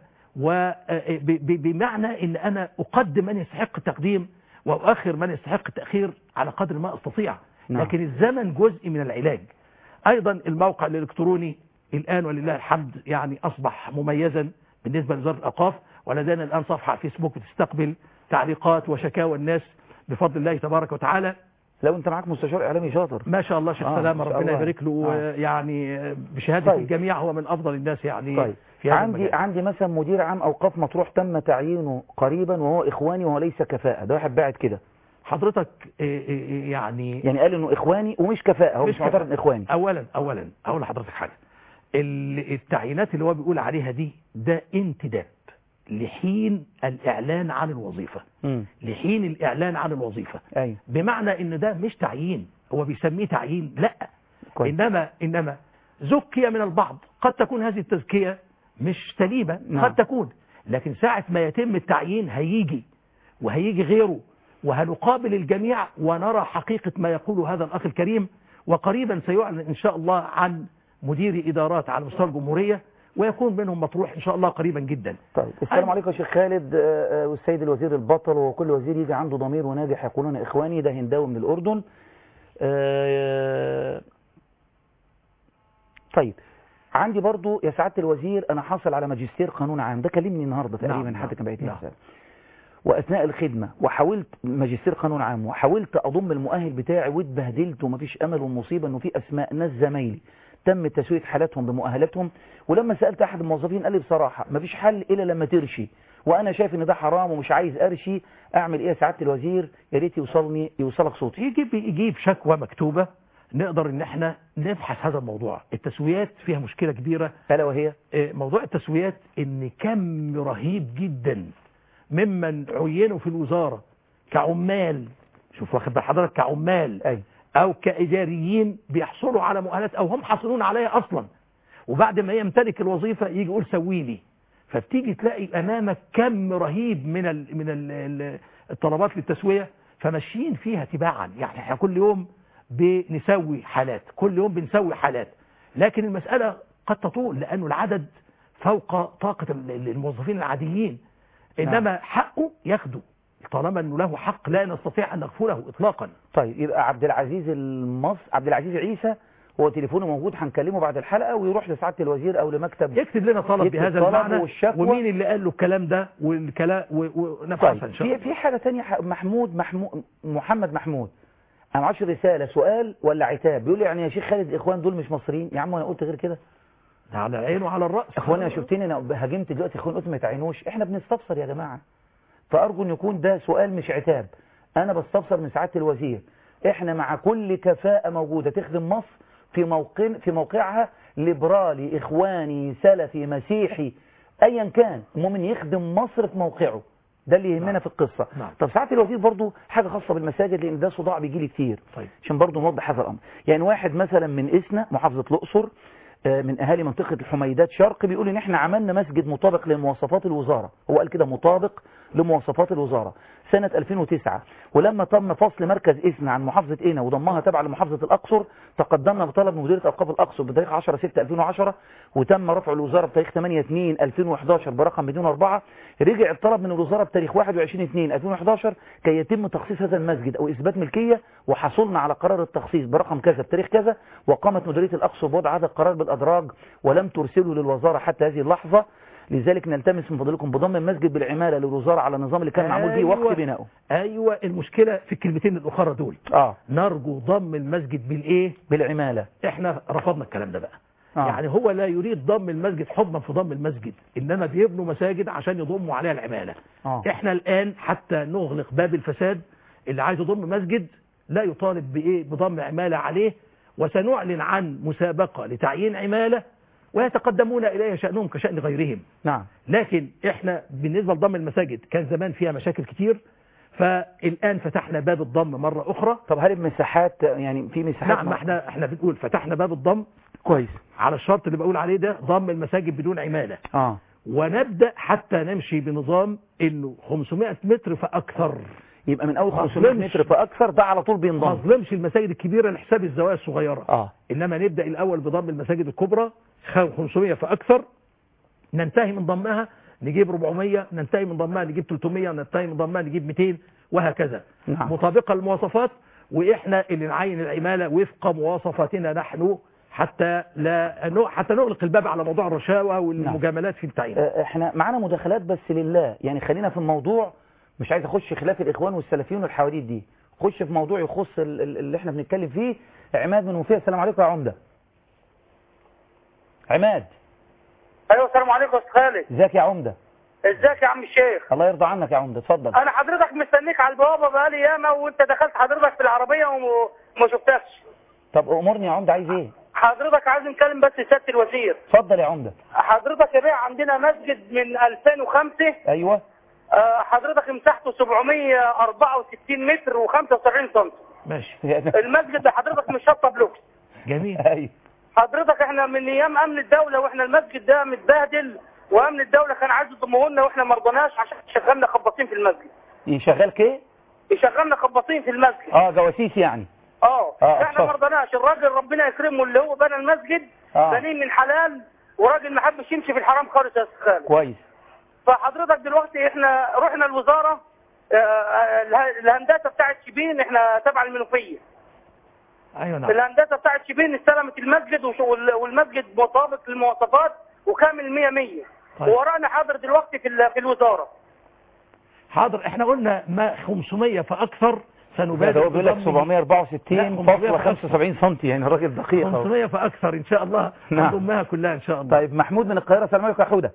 وبمعنى أن أنا أقدم من يستحق التقديم وأؤخر من يستحق التأخير على قدر ما أستطيع نعم. لكن الزمن جزء من العلاج أيضا الموقع الإلكتروني الآن ولله الحمد يعني أصبح مميزا بالنسبة لوزارة الأوقاف ولدينا الآن صفحة على فيسبوك بتستقبل تعليقات وشكاوى الناس بفضل الله تبارك وتعالى لو أنت معاك مستشار إعلامي شاطر ما شاء الله شيخ آه، سلامة ما شاء ربنا الله. يبارك له آه. يعني بشهادة طيب. الجميع هو من أفضل الناس يعني طيب في هذا عندي المجال. عندي مثلا مدير عام اوقاف مطروح تم تعيينه قريبا وهو اخواني وهو ليس كفاءه ده واحد باعت كده حضرتك إيه إيه إيه يعني يعني قال انه اخواني ومش كفاءه هو مش مش معترف كفاءة. ان اخواني أولا أولا أقول لحضرتك حاجة ال- التعيينات اللي هو بيقول عليها دي ده انتداب لحين الإعلان عن الوظيفة امم لحين الإعلان عن الوظيفة ايوه بمعنى ان ده مش تعيين هو بيسميه تعيين لا كويس انما انما زكي من البعض قد تكون هذه التزكيه مش سليمه نعم. قد تكون لكن ساعه ما يتم التعيين هيجي وهيجي غيره وهنقابل الجميع ونرى حقيقه ما يقول هذا الاخ الكريم وقريبا سيعلن ان شاء الله عن مدير ادارات على مستوى الجمهوريه ويكون منهم مطروح ان شاء الله قريبا جدا طيب السلام أنا- عليكم يا شيخ خالد آه، آه، والسيد الوزير البطل وكل وزير يجي عنده ضمير وناجح يقولون اخواني ده هنداوي من الاردن آه، طيب عندي برضو يا سعاده الوزير انا حاصل على ماجستير قانون عام ده كلمني النهارده تقريبا نعم، حتى كان بعت لي نعم. رسالة. واثناء الخدمه وحاولت ماجستير قانون عام وحاولت اضم المؤهل بتاعي واتبهدلت ومفيش امل والمصيبه انه في اسماء ناس زمايلي تم تسويه حالاتهم بمؤهلاتهم ولما سالت احد الموظفين قال لي بصراحه مفيش حل الا لما ترشي وانا شايف ان ده حرام ومش عايز ارشي اعمل ايه يا سعاده الوزير يا ريت يوصلني يوصلك صوتي يجيب يجيب شكوى مكتوبه نقدر ان احنا نبحث هذا الموضوع التسويات فيها مشكله كبيره الا وهي آه، موضوع التسويات ان كم رهيب جدا ممن عينوا في الوزارة كعمال شوف واخد بال حضرتك كعمال أي او كاداريين بيحصلوا على مؤهلات او هم حاصلون عليها اصلا وبعد ما يمتلك الوظيفه يجي يقول سوي لي فبتيجي تلاقي امامك كم رهيب من ال من ال ال الطلبات للتسويه فماشيين فيها تباعا يعني احنا كل يوم بنسوي حالات كل يوم بنسوي حالات لكن المساله قد تطول لانه العدد فوق طاقه ال- ال- الموظفين العاديين انما حقه ياخده طالما انه له حق لا نستطيع ان نغفله اطلاقا طيب يبقى عبد العزيز المص عبد العزيز عيسى هو تليفونه موجود هنكلمه بعد الحلقة ويروح لسعادة الوزير أو لمكتب يكتب لنا طلب يكتب بهذا طلب المعنى والشكوى. ومين اللي قال له الكلام ده والكلام ونفعل طيب ان شاء في الله في حاجة تانية ح- محمود محمود محمد محمود أنا معرفش رسالة سؤال ولا عتاب بيقول لي يعني يا شيخ خالد الإخوان دول مش مصريين يا عم أنا قلت غير كده على العين وعلى الراس اخواني انا شفتني انا هاجمت دلوقتي اخوان قلت ما تعينوش احنا بنستفسر يا جماعه فارجو ان يكون ده سؤال مش عتاب انا بستفسر من سعاده الوزير احنا مع كل كفاءه موجوده تخدم مصر في موقع في موقعها ليبرالي اخواني سلفي مسيحي ايا كان المهم إن يخدم مصر في موقعه ده اللي يهمنا في القصه نعم. طب سعاده الوزير برضو حاجه خاصه بالمساجد لان ده صداع بيجي لي كتير طيب عشان برضو نوضح هذا الامر يعني واحد مثلا من اسنا محافظه الاقصر آه، من اهالي منطقه الحميدات شرق بيقول ان احنا عملنا مسجد مطابق لمواصفات الوزاره هو قال كده مطابق لمواصفات الوزاره سنه 2009 ولما تم فصل مركز اسنا عن محافظه قنا وضمها تبع لمحافظه الاقصر تقدمنا بطلب من مديريه اوقاف الاقصر بتاريخ 10 6 2010 وتم رفع الوزاره بتاريخ 8 2 2011 برقم 204 رجع الطلب من الوزاره بتاريخ 21 2 2011 كي يتم تخصيص هذا المسجد او اثبات ملكيه وحصلنا على قرار التخصيص برقم كذا بتاريخ كذا وقامت مديريه الاقصر بوضع هذا القرار بالادراج ولم ترسله للوزاره حتى هذه اللحظه لذلك نلتمس من فضلكم بضم المسجد بالعماله للوزاره على النظام اللي كان معمول به وقت أيوة. بنائه ايوه المشكله في الكلمتين الاخرى دول اه نرجو ضم المسجد بالايه بالعماله احنا رفضنا الكلام ده بقى آه. يعني هو لا يريد ضم المسجد حبا في ضم المسجد انما بيبنوا مساجد عشان يضموا عليها العماله اه احنا الان حتى نغلق باب الفساد اللي عايز يضم مسجد لا يطالب بايه بضم عماله عليه وسنعلن عن مسابقه لتعيين عماله ويتقدمون اليها شانهم كشان غيرهم نعم لكن احنا بالنسبه لضم المساجد كان زمان فيها مشاكل كتير فالان فتحنا باب الضم مره اخرى طب هل المساحات يعني في مساحات نعم احنا احنا بنقول فتحنا باب الضم كويس على الشرط اللي بقول عليه ده ضم المساجد بدون عماله اه ونبدا حتى نمشي بنظام انه 500 متر فاكثر يبقى من اول ما 500 أظلمش. متر فاكثر ده على طول ما بينضم اظلمش المساجد الكبيره لحساب الزوايا الصغيره اه انما نبدا الاول بضم المساجد الكبرى خ- 500 فاكثر ننتهي من ضمها نجيب 400 ننتهي من ضمها نجيب 300 ننتهي من ضمها نجيب 200 وهكذا نعم. مطابقه للمواصفات واحنا اللي نعين العماله وفق مواصفاتنا نحن حتى لا نو- حتى نغلق الباب على موضوع الرشاوى والمجاملات في التعيين آه، احنا معانا مداخلات بس لله يعني خلينا في الموضوع مش عايز اخش خلاف الاخوان والسلفيين والحواديت دي خش في موضوع يخص ال- ال- اللي احنا بنتكلم فيه عماد من وفيه السلام عليكم يا عمده عماد ايوه السلام عليكم يا استاذ خالد ازيك يا عمده ازيك يا عم الشيخ الله يرضى عنك يا عمده اتفضل انا حضرتك مستنيك على البوابه بقالي ياما وانت دخلت حضرتك في العربيه وم- وما شفتكش طب امرني يا عمده عايز ايه حضرتك عايز نكلم بس سياده الوزير اتفضل يا عمده حضرتك يا بيه عندنا مسجد من 2005 ايوه آه، حضرتك مساحته 764 متر و75 سم ماشي المسجد ده حضرتك مش شطه بلوكس جميل ايوه حضرتك احنا من ايام امن الدوله واحنا المسجد ده متبهدل وامن الدوله كان عايز يضمه لنا واحنا ما رضناش عشان شغلنا خباطين في المسجد شغال كيه يشغلنا خباطين في المسجد اه جواسيس يعني اه آه، احنا ما اتفضل. رضناش الراجل ربنا يكرمه اللي هو بنى المسجد آه. بنيه من حلال وراجل ما حبش يمشي في الحرام خالص يا استاذ خالد كويس فحضرتك دلوقتي احنا رحنا الوزاره آه، آه، اله- الهندسه بتاعت شبين احنا تبع المنوفيه ايوه نعم الهندسه بتاعت شبين استلمت المسجد وش- وال- والمسجد مطابق للمواصفات وكامل 100 100 طيب. وورانا حاضر دلوقتي في ال- في الوزاره حاضر احنا قلنا ما 500 فاكثر ده سنبادر هو بيقول لك بضم 764.75 سم يعني راجل دقيق أهو. 500 فاكثر ان شاء الله نعم. نضمها كلها ان شاء الله طيب محمود من القاهره السلام عليكم يا حوده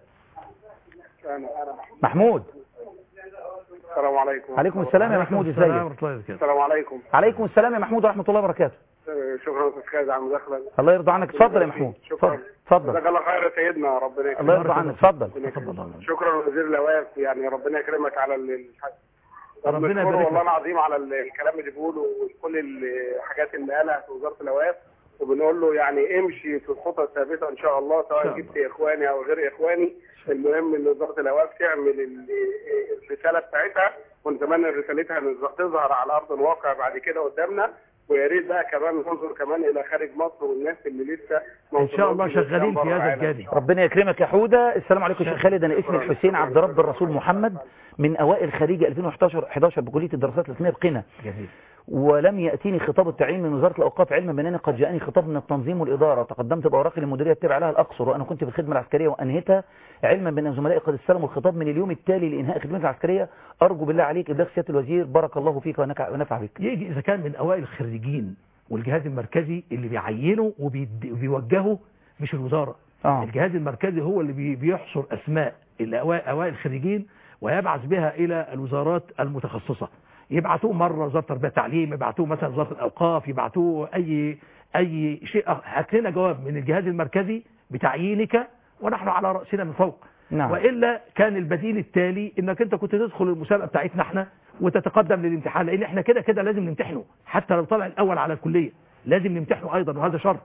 محمود السلام عليكم عليكم السلام يا محمود السلام ازيك ورحمة الله وبركاته السلام عليكم عليكم السلام يا محمود ورحمه الله وبركاته آه، شكرا استاذ خالد على المداخله الله يرضى عنك اتفضل يا محمود شكرا. اتفضل اتفضل جزاك الله خير يا سيدنا ربنا يكرمك الله يرضى عنك اتفضل ربنا يكرمك. تفضل الله. شكرا وزير الاوقاف يعني ربنا يكرمك على ال- الح- ربنا بنشكره يبارك والله لك العظيم على ال- الكلام اللي بيقوله وكل الحاجات اللي قالها في وزاره الاوقاف وبنقول له يعني امشي في الخطى الثابته ان شاء الله إن شاء سواء الله. جبت اخواني او غير اخواني المهم ان وزاره الاوقاف تعمل ال- الرساله بتاعتها ونتمنى رسالتها إن تظهر على ارض الواقع بعد كده قدامنا ويا ريت بقى كمان ننظر كمان الى خارج مصر والناس اللي لسه ما ان شاء الله وصلهمش الإسلام شغالين في بره هذا العالم. الجانب ربنا يكرمك يا حودة السلام عليكم يا شيخ خالد أنا اسمي الحسين عبد رب الرسول محمد من أوائل خريج 2011 11 بكلية الدراسات الإسلامية بقنا جميل ولم يأتيني خطاب التعيين من وزارة الأوقاف علما بأنني قد جاءني خطاب من التنظيم والإدارة تقدمت بأوراقي للمديرية التابعة لها الأقصر وأنا كنت في الخدمة العسكرية وأنهيتها علما بأن زملائي قد استلموا الخطاب من اليوم التالي لإنهاء خدمتي العسكرية أرجو بالله عليك إبلاغ سيادة الوزير بارك الله فيك ونكع- ونفع بك يجي اذا كان من اوائل الخريجين والجهاز المركزي اللي بيعينوا وبيد- وبيوجهوا مش الوزاره آه. الجهاز المركزي هو اللي بي- بيحصر اسماء الأوا- اوائل الخريجين ويبعث بها الى الوزارات المتخصصه يبعتوه مره وزاره التربيه والتعليم يبعتوه مثلا وزاره الاوقاف يبعتوه اي اي شيء هات لنا جواب من الجهاز المركزي بتعيينك ونحن على راسنا من فوق نعم والا كان البديل التالي انك انت كنت تدخل المسابقه بتاعتنا احنا وتتقدم للامتحان لان احنا كده كده لازم نمتحنه حتى لو طلع الاول على الكليه لازم نمتحنه ايضا وهذا شرط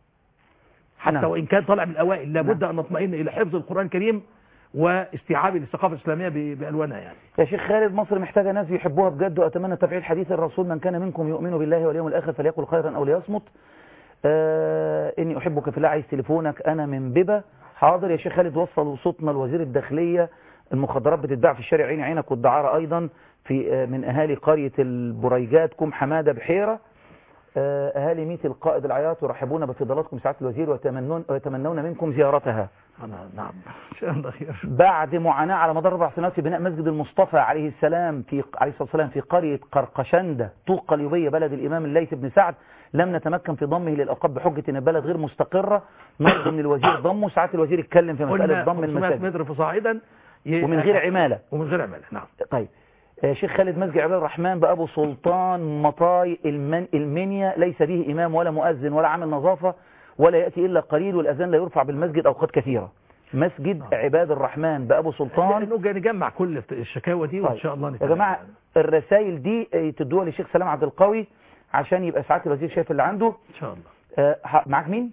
حتى نعم. وان كان طلع من الاوائل لابد ان نطمئن الى حفظ القران الكريم واستيعاب الثقافه الاسلاميه ب- بالوانها يعني يا شيخ خالد مصر محتاجة ناس يحبوها بجد وأتمنى تفعيل حديث الرسول من كان منكم يؤمن بالله واليوم الآخر فليقل خيرا أو ليصمت آه إني أحبك في الله عايز تليفونك أنا من ببا حاضر يا شيخ خالد وصل صوتنا لوزير الداخلية المخدرات بتتباع في الشارع عين عينك والدعارة أيضا في آه من أهالي قرية البريجات كم حمادة بحيرة آه أهالي ميت القائد العياط يرحبون بفضلاتكم سعادة الوزير ويتمنون, ويتمنون منكم زيارتها أنا نعم ان شاء الله خير بعد معاناة على مدار أربع سنوات في بناء مسجد المصطفى عليه السلام في عليه الصلاة والسلام في قرية قرقشندة طوق اليوبية بلد الإمام الليث بن سعد لم نتمكن في ضمه للأوقاف بحجة أن البلد غير مستقرة نرجو من الوزير ضمه ساعات الوزير اتكلم في مسألة قلنا ضم 500 المساجد متر فصاعدا ي- ومن غير عمالة ومن غير عماله نعم طيب آه، شيخ خالد مسجد عباد الرحمن بأبو سلطان مطاي المن المنيا ليس به إمام ولا مؤذن ولا عامل نظافة ولا يأتي إلا قليل والأذان لا يرفع بالمسجد أوقات كثيرة مسجد عباد الرحمن بأبو سلطان نرجع نجمع كل الشكاوى دي وان طيب. شاء الله يا نتابع. جماعة الرسائل دي آه، تدوها للشيخ سلام عبد القوي عشان يبقى ساعات الوزير شايف اللي عنده ان شاء الله آه، ح- معاك مين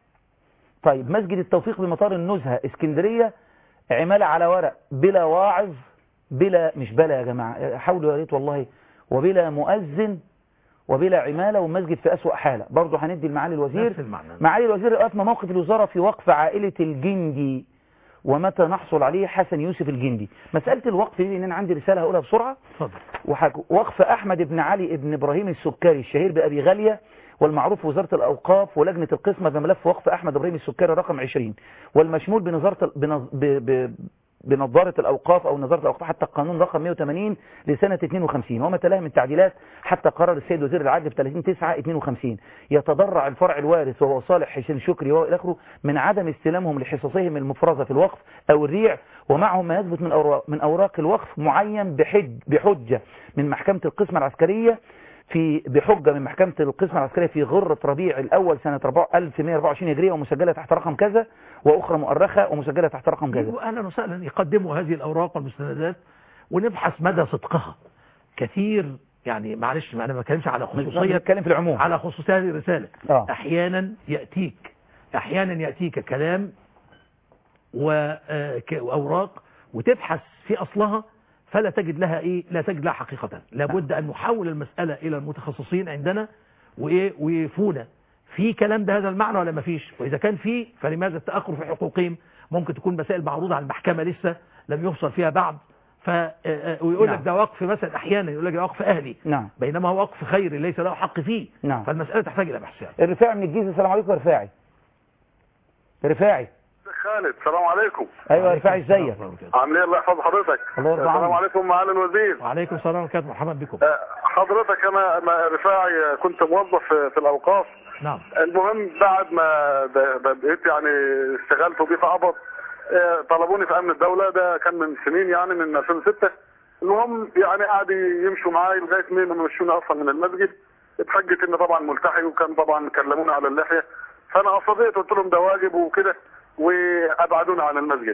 طيب مسجد التوفيق بمطار النزهة اسكندرية عمالة على ورق بلا واعظ بلا مش بلا يا جماعة آه، حاولوا يا ريت والله وبلا مؤذن وبلا عمالة ومسجد في أسوأ حالة برضه هندي المعالي الوزير نفس المعنى معالي الوزير وقفنا موقف الوزارة في وقف عائلة الجندي ومتى نحصل عليه حسن يوسف الجندي مسألة الوقف دي لأن أنا عندي رسالة هقولها بسرعة اتفضل وحك- وقف أحمد بن علي بن إبراهيم السكري الشهير بأبي غالية والمعروف في وزارة الأوقاف ولجنة القسمة بملف وقف أحمد إبراهيم السكري رقم 20 والمشمول بنظارة ال- بنظ... ب... ب... بنظارة الأوقاف أو نظارة الأوقاف حتى القانون رقم 180 لسنة 52 وما تلاه من تعديلات حتى قرر السيد وزير العدل في 30 9 52 يتضرع الفرع الوارث وهو صالح حسين شكري وإلى آخره من عدم استلامهم لحصصهم المفرزة في الوقف أو الريع ومعهم ما يثبت من أوراق, من أوراق الوقف معين بحج بحجة من محكمة القسمة العسكرية في بحجة من محكمة القسم العسكرية في غرة ربيع الأول سنة 1124 هجرية ومسجلة تحت رقم كذا وأخرى مؤرخة ومسجلة تحت رقم كذا يبقوا اهلا وسهلا يقدموا هذه الاوراق والمستندات ونبحث مدى صدقها كثير يعني معلش انا ما بتكلمش على مش خصوصيه بنتكلم في العموم على خصوصيه هذه الرساله آه. احيانا ياتيك احيانا ياتيك كلام و- آه، ك- واوراق وتبحث في اصلها فلا تجد لها ايه لا تجد لها حقيقه لابد ان نحول المساله الى المتخصصين عندنا وايه ويفونا في كلام بهذا المعنى ولا ما فيش واذا كان في فلماذا التاخر في حقوقهم ممكن تكون مسائل معروضه على المحكمه لسه لم يفصل فيها بعد ف آه، آه، ويقول لك نعم. ده وقف مثلا احيانا يقول لك ده وقف اهلي نعم بينما هو وقف خيري ليس له حق فيه نعم فالمساله تحتاج الى بحث يعني. الرفاعي من الجيزة السلام عليكم يا رفاعي رفاعي خالد السلام عليكم أيوة يا رفاعي ازيك عامل ايه الله يحفظ حضرتك الله يرضى السلام عنك عليكم معالي الوزير وعليكم السلام ورحمه الله مرحبا بكم آه، حضرتك انا أنا رفاعي كنت موظف في في الاوقاف نعم المهم بعد ما ب- ب- بقيت يعني اشتغلت وبقيت اقبض آه، طلبوني في امن الدوله ده كان من سنين يعني من 2006 المهم يعني قعدوا يمشوا معايا لغايه ما مشوني اصلا من المسجد اتحجت ان طبعا ملتحي وكان طبعا كلموني على اللحيه فانا اصريت قلت لهم ده واجب وكده وابعدوني عن المسجد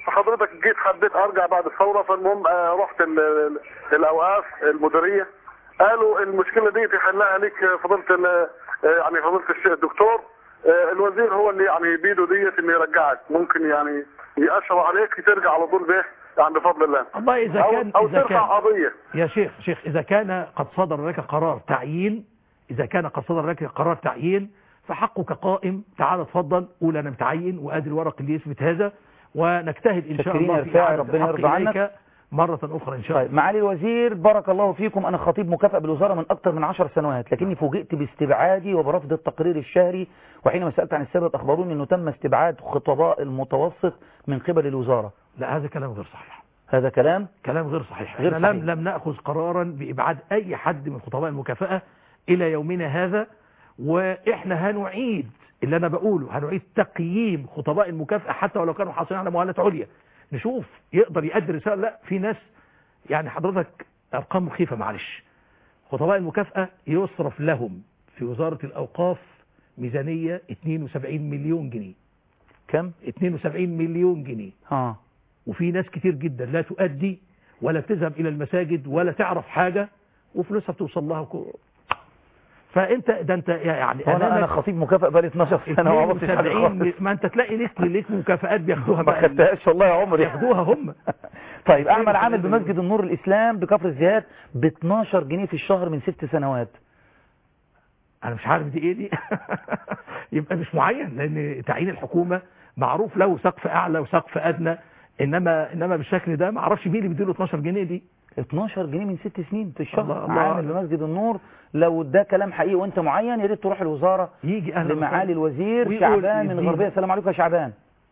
فحضرتك جيت حبيت ارجع بعد الثوره فالمهم آه، رحت ال- ال- الاوقاف المديريه قالوا المشكله دي تحلها ليك فضيله ال- آه، يعني فضيله الشيخ الدكتور آه، الوزير هو اللي يعني بيده ديت انه يرجعك ممكن يعني يأشر عليك ترجع على طول به يعني بفضل الله والله إذا او كان او إذا ترفع كان قضيه يا شيخ شيخ إذا كان قد صدر لك قرار تعيين إذا كان قد صدر لك قرار تعيين فحقك قائم تعال اتفضل قول أنا متعين وأدي الورق اللي يثبت هذا ونجتهد إن شاء شكرين الله يا في رفاعي، إعادة ربنا الحق يرضى عنك. إليك مرة أخرى إن شاء الله طيب معالي الوزير بارك الله فيكم أنا خطيب مكافأة بالوزارة من أكثر من عشر سنوات لكني فوجئت باستبعادي وبرفض التقرير الشهري وحينما سألت عن السبب أخبروني أنه تم استبعاد خطباء المتوسط من قبل الوزارة لا هذا كلام غير صحيح هذا كلام كلام غير صحيح غير احنا صحيح. لم لم ناخذ قرارا بابعاد اي حد من خطباء المكافاه الى يومنا هذا واحنا هنعيد اللي انا بقوله هنعيد تقييم خطباء المكافاه حتى ولو كانوا حاصلين على مؤهلات عليا نشوف يقدر يؤدي رساله لا في ناس يعني حضرتك ارقام مخيفه معلش خطباء المكافاه يصرف لهم في وزاره الاوقاف ميزانيه 72 مليون جنيه كم 72 مليون جنيه اه وفي ناس كتير جدا لا تؤدي ولا بتذهب الى المساجد ولا تعرف حاجة وفلوسها بتوصل لها كو... فانت ده انت يعني وانا انا خطيب مكافأة بقالي 12 سنة وما عملتش حاجة 72 خالص ما انت تلاقي ليك ليك مكافآت بياخدوها ما بقى خدتهاش والله يا عمري ياخدوها هم طيب اعمل عامل بمسجد النور الاسلام بكفر الزيات ب 12 جنيه في الشهر من ست سنوات انا مش عارف دي ايه دي يبقى مش معين لان تعيين الحكومة معروف له سقف اعلى وسقف ادنى انما انما بالشكل ده ما اعرفش مين اللي بيديله 12 جنيه دي 12 جنيه من ست سنين في الله- الشهر الله عامل أعلم. بمسجد النور لو ده كلام حقيقي وانت معين يا ريت تروح الوزارة يجي اهلا لمعالي الوزير ويقول شعبان من يدينا. غربية السلام عليكم يا شعبان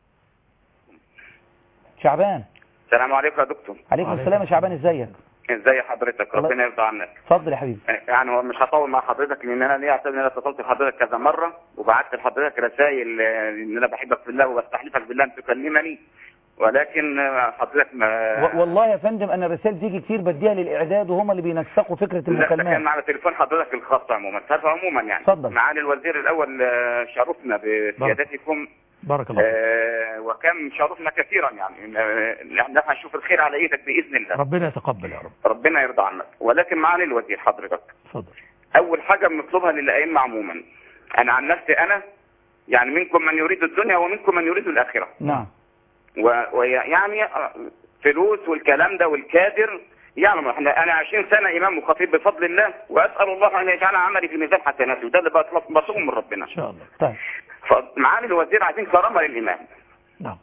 شعبان السلام عليكم يا دكتور عليكم وعليكم السلام يا شعبان ازيك ازي حضرتك الله- ربنا يرضى عنك اتفضل يا حبيبي يعني هو مش هطول مع حضرتك لان انا ليه اعتبر ان انا اتصلت بحضرتك كذا مره وبعت لحضرتك رسائل آه، ان انا بحبك في الله وبستحلفك بالله ان تكلمني ولكن آه، حضرتك ما و- والله يا فندم انا الرسائل تيجي كتير بديها للاعداد وهم اللي بينسقوا فكرة لا ده كان المكالمات على تليفون حضرتك الخاص عموما هذا عموما يعني اتفضل. معالي الوزير الاول آه، شرفنا بسيادتكم بارك الله فيك. آه، وكان شرفنا كثيرا يعني إن- آه، احنا هنشوف الخير على ايدك باذن الله ربنا يتقبل يا رب ربنا يرضى عنك ولكن معالي الوزير حضرتك اتفضل اول حاجه بنطلبها للائمه عموما انا عن نفسي انا يعني منكم من يريد الدنيا ومنكم من يريد الاخره نعم و- ويعني آه، فلوس والكلام ده والكادر يعني احنا انا 20 سنه امام وخطيب بفضل الله واسال الله ان يجعل عملي في ميزان حسناتي وده اللي بطلب بطلبه من ربنا ان شاء الله طيب فمعالي الوزير عايزين كرامه للامام نعم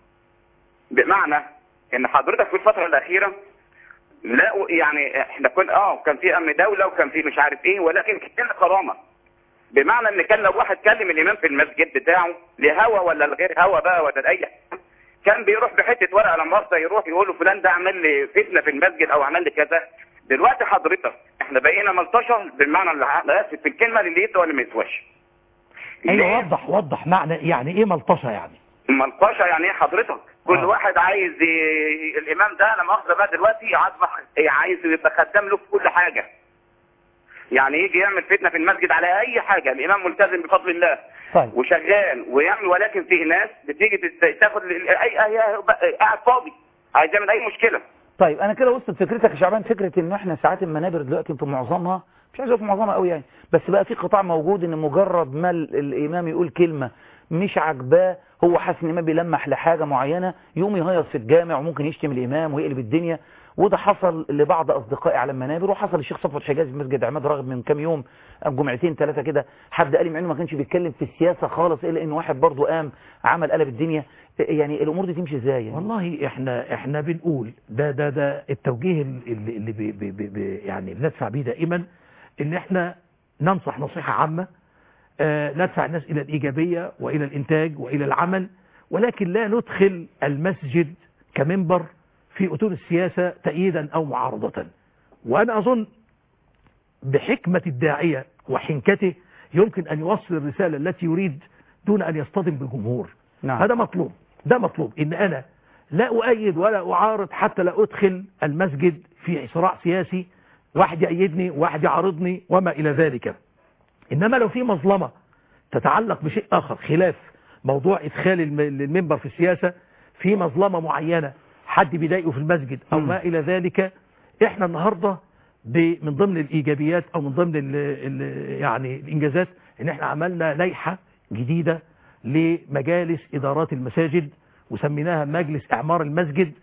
بمعنى ان حضرتك في الفتره الاخيره لا يعني احنا كنا اه كان في امن دوله وكان في مش عارف ايه ولكن كان كرامه بمعنى ان كان لو واحد كلم الامام في المسجد بتاعه لهوا ولا لغير هوا بقى ولا لاي حاجة، كان بيروح بحته ورقه لما مرضى يروح يقول له فلان ده عمل لي فتنه في المسجد او عمل لي كذا دلوقتي حضرتك احنا بقينا ملطشه بالمعنى اللي أنا اسف في الكلمه اللي يسوى اللي ما يسواش ايوه ليه؟ وضح وضح معنى يعني ايه ملطشه يعني منقشه يعني ايه حضرتك كل آه. واحد عايز ي... الامام ده انا مؤاخذه بقى دلوقتي عايز عايز يبقى خدام له في كل حاجه يعني يجي يعمل فتنه في المسجد على اي حاجه الامام ملتزم بفضل الله طيب وشغال ويعمل ولكن في ناس بتيجي تت- تاخد ال- اي اي أي- قاعد فاضي عايز يعمل اي مشكله طيب انا كده وصلت فكرتك يا شعبان فكرة ان احنا ساعات المنابر دلوقتي في معظمها مش عايز اقول في معظمها قوي يعني بس بقى في قطاع موجود ان مجرد ما ال- الامام يقول كلمة مش عاجباه هو حاسس ان الامام بيلمح لحاجة معينة يقوم يهيص في الجامع وممكن يشتم الامام ويقلب الدنيا وده حصل لبعض اصدقائي على المنابر وحصل للشيخ صفوت حجازي في مسجد عماد راغب من كام يوم جمعتين ثلاثة كده حد قال لي مع انه ما كانش بيتكلم في السياسة خالص الا ان واحد برضه قام عمل قلب الدنيا يعني الامور دي تمشي ازاي يعني والله احنا احنا بنقول ده ده ده التوجيه اللي, اللي بي بي بي بي يعني بندفع بيه دائما ان احنا ننصح نصيحة عامة آه، ندفع الناس الى الايجابية والى الانتاج والى العمل ولكن لا ندخل المسجد كمنبر في اتون السياسة تأييدا او معارضة وانا اظن بحكمة الداعية وحنكته يمكن ان يوصل الرسالة التي يريد دون ان يصطدم بالجمهور نعم هذا مطلوب ده مطلوب ان انا لا اؤيد ولا اعارض حتى لا ادخل المسجد في صراع سياسي واحد يأيدني واحد يعارضني وما الى ذلك انما لو في مظلمة تتعلق بشيء اخر خلاف موضوع ادخال الم- المنبر في السياسة في مظلمة معينة حد بيضايقه في المسجد أو مم. ما إلى ذلك إحنا النهاردة ب- من ضمن الإيجابيات أو من ضمن ال ال يعني الإنجازات إن إحنا عملنا لائحة جديدة لمجالس إدارات المساجد وسميناها مجلس إعمار المسجد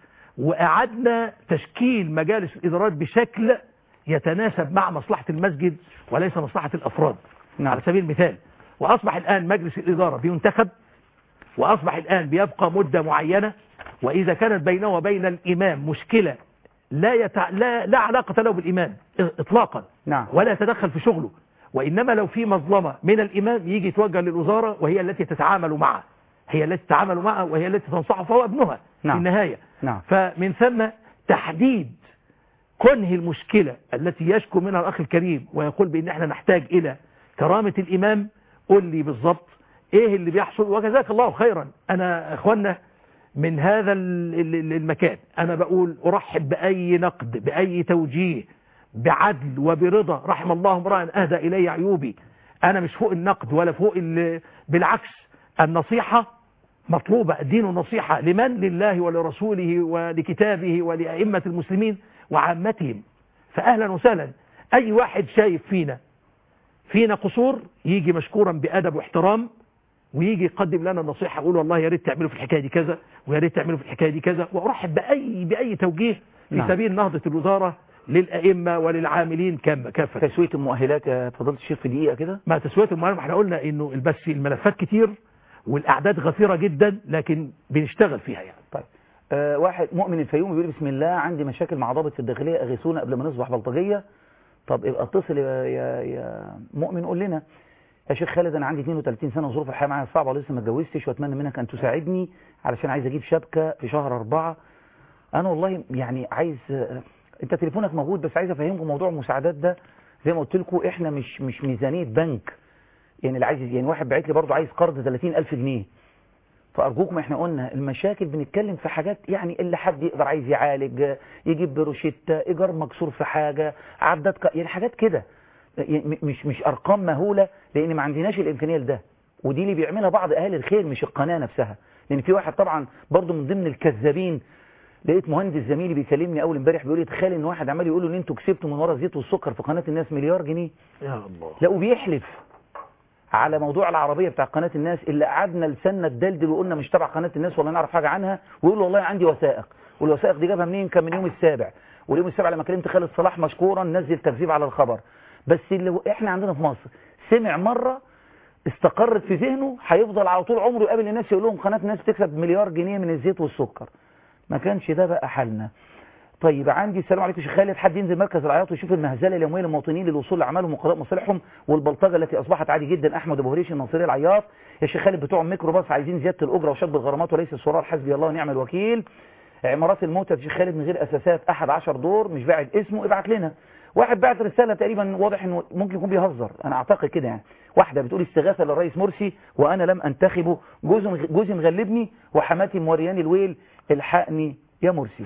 وأعدنا تشكيل مجالس الإدارات بشكل يتناسب مع مصلحة المسجد وليس مصلحة الأفراد نعم. على سبيل المثال وأصبح الآن مجلس الإدارة بينتخب وأصبح الآن بيبقى مدة معينة وإذا كانت بينه وبين الإمام مشكلة لا, يتع... لا, لا علاقة له بالإمام إطلاقا نعم. ولا يتدخل في شغله وإنما لو في مظلمة من الإمام يجي يتوجه للوزارة وهي التي تتعامل معه هي التي تتعامل معه وهي التي تنصحه فهو ابنها نعم. في النهاية نعم. فمن ثم تحديد كنه المشكلة التي يشكو منها الأخ الكريم ويقول بأن احنا نحتاج إلى كرامة الإمام قل لي بالضبط إيه اللي بيحصل وجزاك الله خيرا أنا أخوانا من هذا ال- ال- المكان أنا بقول أرحب بأي نقد بأي توجيه بعدل وبرضا رحم الله امرأ أهدى إلي عيوبي أنا مش فوق النقد ولا فوق ال- بالعكس النصيحة مطلوبة الدين النصيحة لمن لله ولرسوله ولكتابه ولأئمة المسلمين وعامتهم فأهلا وسهلا أي واحد شايف فينا فينا قصور يجي مشكورا بأدب واحترام ويجي يقدم لنا النصيحة يقول والله يا ريت تعملوا في الحكاية دي كذا ويا ريت تعملوا في الحكاية دي كذا وأرحب بأي بأي توجيه في نعم. سبيل نهضة الوزارة للأئمة وللعاملين كام- كافة تسوية المؤهلات يا فضيلة الشيخ في دقيقة كده مع تسوية المعلومة احنا قلنا انه بس الملفات كتير والاعداد غفيرة جدا لكن بنشتغل فيها يعني طيب آه واحد مؤمن الفيوم بيقول بسم الله عندي مشاكل مع ضابط في الداخلية أغيثونا قبل ما نصبح بلطجية طب ابقى اتصل يا, يا, يا مؤمن قول لنا يا شيخ خالد أنا عندي 32 سنة وظروف الحياة معايا صعبة ولسه ما اتجوزتش وأتمنى منك أن تساعدني علشان عايز أجيب شبكة في شهر أربعة أنا والله يعني عايز آه، أنت تليفونك موجود بس عايز أفهمكم موضوع المساعدات ده زي ما قلت لكم إحنا مش مش ميزانية بنك يعني اللي عايز يعني واحد بعت لي برضه عايز قرض 30000 جنيه فأرجوكم احنا قلنا المشاكل بنتكلم في حاجات يعني اللي حد يقدر عايز يعالج يجيب بروشيتا إيجار مكسور في حاجة عداد ك... يعني حاجات كده يعني م- مش مش أرقام مهولة لأن ما عندناش الإمكانية لده ودي اللي بيعملها بعض أهل الخير مش القناة نفسها لأن في واحد طبعا برضه من ضمن الكذابين لقيت مهندس زميلي بيكلمني أول امبارح بيقول لي تخيل إن واحد عمال يقول له إن أنتوا كسبتوا من ورا الزيت والسكر في قناة الناس مليار جنيه يا الله لا وبيحلف على موضوع العربية بتاع قناة الناس اللي قعدنا لسنا الدلدل وقلنا مش تبع قناة الناس ولا نعرف حاجة عنها ويقول والله عندي وثائق والوثائق دي جابها منين كان من يوم السابع واليوم السابع لما كلمت خالد صلاح مشكورا نزل تكذيب على الخبر بس اللي احنا عندنا في مصر سمع مرة استقرت في ذهنه هيفضل على طول عمره يقابل الناس يقول لهم قناة الناس تكسب مليار جنيه من الزيت والسكر ما كانش ده بقى حالنا طيب عندي السلام عليكم شيخ خالد حد ينزل مركز العياط ويشوف المهزله اليوميه للمواطنين للوصول لاعمالهم وقضاء مصالحهم والبلطجه التي اصبحت عادي جدا احمد ابو هريش الناصري العياط يا شيخ خالد بتوع الميكروباص عايزين زياده الاجره وشد الغرامات وليس السرار حسبي الله ونعم الوكيل عمارات الموتى يا شيخ خالد من غير اساسات احد عشر دور مش باعت اسمه ابعت لنا واحد بعت رساله تقريبا واضح انه ممكن يكون بيهزر انا اعتقد كده يعني واحده بتقول استغاثه للرئيس مرسي وانا لم انتخبه جوزي جوزي مغلبني وحماتي مورياني الويل الحقني يا مرسي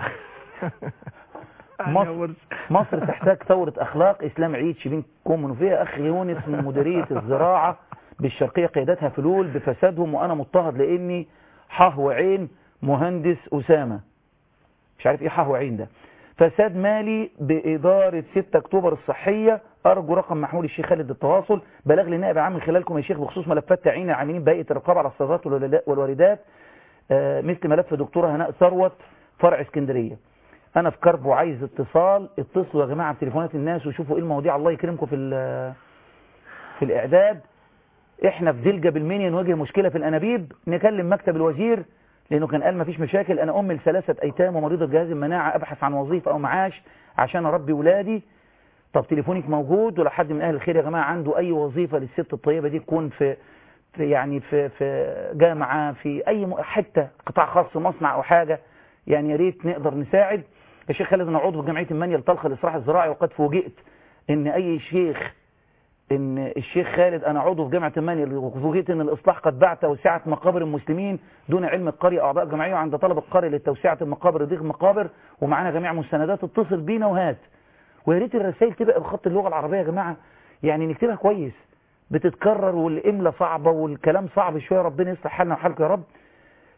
مصر, مصر تحتاج ثورة أخلاق إسلام عيد شبين كوم منوفية أخ يونس من مديرية الزراعة بالشرقية قيادتها فلول بفسادهم وأنا مضطهد لأني حه وعين مهندس أسامة مش عارف إيه حه وعين ده فساد مالي بإدارة 6 أكتوبر الصحية أرجو رقم محمول الشيخ خالد التواصل بلغ لي نائب عام من خلالكم يا شيخ بخصوص ملفات تعيين العاملين بهيئة الرقابة على الصادرات والواردات آه، مثل ملف دكتورة هناء ثروت فرع اسكندرية انا في كرب وعايز اتصال اتصلوا يا جماعه بتليفونات الناس وشوفوا ايه المواضيع الله يكرمكم في ال- في الاعداد احنا في دلجه بالمنيا نواجه مشكله في الانابيب نكلم مكتب الوزير لانه كان قال مفيش مشاكل انا ام لثلاثه ايتام ومريضه جهاز المناعه ابحث عن وظيفه او معاش عشان اربي ولادي طب تليفونك موجود ولو حد من اهل الخير يا جماعه عنده اي وظيفه للست الطيبه دي تكون في في يعني في في جامعه في اي م- حته قطاع خاص مصنع او حاجه يعني يا ريت نقدر نساعد يا شيخ خالد انا عضو في جمعيه المانيا لطلخ الاصلاح الزراعي وقد فوجئت ان اي شيخ ان الشيخ خالد انا عضو في جامعه المانيا وفوجئت ان الاصلاح قد باع توسعه مقابر المسلمين دون علم القريه اعضاء جمعيه وعند طلب القريه لتوسعه المقابر ضيق مقابر ومعانا جميع مستندات اتصل بينا وهات ويا ريت الرسائل تبقى بخط اللغه العربيه يا جماعه يعني نكتبها كويس بتتكرر والاملا صعبه والكلام صعب شويه ربنا يصلح حالنا وحالكم يا رب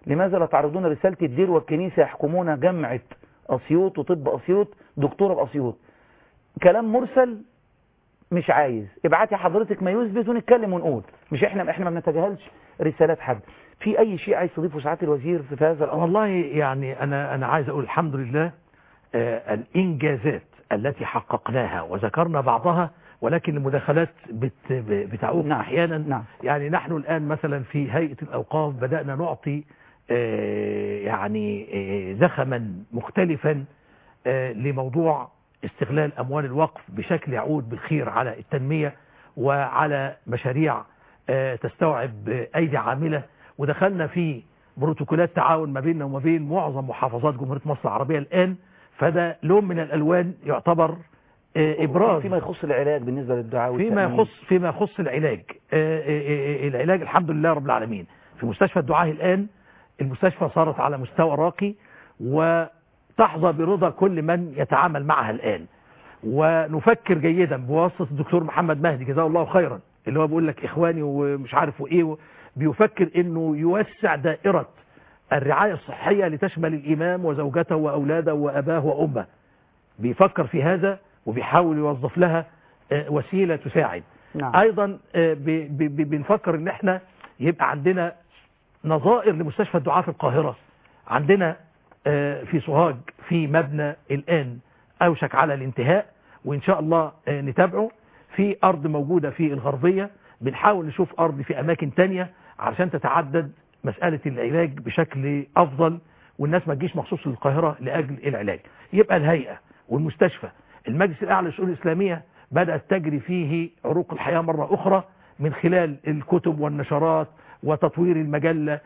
لماذا لا تعرضون رسالة الدير والكنيسة يحكمون جامعة أسيوط وطب أسيوط دكتورة بأسيوط كلام مرسل مش عايز ابعتي حضرتك ما يثبت ونتكلم ونقول مش احنا احنا ما بنتجاهلش رسالات حد في اي شيء عايز تضيفه سعاده الوزير في هذا الامر والله يعني أنا أنا عايز أقول الحمد لله آه، الإنجازات التي حققناها وذكرنا بعضها ولكن المداخلات بت بتعوق نعم. أحيانا نعم. يعني نحن الآن مثلا في هيئة الأوقاف بدأنا نعطي آه، يعني آه، زخما مختلفا آه، لموضوع استغلال أموال الوقف بشكل يعود بالخير على التنمية وعلى مشاريع آه، تستوعب آه، أيدي عاملة ودخلنا في بروتوكولات تعاون ما بيننا وما بين معظم محافظات جمهورية مصر العربية الآن فده لون من الألوان يعتبر آه، إبراز فيما يخص العلاج بالنسبه للدعاء فيما والتأمين. يخص فيما يخص العلاج آه، آه، آه، العلاج الحمد لله رب العالمين في مستشفى الدعاء الآن المستشفى صارت على مستوى راقي وتحظى برضا كل من يتعامل معها الآن ونفكر جيدا بواسطة الدكتور محمد مهدي جزاه الله خيرا اللي هو بيقول لك إخواني ومش عارف وإيه بيفكر إنه يوسع دائرة الرعاية الصحية لتشمل الإمام وزوجته وأولاده وأباه وأمه بيفكر في هذا وبيحاول يوظف لها آه، وسيلة تساعد نعم. ايضا آه، ب- ب- ب- بنفكر ان احنا يبقى عندنا نظائر لمستشفى الدعاء في القاهرة عندنا آه، في سوهاج في مبنى الآن أوشك على الانتهاء وإن شاء الله آه، نتابعه في أرض موجودة في الغربية بنحاول نشوف أرض في أماكن تانية علشان تتعدد مسألة العلاج بشكل أفضل والناس ما تجيش مخصوص للقاهرة لأجل العلاج يبقى الهيئة والمستشفى المجلس الأعلى للشؤون الإسلامية بدأت تجري فيه عروق الحياة مرة أخرى من خلال الكتب والنشرات وتطوير المجلة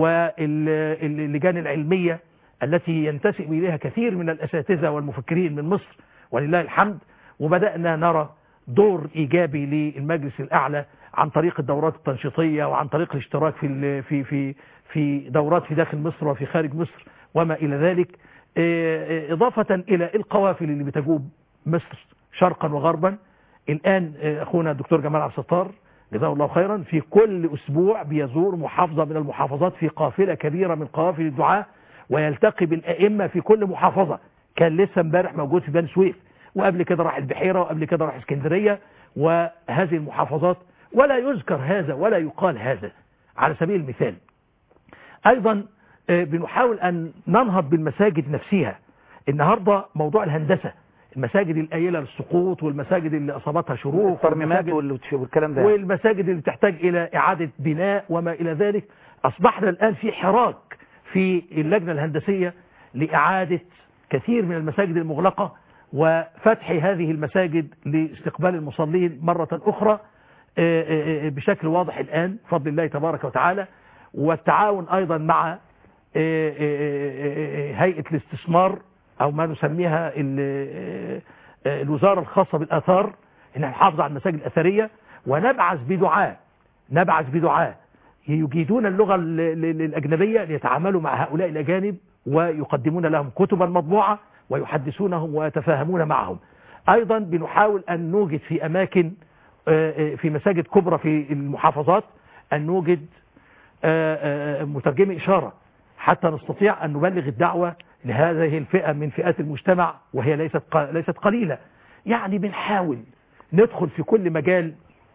واللجان العلمية التي ينتسب إليها كثير من الأساتذة والمفكرين من مصر ولله الحمد وبدأنا نرى دور إيجابي للمجلس الأعلى عن طريق الدورات التنشيطية وعن طريق الاشتراك في ال- في في في دورات في داخل مصر وفي خارج مصر وما إلى ذلك إيه، إضافة إلى القوافل اللي بتجوب مصر شرقا وغربا الآن إيه، أخونا الدكتور جمال عبد الستار جزاه الله خيرا في كل أسبوع بيزور محافظة من المحافظات في قافلة كبيرة من قوافل الدعاء ويلتقي بالأئمة في كل محافظة كان لسه امبارح موجود في بني سويف وقبل كده راح البحيرة وقبل كده راح اسكندرية وهذه المحافظات ولا يذكر هذا ولا يقال هذا على سبيل المثال أيضا آه، بنحاول أن ننهض بالمساجد نفسها النهاردة موضوع الهندسة المساجد القليلة للسقوط والمساجد اللي أصابتها شروق الترميمات والمساجد- وال- والكلام ده والمساجد اللي تحتاج إلى إعادة بناء وما إلى ذلك أصبحنا الآن في حراك في اللجنة الهندسية لإعادة كثير من المساجد المغلقة وفتح هذه المساجد لاستقبال المصلين مرة أخرى آه، آه، آه، بشكل واضح الآن بفضل الله تبارك وتعالى والتعاون أيضا مع آه، آه، آه، آه، هيئة الاستثمار أو ما نسميها ال- آه، آه، الوزارة الخاصة بالآثار إن نحافظ على المساجد الأثرية ونبعث بدعاء نبعث بدعاء يجيدون اللغة ال- ال- الأجنبية ليتعاملوا مع هؤلاء الأجانب ويقدمون لهم كتبا مطبوعة ويحدثونهم ويتفاهمون معهم أيضا بنحاول أن نوجد في أماكن آه، آه، في مساجد كبرى في المحافظات أن نوجد آه، آه، مترجمي إشارة حتى نستطيع أن نبلغ الدعوة لهذه الفئة من فئات المجتمع وهي ليست ق- ليست قليلة يعني بنحاول ندخل في كل مجال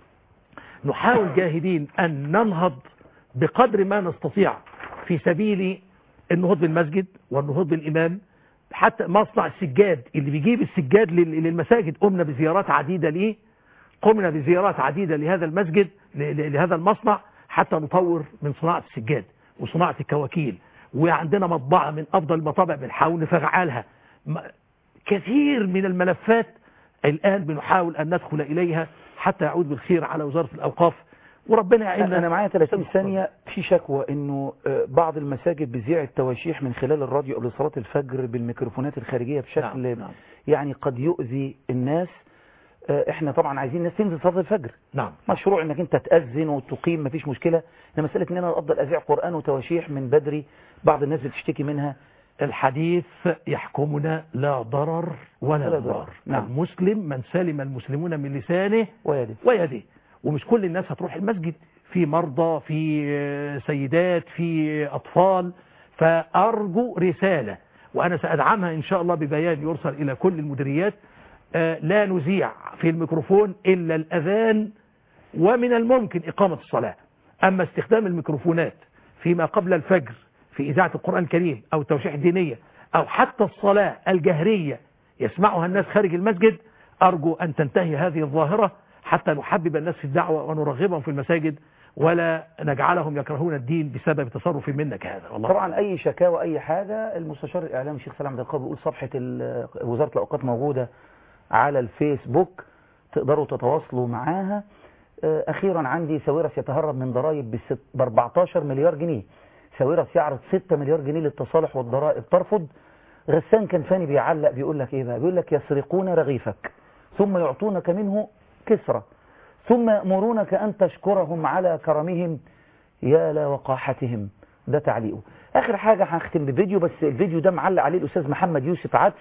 نحاول جاهدين أن ننهض بقدر ما نستطيع في سبيل النهوض بالمسجد والنهوض بالإمام حتى مصنع السجاد اللي بيجيب السجاد لل- للمساجد قمنا بزيارات عديدة ليه قمنا بزيارات عديدة لهذا المسجد ل- ل- لهذا المصنع حتى نطور من صناعة السجاد وصناعة الكواكيل وعندنا مطبعة من أفضل المطابع بنحاول نفعلها م- كثير من الملفات الآن بنحاول أن ندخل إليها حتى يعود بالخير على وزارة الأوقاف وربنا يعيننا انا معايا 30 ثانية في شكوى انه آه، بعض المساجد بتذيع التواشيح من خلال الراديو قبل صلاة الفجر بالميكروفونات الخارجية بشكل نعم، نعم. يعني قد يؤذي الناس آه، احنا طبعا عايزين الناس تنزل صلاة الفجر نعم مشروع انك انت تأذن وتقيم مفيش مشكلة انما مسألة ان انا افضل اذيع قرآن وتواشيح من بدري بعض الناس بتشتكي منها الحديث يحكمنا لا ضرر ولا ولا ضرر ضرر. نعم. المسلم من سلم المسلمون من لسانه ويدي ويده ومش كل الناس هتروح المسجد في مرضى في آه، سيدات في أطفال فأرجو رسالة وأنا سأدعمها إن شاء الله ببيان يرسل إلى كل المديريات آه، لا نذيع في الميكروفون إلا الأذان ومن الممكن إقامة الصلاة أما استخدام الميكروفونات فيما قبل الفجر في إذاعة القرآن الكريم أو التوشيح الدينية أو حتى الصلاة الجهرية يسمعها الناس خارج المسجد أرجو أن تنتهي هذه الظاهرة حتى نحبب الناس في الدعوة ونرغبهم في المساجد ولا نجعلهم يكرهون الدين بسبب تصرف منك هذا والله طبعا اي شكاوى اي حاجه المستشار الاعلامي الشيخ سلام عبد القادر بيقول صفحه ال- وزاره الاوقاف موجوده على الفيسبوك تقدروا تتواصلوا معاها آه، اخيرا عندي ساويرس يتهرب من ضرائب ب 14 مليار جنيه ساويرس يعرض 6 مليار جنيه للتصالح والضرائب ترفض غسان كنفاني بيعلق بيقول لك ايه بقى بيقول لك يسرقون رغيفك ثم يعطونك منه كسرة ثم يأمرونك أن تشكرهم على كرمهم يا لا وقاحتهم ده تعليقه آخر حاجة هختم بفيديو بس الفيديو ده معلق عليه الأستاذ محمد يوسف عدس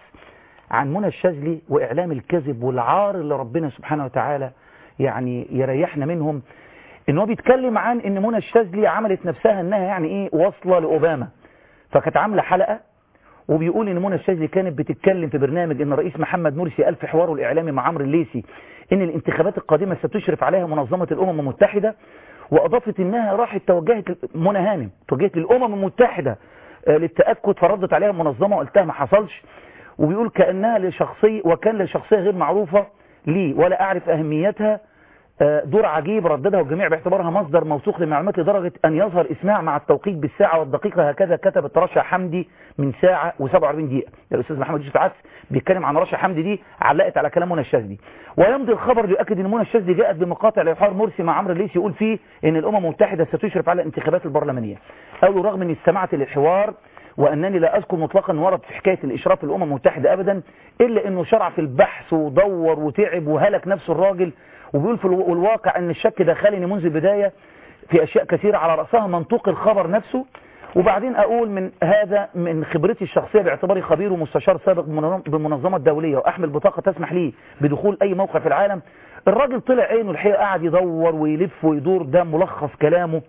عن منى الشاذلي وإعلام الكذب والعار اللي ربنا سبحانه وتعالى يعني يريحنا منهم ان هو بيتكلم عن ان منى الشاذلي عملت نفسها انها يعني ايه واصله لاوباما فكانت عامله حلقه وبيقول ان منى الشاذلي كانت بتتكلم في برنامج ان الرئيس محمد مرسي قال في حواره الاعلامي مع عمرو الليثي ان الانتخابات القادمه ستشرف عليها منظمه الامم المتحده واضافت انها راحت توجهت منى هانم توجهت للامم المتحده آه، للتاكد فردت عليها المنظمه وقلتها ما حصلش وبيقول كانها لشخصيه وكان لشخصيه غير معروفه لي ولا اعرف اهميتها آه، دور عجيب رددها الجميع باعتبارها مصدر موثوق للمعلومات لدرجة أن يظهر إسماع مع التوقيت بالساعة والدقيقة هكذا كتبت رشا حمدي من ساعة و47 دقيقة الأستاذ محمد يوسف عدس بيتكلم عن رشا حمدي دي علقت على كلام منى الشاذلي ويمضي الخبر ليؤكد أن منى الشاذلي جاءت بمقاطع لحوار مرسي مع عمرو الليثي يقول فيه أن الأمم المتحدة ستشرف على الانتخابات البرلمانية قالوا رغم أني استمعت للحوار وأنني لا أذكر مطلقا ورد في حكاية الإشراف الأمم المتحدة أبدا إلا أنه شرع في البحث ودور وتعب وهلك نفسه الراجل وبيقول في الو- الواقع أن الشك دخلني منذ البداية في أشياء كثيرة على رأسها منطوق الخبر نفسه وبعدين أقول من هذا من خبرتي الشخصية باعتباري خبير ومستشار سابق بمنظم- بالمنظمة الدولية وأحمل بطاقة تسمح لي بدخول أي موقع في العالم الراجل طلع عينه الحقيقة قاعد يدور ويلف ويدور ده ملخص كلامه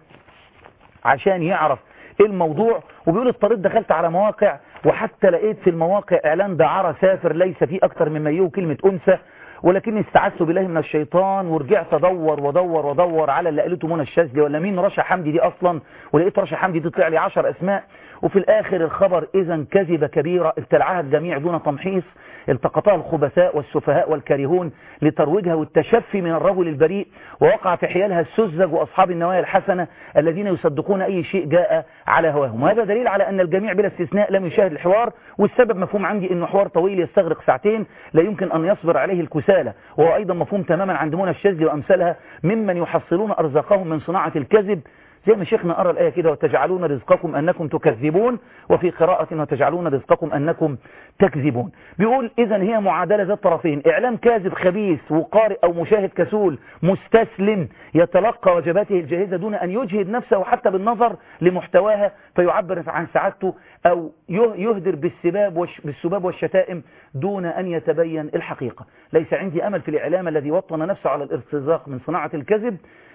عشان يعرف ايه الموضوع وبيقول اضطريت دخلت على مواقع وحتى لقيت في المواقع اعلان دعارة سافر ليس فيه اكتر مما يو كلمة انثى ولكني استعذت بالله من الشيطان ورجعت ادور وادور وادور على اللي قالته منى الشاذلي ولا مين رشا حمدي دي اصلا ولقيت رشا حمدي دي طلع لي 10 اسماء وفي الاخر الخبر اذا كذبه كبيره ابتلعها الجميع دون تمحيص التقطها الخبثاء والسفهاء والكارهون لترويجها والتشفي من الرجل البريء ووقع في حيالها السذج واصحاب النوايا الحسنه الذين يصدقون اي شيء جاء على هواهم وهذا دليل على ان الجميع بلا استثناء لم يشاهد الحوار والسبب مفهوم عندي انه حوار طويل يستغرق ساعتين لا يمكن ان يصبر عليه الكسالى وهو ايضا مفهوم تماما عند منى الشاذلي وامثالها ممن يحصلون ارزاقهم من صناعه الكذب زي ما شيخنا قرأ الآية كده وتجعلون رزقكم أنكم تكذبون وفي قراءة وتجعلون رزقكم أنكم تكذبون بيقول إذا هي معادلة ذات طرفين إعلام كاذب خبيث وقارئ أو مشاهد كسول مستسلم يتلقى وجباته الجاهزة دون أن يجهد نفسه حتى بالنظر لمحتواها فيعبر عن سعادته أو يه- يهدر بالسباب والش- بالسباب والشتائم دون أن يتبين الحقيقة ليس عندي أمل في الإعلام الذي وطن نفسه على الارتزاق من صناعة الكذب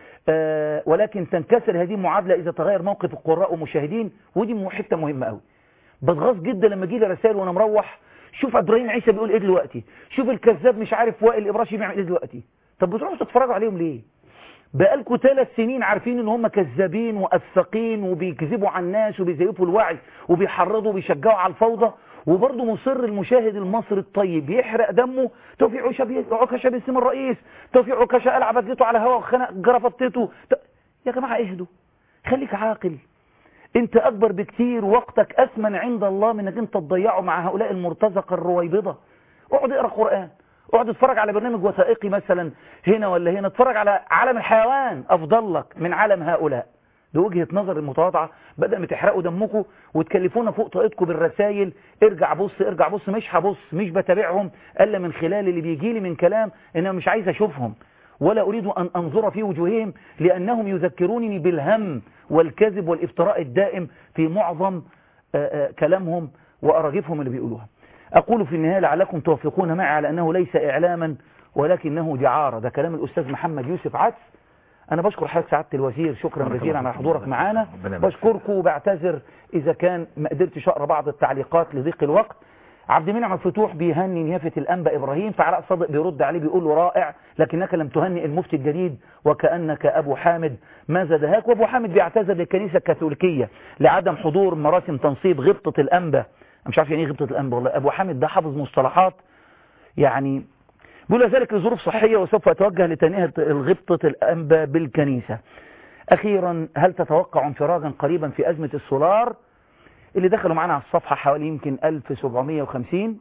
آه، ولكن تنكسر هذه المعادلة إذا تغير موقف القراء والمشاهدين ودي مو- حتة مهمة قوي بتغاظ جدا لما يجي لي رسائل وانا مروح شوف ابراهيم عيسى بيقول ايه دلوقتي شوف الكذاب مش عارف وائل الابراشي بيعمل ايه دلوقتي طب بتروحوا تتفرجوا عليهم ليه بقالكوا ثلاث سنين عارفين ان هم كذابين وافاقين وبيكذبوا على الناس وبيزيفوا الوعي وبيحرضوا وبيشجعوا على الفوضى وبرضه مصر المشاهد المصري الطيب يحرق دمه توفيق عكشه عكشه باسم الرئيس توفيق عكشه قلع بدلته على هوا وخنق جرفتته ت- يا جماعه اهدوا خليك عاقل انت اكبر بكتير وقتك اثمن عند الله من انك انت تضيعه مع هؤلاء المرتزقه الرويبضه اقعد اقرا قران اقعد اتفرج على برنامج وثائقي مثلا هنا ولا هنا اتفرج على عالم الحيوان افضل لك من عالم هؤلاء دي وجهة نظر المتواضعة بدل ما تحرقوا دمكم وتكلفونا فوق طاقتكم بالرسائل ارجع بص ارجع بص مش هبص مش بتابعهم الا من خلال اللي بيجي لي من كلام ان انا مش عايز اشوفهم ولا اريد ان انظر في وجوههم لانهم يذكرونني بالهم والكذب والافتراء الدائم في معظم آه، آه، كلامهم واراجفهم اللي بيقولوها اقول في النهايه لعلكم توافقون معي على انه ليس اعلاما ولكنه دعاره ده كلام الاستاذ محمد يوسف عدس انا بشكر حضرتك سعاده الوزير شكرا بارك جزيلا الله على فيك. حضورك معانا ربنا يبارك بشكركم وبعتذر اذا كان ما قدرتش اقرا بعض التعليقات لضيق الوقت عبد المنعم الفتوح بيهني نيافه الانبا ابراهيم فعلاء صادق بيرد عليه بيقول له رائع لكنك لم تهنئ المفتي الجديد وكانك ابو حامد ماذا دهاك وابو حامد بيعتذر للكنيسه الكاثوليكيه لعدم حضور مراسم تنصيب غبطه الانبا أنا مش عارف يعني ايه غبطه الانبا والله ابو حامد ده حافظ مصطلحات يعني بيقول ذلك لظروف صحيه وسوف اتوجه لتنهيه الغبطه الانبا بالكنيسه اخيرا هل تتوقع انفراجا قريبا في ازمه السولار اللي دخلوا معانا على الصفحة حوالي يمكن 1750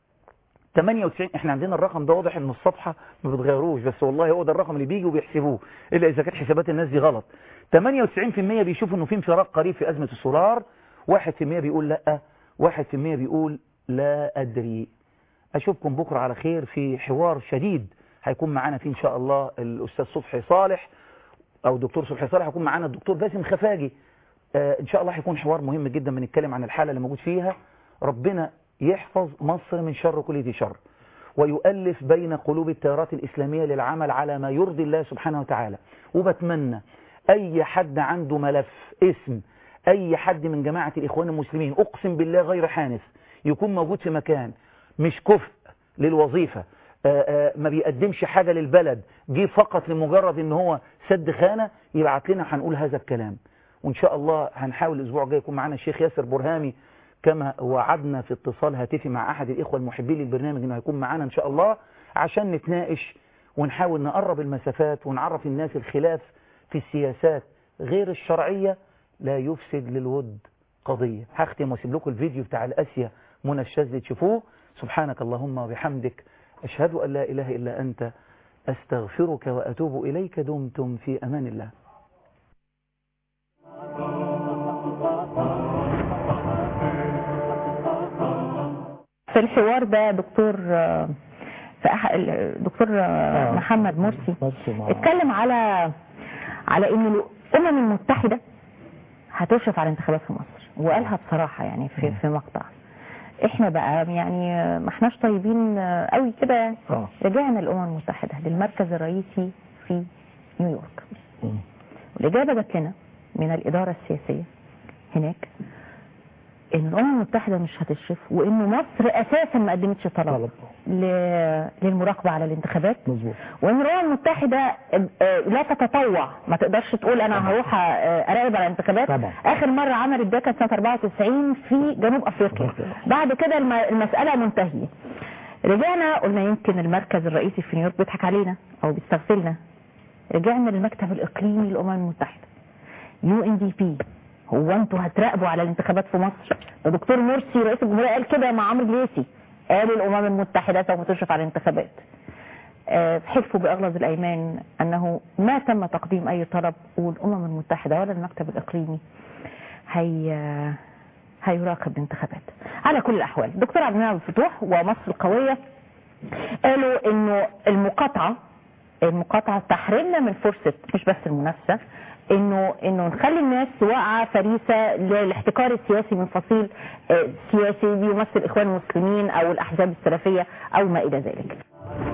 98 احنا عندنا الرقم ده واضح ان الصفحة ما بتغيروش بس والله هو ده الرقم اللي بيجي وبيحسبوه الا اذا كانت حسابات الناس دي غلط 98% بيشوفوا انه في انفراج قريب في ازمة السولار 1% بيقول لا 1% بيقول لا ادري اشوفكم بكرة على خير في حوار شديد هيكون معانا فيه ان شاء الله الاستاذ صبحي صالح او الدكتور صبحي صالح هيكون معانا الدكتور باسم خفاجي آه، ان شاء الله هيكون حوار مهم جدا بنتكلم عن الحالة اللي موجود فيها ربنا يحفظ مصر من شر كل ذي شر ويؤلف بين قلوب التيارات الإسلامية للعمل على ما يرضي الله سبحانه وتعالى وبتمنى أي حد عنده ملف اسم أي حد من جماعة الإخوان المسلمين أقسم بالله غير حانث يكون موجود في مكان مش كفء للوظيفة آه، آه، ما بيقدمش حاجة للبلد جه فقط لمجرد ان هو سد خانة يبعت لنا هنقول هذا الكلام وان شاء الله هنحاول الاسبوع الجاي يكون معانا الشيخ ياسر برهامي كما وعدنا في اتصال هاتفي مع احد الاخوه المحبين للبرنامج انه هيكون معانا ان شاء الله عشان نتناقش ونحاول نقرب المسافات ونعرف الناس الخلاف في السياسات غير الشرعيه لا يفسد للود قضيه هختم واسيب لكم الفيديو بتاع الاسيا منى الشاذلي تشوفوه سبحانك اللهم وبحمدك اشهد ان لا اله الا انت استغفرك واتوب اليك دمتم في امان الله في الحوار ده دكتور آه، في أح... الدكتور آه، محمد مرسي اتكلم على على ان الامم المتحده هتشرف على الانتخابات في مصر وقالها بصراحه يعني في في مقطع احنا بقى يعني آه، ما احناش طيبين آه، قوي كده يعني اه رجعنا الامم المتحده للمركز الرئيسي في نيويورك والاجابه جات لنا من الاداره السياسيه هناك ان الامم المتحده مش هتشرف وان مصر اساسا ما قدمتش طلب ل- للمراقبه على الانتخابات مظبوط وان الامم المتحده آه، لا تتطوع ما تقدرش تقول انا هروح آه، اراقب على الانتخابات طبعا. اخر مره عملت ده كانت سنه 94 في جنوب افريقيا بعد كده الم- المساله منتهيه رجعنا قلنا يمكن المركز الرئيسي في نيويورك بيضحك علينا او بيستغفلنا رجعنا للمكتب الاقليمي للامم المتحده يو ان دي بي هو انتوا هتراقبوا على الانتخابات في مصر ده دكتور مرسي رئيس الجمهوريه قال كده مع عمرو جليسي قال الامم المتحده سوف تشرف على الانتخابات آه، حلفوا باغلظ الايمان انه ما تم تقديم اي طلب والامم المتحده ولا المكتب الاقليمي هي هيراقب الانتخابات على كل الاحوال دكتور عبد المنعم الفتوح ومصر القويه قالوا انه المقاطعه المقاطعه تحرمنا من فرصه مش بس المنافسه انه انه نخلي الناس واقعه فريسه للاحتكار السياسي من فصيل آه، سياسي بيمثل الاخوان المسلمين او الاحزاب السلفيه او ما الى ذلك